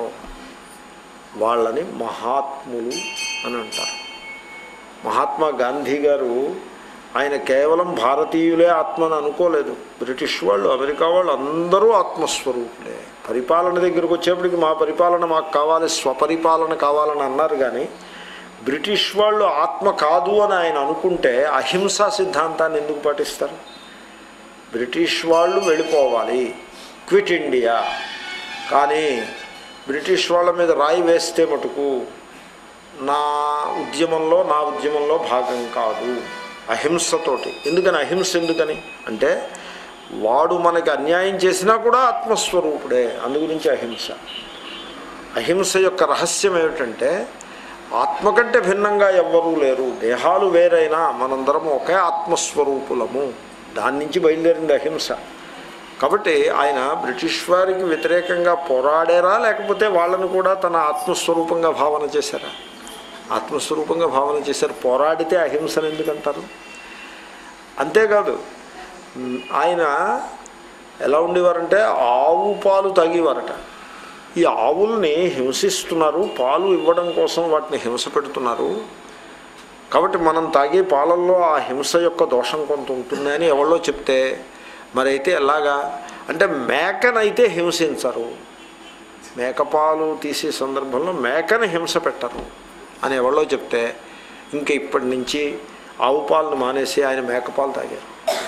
A: వాళ్ళని మహాత్ములు అని అంటారు మహాత్మా గాంధీ గారు ఆయన కేవలం భారతీయులే ఆత్మని అనుకోలేదు బ్రిటిష్ వాళ్ళు అమెరికా వాళ్ళు అందరూ ఆత్మస్వరూపులే పరిపాలన దగ్గరకు వచ్చేప్పటికి మా పరిపాలన మాకు కావాలి స్వపరిపాలన కావాలని అన్నారు కానీ బ్రిటిష్ వాళ్ళు ఆత్మ కాదు అని ఆయన అనుకుంటే అహింసా సిద్ధాంతాన్ని ఎందుకు పాటిస్తారు బ్రిటిష్ వాళ్ళు వెళ్ళిపోవాలి క్విట్ ఇండియా కానీ బ్రిటిష్ వాళ్ళ మీద రాయి వేస్తే మటుకు నా ఉద్యమంలో నా ఉద్యమంలో భాగం కాదు అహింసతోటి ఎందుకని అహింస ఎందుకని అంటే వాడు మనకి అన్యాయం చేసినా కూడా ఆత్మస్వరూపుడే అందుగురించి అహింస అహింస యొక్క రహస్యం ఏమిటంటే ఆత్మ కంటే భిన్నంగా ఎవ్వరూ లేరు దేహాలు వేరైనా మనందరం ఒకే ఆత్మస్వరూపులము దాని నుంచి బయలుదేరింది అహింస కాబట్టి ఆయన బ్రిటిష్ వారికి వ్యతిరేకంగా పోరాడారా లేకపోతే వాళ్ళని కూడా తన ఆత్మస్వరూపంగా భావన చేశారా ఆత్మస్వరూపంగా భావన చేశారు పోరాడితే అహింసను ఎందుకంటారు అంతేకాదు మ్, ఆయన ఎలా ఉండేవారంటే ఆవు పాలు తాగేవారట ఈ ఆవుల్ని హింసిస్తున్నారు పాలు ఇవ్వడం కోసం వాటిని హింస పెడుతున్నారు కాబట్టి మనం తాగే పాలల్లో ఆ హింస యొక్క దోషం కొంత ఉంటుంది అని ఎవరో చెప్తే మరైతే ఎలాగా అంటే మేకనైతే హింసించరు మేకపాలు తీసే సందర్భంలో మేకని హింస పెట్టరు అని ఎవరో చెప్తే ఇంక ఇప్పటి నుంచి ఆవు పాలను మానేసి ఆయన మేకపాలు తాగారు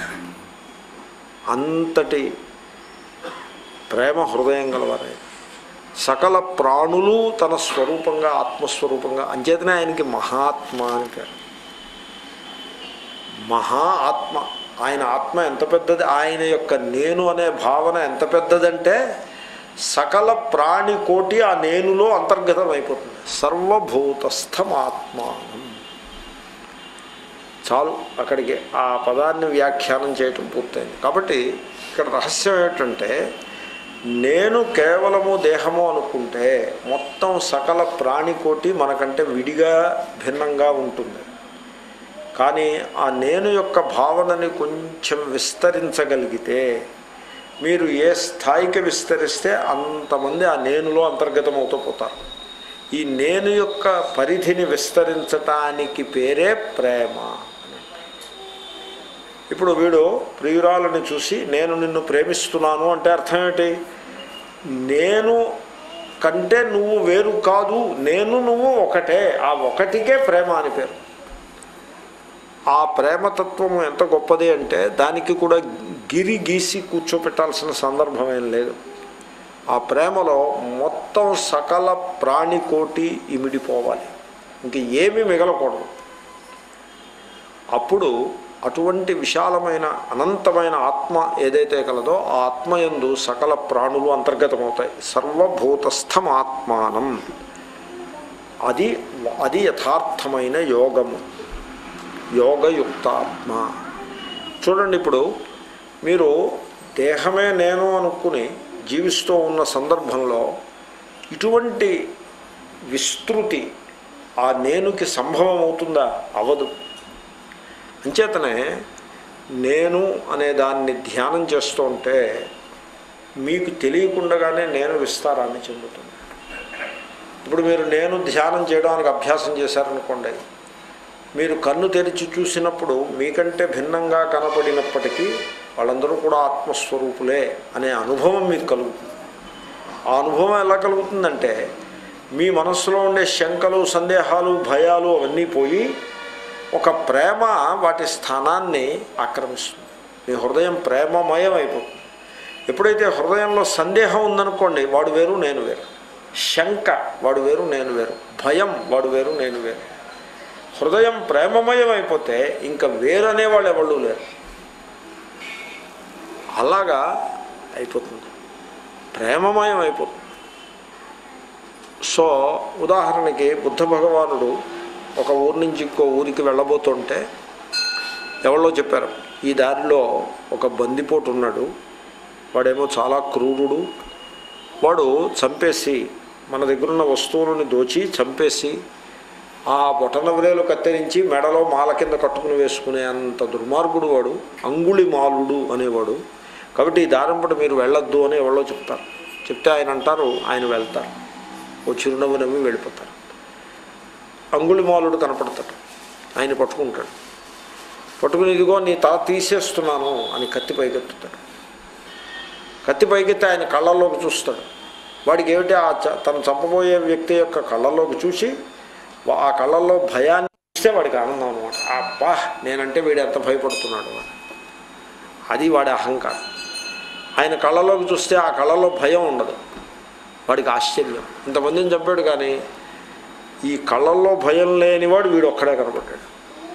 A: అంతటి ప్రేమ హృదయం గలవారు ఆయన సకల ప్రాణులు తన స్వరూపంగా ఆత్మస్వరూపంగా అంచేతనే ఆయనకి మహాత్మ అని పేరు మహా ఆత్మ ఆయన ఆత్మ ఎంత పెద్దది ఆయన యొక్క నేను అనే భావన ఎంత పెద్దదంటే సకల ప్రాణి కోటి ఆ నేనులో అంతర్గతం అయిపోతుంది సర్వభూతస్థమాత్మానం చాలు అక్కడికి ఆ పదాన్ని వ్యాఖ్యానం చేయటం పూర్తయింది కాబట్టి ఇక్కడ రహస్యం ఏమిటంటే నేను కేవలము దేహము అనుకుంటే మొత్తం సకల ప్రాణికోటి మనకంటే విడిగా భిన్నంగా ఉంటుంది కానీ ఆ నేను యొక్క భావనని కొంచెం విస్తరించగలిగితే మీరు ఏ స్థాయికి విస్తరిస్తే అంతమంది ఆ నేనులో అంతర్గతం అవుతూ పోతారు ఈ నేను యొక్క పరిధిని విస్తరించటానికి పేరే ప్రేమ అని ఇప్పుడు వీడు ప్రియురాలని చూసి నేను నిన్ను ప్రేమిస్తున్నాను అంటే అర్థం ఏంటి నేను కంటే నువ్వు వేరు కాదు నేను నువ్వు ఒకటే ఆ ఒకటికే ప్రేమ అని పేరు ఆ ప్రేమతత్వము ఎంత గొప్పది అంటే దానికి కూడా గిరి గీసి కూర్చోపెట్టాల్సిన సందర్భం ఏం లేదు ఆ ప్రేమలో మొత్తం సకల ప్రాణికోటి ఇమిడిపోవాలి ఇంక ఏమీ మిగలకూడదు అప్పుడు అటువంటి విశాలమైన అనంతమైన ఆత్మ ఏదైతే కలదో ఆ ఆత్మయందు సకల ప్రాణులు అంతర్గతమవుతాయి సర్వభూతస్థం ఆత్మానం అది అది యథార్థమైన యోగము యోగయుక్తాత్మ చూడండి ఇప్పుడు మీరు దేహమే నేను అనుకుని జీవిస్తూ ఉన్న సందర్భంలో ఇటువంటి విస్తృతి ఆ నేనుకి సంభవం అవుతుందా అవదు అంచేతనే నేను అనే దాన్ని ధ్యానం చేస్తూ ఉంటే మీకు తెలియకుండానే నేను విస్తారాన్ని చెందుతుంది ఇప్పుడు మీరు నేను ధ్యానం చేయడానికి అభ్యాసం చేశారనుకోండి మీరు కన్ను తెరిచి చూసినప్పుడు మీకంటే భిన్నంగా కనపడినప్పటికీ వాళ్ళందరూ కూడా ఆత్మస్వరూపులే అనే అనుభవం మీకు కలుగుతుంది ఆ అనుభవం ఎలా కలుగుతుందంటే మీ మనస్సులో ఉండే శంకలు సందేహాలు భయాలు అవన్నీ పోయి ఒక ప్రేమ వాటి స్థానాన్ని ఆక్రమిస్తుంది మీ హృదయం ప్రేమమయం అయిపోతుంది ఎప్పుడైతే హృదయంలో సందేహం ఉందనుకోండి వాడు వేరు నేను వేరు శంక వాడు వేరు నేను వేరు భయం వాడు వేరు నేను వేరు హృదయం ప్రేమమయం అయిపోతే ఇంకా వేరనే వాళ్ళు ఎవళ్ళు లేరు అలాగా అయిపోతుంది ప్రేమమయం అయిపోతుంది సో ఉదాహరణకి బుద్ధ భగవానుడు ఒక ఊరి నుంచి ఇంకో ఊరికి వెళ్ళబోతుంటే ఎవరో చెప్పారు ఈ దారిలో ఒక బందిపోటు ఉన్నాడు వాడేమో చాలా క్రూరుడు వాడు చంపేసి మన దగ్గరున్న వస్తువులను దోచి చంపేసి ఆ బొటనవ్రేలు కత్తిరించి మెడలో మాల కింద కట్టుకుని వేసుకునే అంత దుర్మార్గుడు వాడు అంగుళి మాలుడు అనేవాడు కాబట్టి ఈ దారంపట మీరు వెళ్ళొద్దు అని ఎవరో చెప్తారు చెప్తే ఆయన అంటారు ఆయన వెళ్తారు ఓ చిరునవ్వు నవ్వి వెళ్ళిపోతారు అంగుళిమాలుడు కనపడతాడు ఆయన పట్టుకుంటాడు పట్టుకుని ఇదిగో నీ తల తీసేస్తున్నాను అని కత్తి పైకెత్తుతాడు కత్తి పైకెత్తి ఆయన కళ్ళల్లోకి చూస్తాడు వాడికి ఏమిటి ఆ చ- తను చంపబోయే వ్యక్తి యొక్క కళ్ళల్లోకి చూసి వా- ఆ కళ్ళల్లో భయాన్ని చూస్తే వాడికి ఆనందం అనమాట అబ్బా నేనంటే వీడు ఎంత భయపడుతున్నాడు అని అది వాడి అహంకారం ఆయన కళ్ళలోకి చూస్తే ఆ కళ్ళలో భయం ఉండదు వాడికి ఆశ్చర్యం ఇంతమందిని చంపాడు కానీ ఈ కళ్ళల్లో భయం లేనివాడు వీడు ఒక్కడే కనపడ్డాడు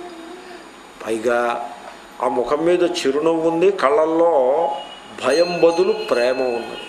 A: పైగా ఆ ముఖం మీద చిరునవ్వు ఉంది కళ్ళల్లో భయం బదులు ప్రేమ ఉన్నది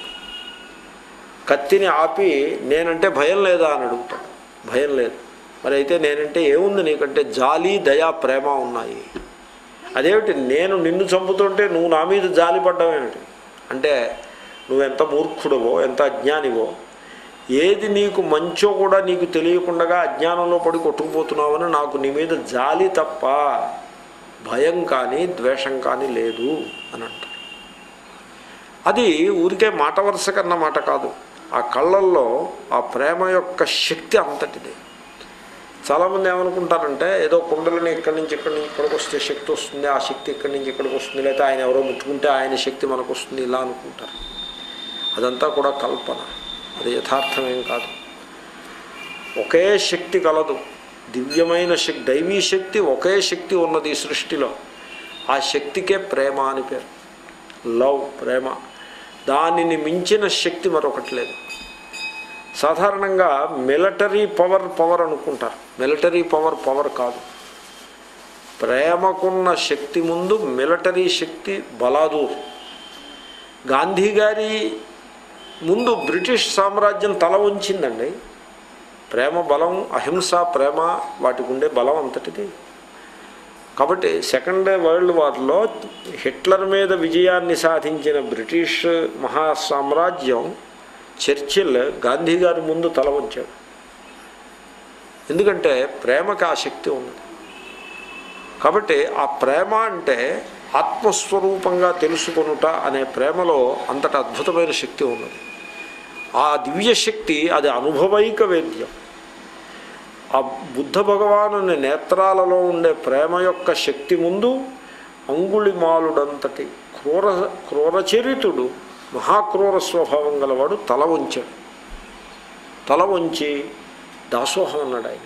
A: కత్తిని ఆపి నేనంటే భయం లేదా అని అడుగుతాడు భయం లేదు మరి అయితే నేనంటే ఏముంది నీకంటే జాలి దయ ప్రేమ ఉన్నాయి అదేమిటి నేను నిన్ను చంపుతుంటే నువ్వు నా మీద జాలి పడ్డావేమిటి అంటే నువ్వెంత మూర్ఖుడవో ఎంత అజ్ఞానివో ఏది నీకు మంచో కూడా నీకు తెలియకుండా అజ్ఞానంలో పడి కొట్టుకుపోతున్నావని నాకు నీ మీద జాలి తప్ప భయం కానీ ద్వేషం కానీ లేదు అని అంటారు అది ఊరికే మాట వరుస కన్న మాట కాదు ఆ కళ్ళల్లో ఆ ప్రేమ యొక్క శక్తి అంతటిది చాలామంది ఏమనుకుంటారంటే ఏదో కుండలని ఇక్కడి నుంచి ఇక్కడి నుంచి ఇక్కడికి వస్తే శక్తి వస్తుంది ఆ శక్తి ఇక్కడి నుంచి ఇక్కడికి వస్తుంది లేకపోతే ఆయన ఎవరో ముట్టుకుంటే ఆయన శక్తి మనకు వస్తుంది ఇలా అనుకుంటారు అదంతా కూడా కల్పన అది యథార్థమేం కాదు ఒకే శక్తి కలదు దివ్యమైన శక్తి దైవీ శక్తి ఒకే శక్తి ఉన్నది ఈ సృష్టిలో ఆ శక్తికే ప్రేమ అని పేరు లవ్ ప్రేమ దానిని మించిన శక్తి మరొకటి లేదు సాధారణంగా మిలిటరీ పవర్ పవర్ అనుకుంటారు మిలిటరీ పవర్ పవర్ కాదు ప్రేమకున్న శక్తి ముందు మిలిటరీ శక్తి బలాదూర్ గాంధీ గారి ముందు బ్రిటిష్ సామ్రాజ్యం తల ఉంచిందండి ప్రేమ బలం అహింస ప్రేమ వాటికి ఉండే బలం అంతటిది కాబట్టి సెకండ్ వరల్డ్ వార్లో హిట్లర్ మీద విజయాన్ని సాధించిన బ్రిటిష్ మహాసామ్రాజ్యం చర్చిల్ గాంధీ గారి ముందు తల వంచాడు ఎందుకంటే ప్రేమకి ఆ శక్తి ఉన్నది కాబట్టి ఆ ప్రేమ అంటే ఆత్మస్వరూపంగా తెలుసుకొనుట అనే ప్రేమలో అంతటి అద్భుతమైన శక్తి ఉన్నది ఆ దివ్య శక్తి అది అనుభవైక వేద్యం ఆ బుద్ధ భగవానుని నేత్రాలలో ఉండే ప్రేమ యొక్క శక్తి ముందు అంగుళిమాలుడంతటి క్రూర క్రూరచరితుడు మహాక్రూర స్వభావం గలవాడు తల వంచాడు తల వంచి దాసోహం అన్నాడు ఆయనకి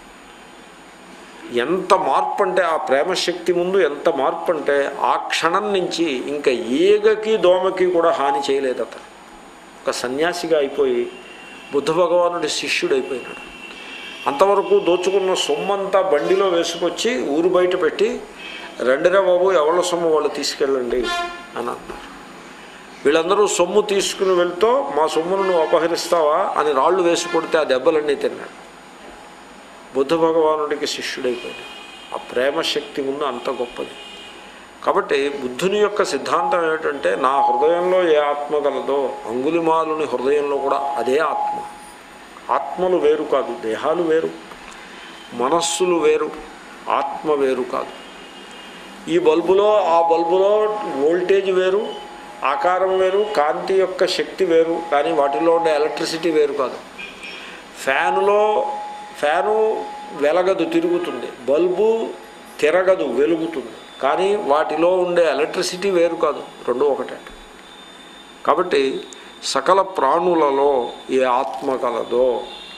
A: ఎంత మార్పు అంటే ఆ ప్రేమశక్తి ముందు ఎంత మార్పు అంటే ఆ క్షణం నుంచి ఇంకా ఈగకి దోమకి కూడా హాని చేయలేదు అతను ఒక సన్యాసిగా అయిపోయి బుద్ధ భగవానుడి శిష్యుడు అయిపోయినాడు అంతవరకు దోచుకున్న సొమ్మంతా బండిలో వేసుకొచ్చి ఊరు బయట పెట్టి రెండరా బాబు ఎవరి సొమ్ము వాళ్ళు తీసుకెళ్ళండి అని అన్నారు వీళ్ళందరూ సొమ్ము తీసుకుని వెళ్తూ మా సొమ్మును నువ్వు అపహరిస్తావా అని రాళ్ళు వేసి కొడితే ఆ దెబ్బలన్నీ తిన్నాడు బుద్ధ భగవానుడికి శిష్యుడైపోయాడు ఆ ప్రేమ శక్తి ముందు అంత గొప్పది కాబట్టి బుద్ధుని యొక్క సిద్ధాంతం ఏమిటంటే నా హృదయంలో ఏ ఆత్మ గలదో అంగులిమాలుని హృదయంలో కూడా అదే ఆత్మ ఆత్మలు వేరు కాదు దేహాలు వేరు మనస్సులు వేరు ఆత్మ వేరు కాదు ఈ బల్బులో ఆ బల్బులో వోల్టేజ్ వేరు ఆకారం వేరు కాంతి యొక్క శక్తి వేరు కానీ వాటిలో ఉండే ఎలక్ట్రిసిటీ వేరు కాదు ఫ్యానులో ఫ్యాను వెలగదు తిరుగుతుంది బల్బు తిరగదు వెలుగుతుంది కానీ వాటిలో ఉండే ఎలక్ట్రిసిటీ వేరు కాదు రెండు ఒకటే కాబట్టి సకల ప్రాణులలో ఏ ఆత్మ కలదో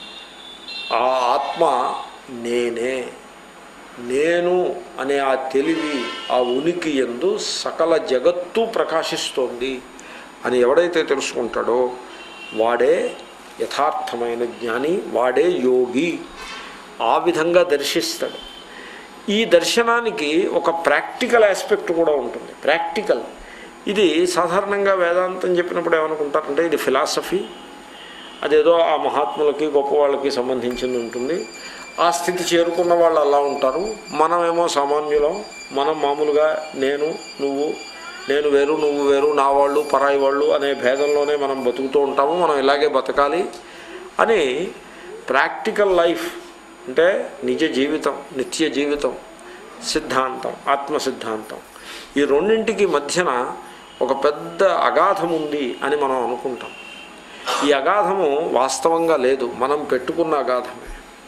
A: ఆ ఆత్మ నేనే నేను అనే ఆ తెలివి ఆ ఉనికి ఎందు సకల జగత్తు ప్రకాశిస్తోంది అని ఎవడైతే తెలుసుకుంటాడో వాడే యథార్థమైన జ్ఞాని వాడే యోగి ఆ విధంగా దర్శిస్తాడు ఈ దర్శనానికి ఒక ప్రాక్టికల్ ఆస్పెక్ట్ కూడా ఉంటుంది ప్రాక్టికల్ ఇది సాధారణంగా వేదాంతం చెప్పినప్పుడు ఏమనుకుంటారంటే ఇది ఫిలాసఫీ అదేదో ఆ మహాత్ములకి గొప్ప వాళ్ళకి సంబంధించింది ఉంటుంది ఆ స్థితి చేరుకున్న వాళ్ళు అలా ఉంటారు మనమేమో సామాన్యులం మనం మామూలుగా నేను నువ్వు నేను వేరు నువ్వు వేరు నా వాళ్ళు పరాయి వాళ్ళు అనే భేదంలోనే మనం బతుకుతూ ఉంటాము మనం ఇలాగే బతకాలి అని ప్రాక్టికల్ లైఫ్ అంటే నిజ జీవితం నిత్య జీవితం సిద్ధాంతం ఆత్మ సిద్ధాంతం ఈ రెండింటికి మధ్యన ఒక పెద్ద అగాధం ఉంది అని మనం అనుకుంటాం ఈ అగాధము వాస్తవంగా లేదు మనం పెట్టుకున్న అగాధమే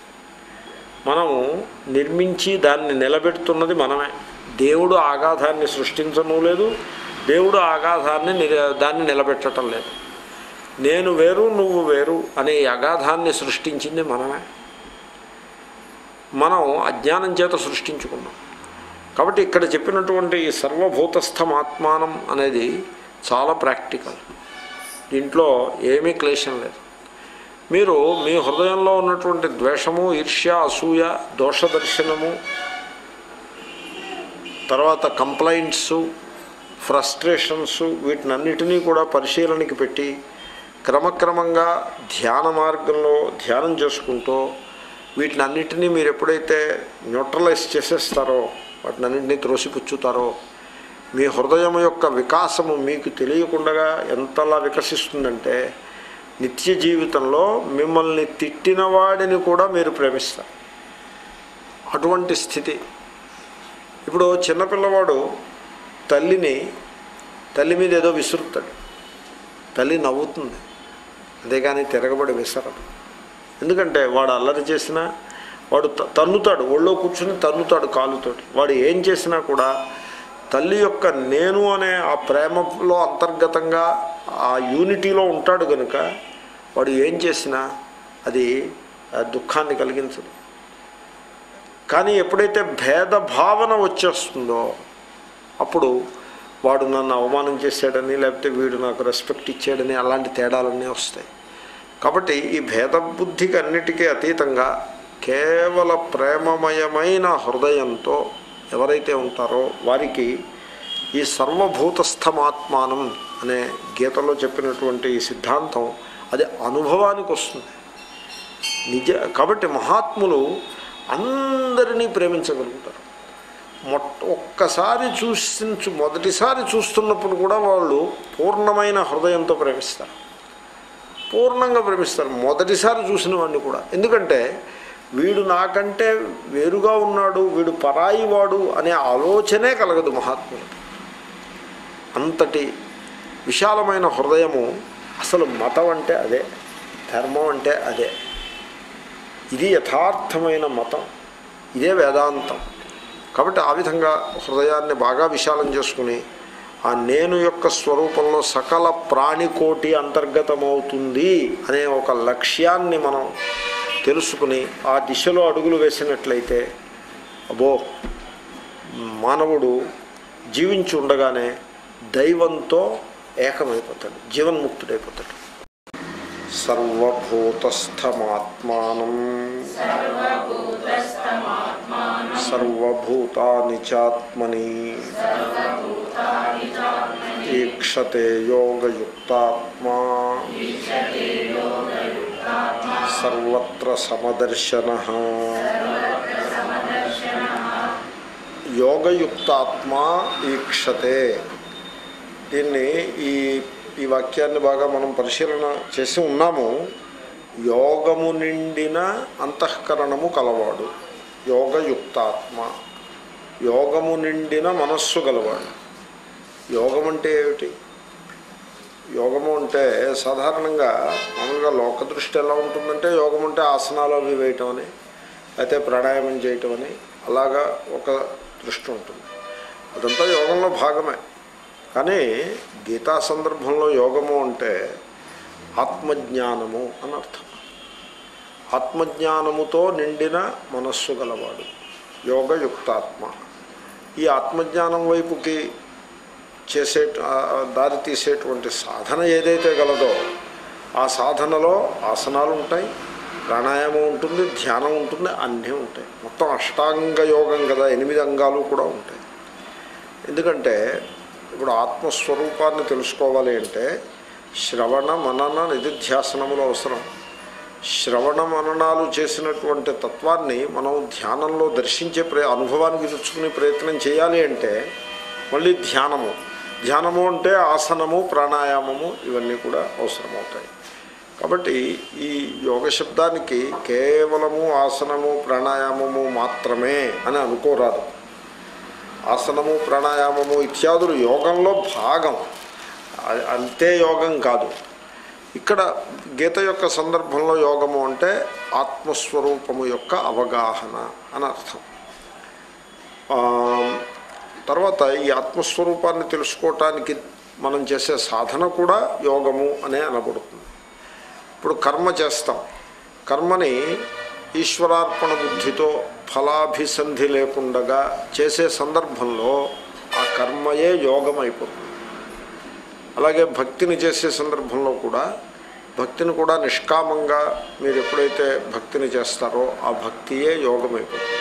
A: మనము నిర్మించి దాన్ని నిలబెడుతున్నది మనమే దేవుడు ఆగాధాన్ని సృష్టించడం లేదు దేవుడు ఆగాధాన్ని నిల దాన్ని నిలబెట్టడం లేదు నేను వేరు నువ్వు వేరు అనే ఈ అగాధాన్ని సృష్టించింది మనమే మనం అజ్ఞానం చేత సృష్టించుకున్నాం కాబట్టి ఇక్కడ చెప్పినటువంటి ఈ సర్వభూతస్థం ఆత్మానం అనేది చాలా ప్రాక్టికల్ దీంట్లో ఏమీ క్లేశం లేదు మీరు మీ హృదయంలో ఉన్నటువంటి ద్వేషము ఈర్ష్య అసూయ దోష దర్శనము తర్వాత కంప్లైంట్స్ ఫ్రస్ట్రేషన్స్ వీటినన్నిటినీ కూడా పరిశీలనకి పెట్టి క్రమక్రమంగా ధ్యాన మార్గంలో ధ్యానం చేసుకుంటూ వీటినన్నిటినీ మీరు ఎప్పుడైతే న్యూట్రలైజ్ చేసేస్తారో వాటినన్నింటినీ త్రోసిపుచ్చుతారో మీ హృదయం యొక్క వికాసము మీకు తెలియకుండా ఎంతలా వికసిస్తుందంటే నిత్య జీవితంలో మిమ్మల్ని తిట్టిన వాడిని కూడా మీరు ప్రేమిస్తారు అటువంటి స్థితి ఇప్పుడు చిన్నపిల్లవాడు తల్లిని తల్లి మీద ఏదో విసురుతాడు తల్లి నవ్వుతుంది అంతేగాని తిరగబడి విసరదు ఎందుకంటే వాడు అల్లరి చేసినా వాడు త- తన్నుతాడు ఒళ్ళో కూర్చుని తన్నుతాడు కాలుతోటి వాడు ఏం చేసినా కూడా తల్లి యొక్క నేను అనే ఆ ప్రేమలో అంతర్గతంగా ఆ యూనిటీలో ఉంటాడు కనుక వాడు ఏం చేసినా అది ఆ, దుఃఖాన్ని కలిగించదు కానీ ఎప్పుడైతే భేద భావన వచ్చేస్తుందో అప్పుడు వాడు నన్ను అవమానం చేశాడని లేకపోతే వీడు నాకు రెస్పెక్ట్ ఇచ్చాడని అలాంటి తేడాలన్నీ వస్తాయి కాబట్టి ఈ భేద బుద్ధికి అన్నిటికీ అతీతంగా కేవల ప్రేమమయమైన హృదయంతో ఎవరైతే ఉంటారో వారికి ఈ సర్వభూతస్థమాత్మానం అనే గీతలో చెప్పినటువంటి ఈ సిద్ధాంతం అది అనుభవానికి వస్తుంది నిజ కాబట్టి మహాత్ములు అందరినీ ప్రేమించగలుగుతారు మొట్ట ఒక్కసారి చూసించు మొదటిసారి చూస్తున్నప్పుడు కూడా వాళ్ళు పూర్ణమైన హృదయంతో ప్రేమిస్తారు పూర్ణంగా ప్రేమిస్తారు మొదటిసారి చూసిన వాడిని కూడా ఎందుకంటే వీడు నాకంటే వేరుగా ఉన్నాడు వీడు పరాయి వాడు అనే ఆలోచనే కలగదు మహాత్ములకి అంతటి విశాలమైన హృదయము అసలు మతం అంటే అదే ధర్మం అంటే అదే ఇది యథార్థమైన మతం ఇదే వేదాంతం కాబట్టి ఆ విధంగా హృదయాన్ని బాగా విశాలం చేసుకుని ఆ నేను యొక్క స్వరూపంలో సకల ప్రాణికోటి అంతర్గతమవుతుంది అనే ఒక లక్ష్యాన్ని మనం తెలుసుకుని ఆ దిశలో అడుగులు వేసినట్లయితే అబో మానవుడు జీవించి ఉండగానే దైవంతో ఏకమైపోతాడు జీవన్ముక్తుడైపోతాడు సర్వభూతస్థమాత్మానం సర్వభూతాని చాత్మని ఈక్షతే యోగయుక్తాత్మా సర్వత్ర సమదర్శన యోగయుక్తాత్మా ఈక్షతే దీన్ని ఈ ఈ వాక్యాన్ని బాగా మనం పరిశీలన చేసి ఉన్నాము యోగము నిండిన అంతఃకరణము కలవాడు యోగయుక్తాత్మ యోగము నిండిన మనస్సు గలవాడు యోగం అంటే ఏమిటి యోగము అంటే సాధారణంగా మామూలుగా లోక దృష్టి ఎలా ఉంటుందంటే యోగం అంటే ఆసనాలు అవి వేయటం అని అయితే ప్రాణాయామం చేయటం అని అలాగా ఒక దృష్టి ఉంటుంది అదంతా యోగంలో భాగమే కానీ గీతా సందర్భంలో యోగము అంటే ఆత్మజ్ఞానము అని అర్థం ఆత్మజ్ఞానముతో నిండిన మనస్సు గలవాడు యోగయుక్తాత్మ ఈ ఆత్మజ్ఞానం వైపుకి చేసే ఆ దారి తీసేటువంటి సాధన ఏదైతే గలదో ఆ సాధనలో ఆసనాలు ఉంటాయి ప్రాణాయామం ఉంటుంది ధ్యానం ఉంటుంది అన్నీ ఉంటాయి మొత్తం అష్టాంగ యోగం కదా ఎనిమిది అంగాలు కూడా ఉంటాయి ఎందుకంటే ఇప్పుడు ఆత్మస్వరూపాన్ని తెలుసుకోవాలి అంటే శ్రవణ మనన నిధిధ్యాసనములు అవసరం శ్రవణ మననాలు చేసినటువంటి తత్వాన్ని మనం ధ్యానంలో దర్శించే ప్రే అనుభవానికి తెచ్చుకునే ప్రయత్నం చేయాలి అంటే మళ్ళీ ధ్యానము ధ్యానము అంటే ఆసనము ప్రాణాయామము ఇవన్నీ కూడా అవసరమవుతాయి కాబట్టి ఈ యోగ శబ్దానికి కేవలము ఆసనము ప్రాణాయామము మాత్రమే అని అనుకోరాదు ఆసనము ప్రాణాయామము ఇత్యాదులు యోగంలో భాగం అ- అంతే యోగం కాదు ఇక్కడ గీత యొక్క సందర్భంలో యోగము అంటే ఆత్మస్వరూపము యొక్క అవగాహన అని అర్థం ఆ, తర్వాత ఈ ఆత్మస్వరూపాన్ని తెలుసుకోవటానికి మనం చేసే సాధన కూడా యోగము అనే అనబడుతుంది ఇప్పుడు కర్మ చేస్తాం కర్మని ఈశ్వరార్పణ బుద్ధితో ఫలాభిసంధి లేకుండగా చేసే సందర్భంలో ఆ కర్మయే యోగం అయిపోతుంది అలాగే భక్తిని చేసే సందర్భంలో కూడా భక్తిని కూడా నిష్కామంగా మీరు ఎప్పుడైతే భక్తిని చేస్తారో ఆ భక్తియే యోగమైపోతుంది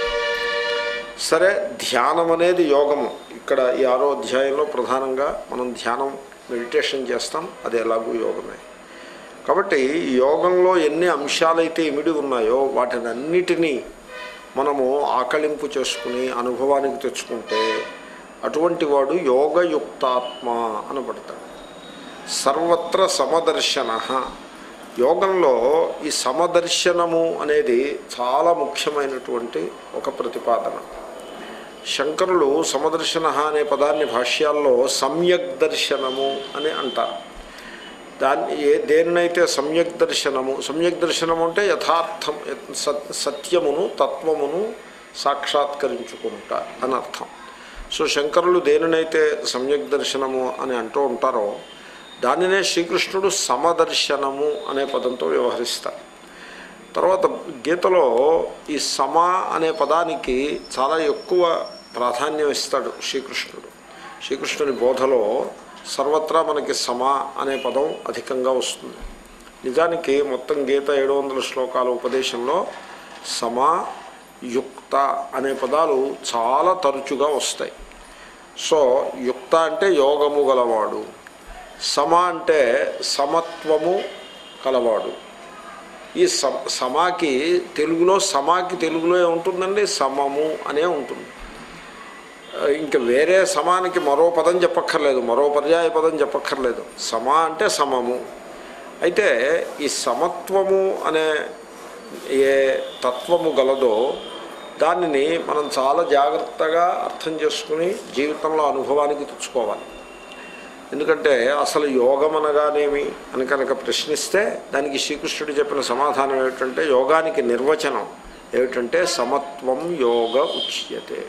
A: సరే ధ్యానం అనేది యోగము ఇక్కడ ఈ ఆరో అధ్యాయంలో ప్రధానంగా మనం ధ్యానం మెడిటేషన్ చేస్తాం అది ఎలాగూ యోగమే కాబట్టి ఈ యోగంలో ఎన్ని అంశాలైతే ఇమిడి ఉన్నాయో వాటిని అన్నిటినీ మనము ఆకలింపు చేసుకుని అనుభవానికి తెచ్చుకుంటే అటువంటి వాడు యోగయుక్తాత్మ అనబడతాడు సర్వత్ర సమదర్శన యోగంలో ఈ సమదర్శనము అనేది చాలా ముఖ్యమైనటువంటి ఒక ప్రతిపాదన శంకరులు సమదర్శన అనే పదాన్ని భాష్యాల్లో సమ్యక్ దర్శనము అని అంటారు దాన్ని ఏ దేన్నైతే సమ్యక్ దర్శనము సమ్యక్ దర్శనము అంటే యథార్థం సత్ సత్యమును తత్వమును సాక్షాత్కరించుకుంటా అని అర్థం సో శంకరులు దేనినైతే సమ్యక్ దర్శనము అని అంటూ ఉంటారో దానినే శ్రీకృష్ణుడు సమదర్శనము అనే పదంతో వ్యవహరిస్తారు తర్వాత గీతలో ఈ సమ అనే పదానికి చాలా ఎక్కువ ప్రాధాన్యం ఇస్తాడు శ్రీకృష్ణుడు శ్రీకృష్ణుని బోధలో సర్వత్రా మనకి సమ అనే పదం అధికంగా వస్తుంది నిజానికి మొత్తం గీత ఏడు వందల శ్లోకాల ఉపదేశంలో సమ యుక్త అనే పదాలు చాలా తరచుగా వస్తాయి సో యుక్త అంటే యోగము గలవాడు సమ అంటే సమత్వము కలవాడు ఈ సమ సమాకి తెలుగులో సమాకి తెలుగులో ఏముంటుందండి సమము అనే ఉంటుంది ఇంకా వేరే సమానికి మరో పదం చెప్పక్కర్లేదు మరో పర్యాయ పదం చెప్పక్కర్లేదు సమ అంటే సమము అయితే ఈ సమత్వము అనే ఏ తత్వము గలదో దానిని మనం చాలా జాగ్రత్తగా అర్థం చేసుకుని జీవితంలో అనుభవానికి తెచ్చుకోవాలి ఎందుకంటే అసలు యోగం అనగానేమి అని కనుక ప్రశ్నిస్తే దానికి శ్రీకృష్ణుడు చెప్పిన సమాధానం ఏమిటంటే యోగానికి నిర్వచనం ఏమిటంటే సమత్వం యోగ ఉచ్యతే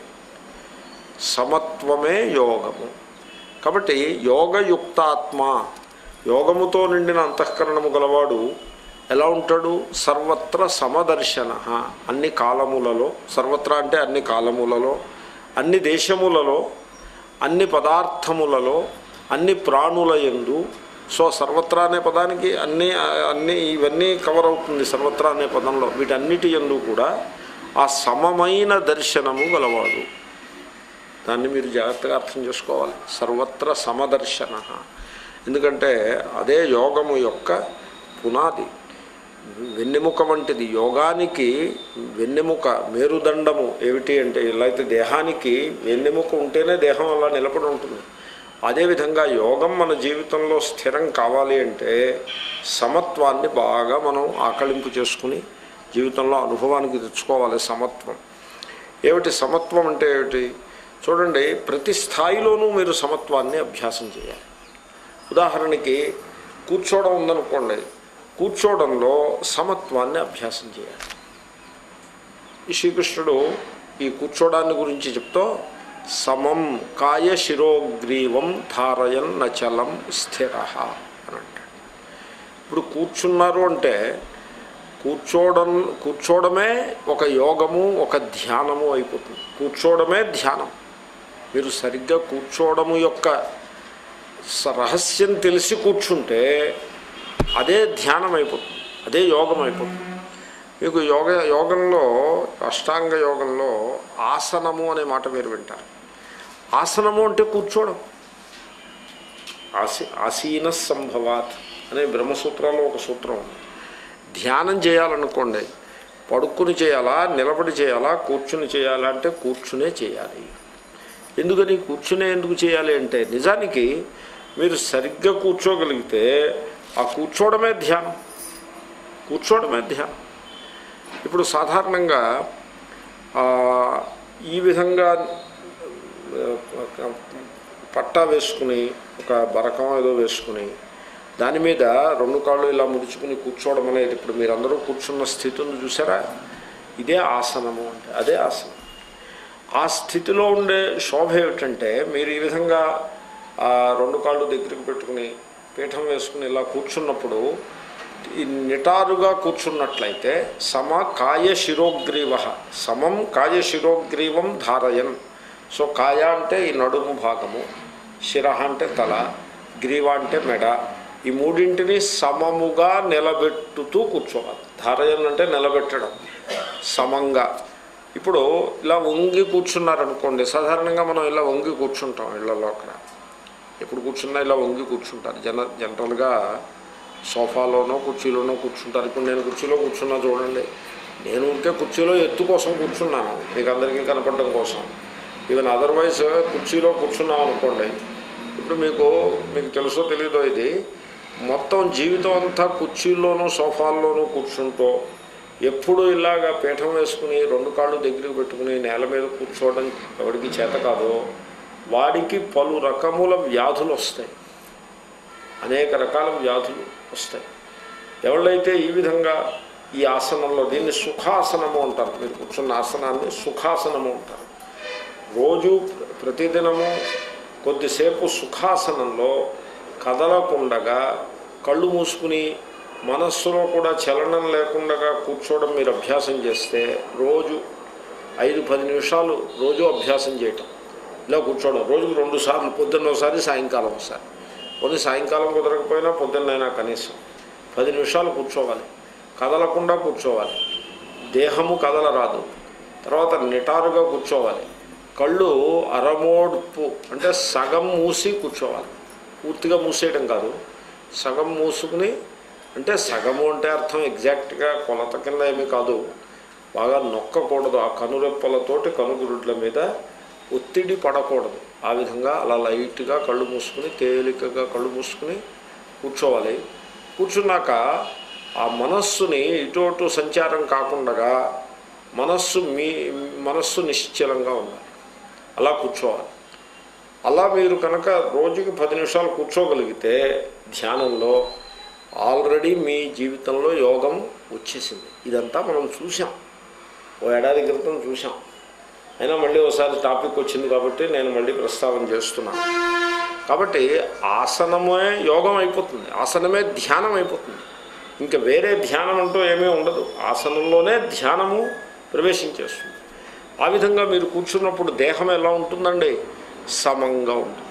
A: సమత్వమే యోగము కాబట్టి యోగయుక్తాత్మ యోగముతో నిండిన అంతఃకరణము గలవాడు ఎలా ఉంటాడు సర్వత్ర సమదర్శన అన్ని కాలములలో సర్వత్రా అంటే అన్ని కాలములలో అన్ని దేశములలో అన్ని పదార్థములలో అన్ని ప్రాణుల యందు సో సర్వత్రా అనే పదానికి అన్ని అన్ని ఇవన్నీ కవర్ అవుతుంది సర్వత్రా అనే పదంలో వీటన్నిటి ఎందు కూడా ఆ సమమైన దర్శనము గలవాడు దాన్ని మీరు జాగ్రత్తగా అర్థం చేసుకోవాలి సర్వత్ర సమదర్శన ఎందుకంటే అదే యోగము యొక్క పునాది వెన్నెముక వంటిది యోగానికి వెన్నెముక మేరుదండము ఏమిటి అంటే ఇలా అయితే దేహానికి వెన్నెముక ఉంటేనే దేహం అలా నిలబడి ఉంటుంది అదేవిధంగా యోగం మన జీవితంలో స్థిరం కావాలి అంటే సమత్వాన్ని బాగా మనం ఆకలింపు చేసుకుని జీవితంలో అనుభవానికి తెచ్చుకోవాలి సమత్వం ఏమిటి సమత్వం అంటే ఏమిటి చూడండి ప్రతి స్థాయిలోనూ మీరు సమత్వాన్ని అభ్యాసం చేయాలి ఉదాహరణకి కూర్చోవడం ఉందనుకోండి కూర్చోవడంలో సమత్వాన్ని అభ్యాసం చేయాలి ఈ శ్రీకృష్ణుడు ఈ కూర్చోడాన్ని గురించి చెప్తూ సమం కాయ శిరోగ్రీవం ధారయన్ నచలం స్థిర అని అంటాడు ఇప్పుడు కూర్చున్నారు అంటే కూర్చోవడం కూర్చోవడమే ఒక యోగము ఒక ధ్యానము అయిపోతుంది కూర్చోవడమే ధ్యానం మీరు సరిగ్గా కూర్చోవడము యొక్క స- రహస్యం తెలిసి కూర్చుంటే అదే ధ్యానం అయిపోతుంది అదే యోగం అయిపోతుంది మీకు యోగ యోగంలో అష్టాంగ యోగంలో ఆసనము అనే మాట మీరు వింటారు ఆసనము అంటే కూర్చోవడం ఆసి ఆసీన సంభవాత్ అనే బ్రహ్మసూత్రాల్లో ఒక సూత్రం ఉంది ధ్యానం చేయాలనుకోండి పడుక్కుని చేయాలా నిలబడి చేయాలా కూర్చుని చేయాలా అంటే కూర్చునే చేయాలి ఎందుకని కూర్చునే ఎందుకు చేయాలి అంటే నిజానికి మీరు సరిగ్గా కూర్చోగలిగితే ఆ కూర్చోవడమే ధ్యానం కూర్చోవడమే ధ్యానం ఇప్పుడు సాధారణంగా ఆ, ఈ విధంగా ఆ, పట్టా వేసుకుని ఒక బరకం ఏదో వేసుకుని దాని మీద రెండు కాళ్ళు ఇలా ముడుచుకుని కూర్చోవడం అనేది ఇప్పుడు మీరందరూ కూర్చున్న స్థితిని చూసారా ఇదే ఆసనము అంటే అదే ఆసనం ఆ స్థితిలో ఉండే శోభ ఏమిటంటే మీరు ఈ విధంగా ఆ రెండు కాళ్ళు దగ్గరికి పెట్టుకుని పీఠం వేసుకుని ఇలా కూర్చున్నప్పుడు ఈ నిటారుగా కూర్చున్నట్లయితే సమ కాయ శిరోగ్రీవ సమం కాయ శిరోగ్రీవం ధారయన్ సో కాయ అంటే ఈ నడుము భాగము శిర అంటే తల గ్రీవ అంటే మెడ ఈ మూడింటిని సమముగా నిలబెట్టుతూ కూర్చోవాలి ధారయన్ అంటే నిలబెట్టడం సమంగా ఇప్పుడు ఇలా వంగి కూర్చున్నారనుకోండి సాధారణంగా మనం ఇలా వంగి కూర్చుంటాం ఇళ్లలో అక్కడ ఎప్పుడు కూర్చున్నా ఇలా వంగి కూర్చుంటారు జన జనరల్గా సోఫాలోనో కుర్చీలోనో కూర్చుంటారు ఇప్పుడు నేను కుర్చీలో కూర్చున్నా చూడండి నేను ఉంటే కుర్చీలో ఎత్తు కోసం కూర్చున్నాను మీకు అందరికీ కనపడడం కోసం ఈవెన్ అదర్వైజ్ కుర్చీలో కూర్చున్నాం అనుకోండి ఇప్పుడు మీకు మీకు తెలుసో తెలియదో ఇది మొత్తం జీవితం అంతా కుర్చీల్లోనూ సోఫాల్లోనూ కూర్చుంటూ ఎప్పుడు ఇలాగా పీఠం వేసుకుని రెండు కాళ్ళు దగ్గరికి పెట్టుకుని నేల మీద కూర్చోవడం ఎవరికి చేత కాదో వాడికి పలు రకముల వ్యాధులు వస్తాయి అనేక రకాల వ్యాధులు వస్తాయి ఎవళ్ళైతే ఈ విధంగా ఈ ఆసనంలో దీన్ని సుఖాసనము అంటారు మీరు కూర్చున్న ఆసనాన్ని సుఖాసనము అంటారు రోజు ప్రతిదినము కొద్దిసేపు సుఖాసనంలో కదలకుండగా కళ్ళు మూసుకుని మనస్సులో కూడా చలనం లేకుండా కూర్చోవడం మీరు అభ్యాసం చేస్తే రోజు ఐదు పది నిమిషాలు రోజు అభ్యాసం చేయటం ఇలా కూర్చోవడం రోజుకు రెండు సార్లు పొద్దున్న ఒకసారి సాయంకాలం ఒకసారి కొన్ని సాయంకాలం కుదరకపోయినా పొద్దున్నైనా కనీసం పది నిమిషాలు కూర్చోవాలి కదలకుండా కూర్చోవాలి దేహము కదలరాదు తర్వాత నిటారుగా కూర్చోవాలి కళ్ళు అరమోడ్పు అంటే సగం మూసి కూర్చోవాలి పూర్తిగా మూసేయడం కాదు సగం మూసుకుని అంటే సగము అంటే అర్థం ఎగ్జాక్ట్గా కొలత కింద ఏమీ కాదు బాగా నొక్కకూడదు ఆ కనురెప్పలతోటి కనుగురుడ్ల మీద ఒత్తిడి పడకూడదు ఆ విధంగా అలా లైట్గా కళ్ళు మూసుకుని తేలికగా కళ్ళు మూసుకుని కూర్చోవాలి కూర్చున్నాక ఆ మనస్సుని ఇటు అటు సంచారం కాకుండా మనస్సు మీ మనస్సు నిశ్చలంగా ఉండాలి అలా కూర్చోవాలి అలా మీరు కనుక రోజుకి పది నిమిషాలు కూర్చోగలిగితే ధ్యానంలో ఆల్రెడీ మీ జీవితంలో యోగం వచ్చేసింది ఇదంతా మనం చూసాం ఓ ఏడాది క్రితం చూసాం అయినా మళ్ళీ ఒకసారి టాపిక్ వచ్చింది కాబట్టి నేను మళ్ళీ ప్రస్తావన చేస్తున్నాను కాబట్టి ఆసనమే యోగం అయిపోతుంది ఆసనమే ధ్యానం అయిపోతుంది ఇంకా వేరే ధ్యానం అంటూ ఏమీ ఉండదు ఆసనంలోనే ధ్యానము ప్రవేశించేస్తుంది ఆ విధంగా మీరు కూర్చున్నప్పుడు దేహం ఎలా ఉంటుందండి సమంగా ఉంటుంది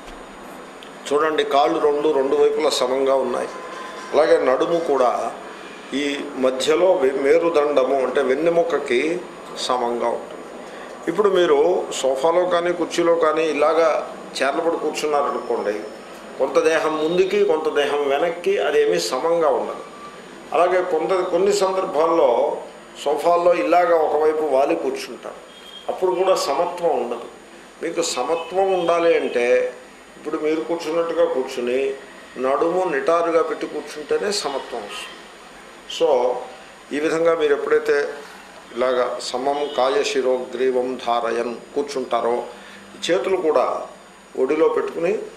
A: చూడండి కాళ్ళు రెండు రెండు వైపులా సమంగా ఉన్నాయి అలాగే నడుము కూడా ఈ మధ్యలో వె- మేరుదండము అంటే వెన్నెముకకి సమంగా ఉంటుంది ఇప్పుడు మీరు సోఫాలో కానీ కుర్చీలో కానీ ఇలాగా చేర్లపడి కూర్చున్నారనుకోండి కొంత దేహం ముందుకి కొంత దేహం వెనక్కి అదేమీ సమంగా ఉండదు అలాగే కొంత కొన్ని సందర్భాల్లో సోఫాల్లో ఇలాగ ఒకవైపు వాలి కూర్చుంటారు అప్పుడు కూడా సమత్వం ఉండదు మీకు సమత్వం ఉండాలి అంటే ఇప్పుడు మీరు కూర్చున్నట్టుగా కూర్చుని నడుము నిటారుగా పెట్టి కూర్చుంటేనే సమత్వం వస్తుంది సో ఈ విధంగా మీరు ఎప్పుడైతే ఇలాగా సమం కాయశిరో గ్రీవం ధారయన్ కూర్చుంటారో ఈ చేతులు కూడా ఒడిలో పెట్టుకుని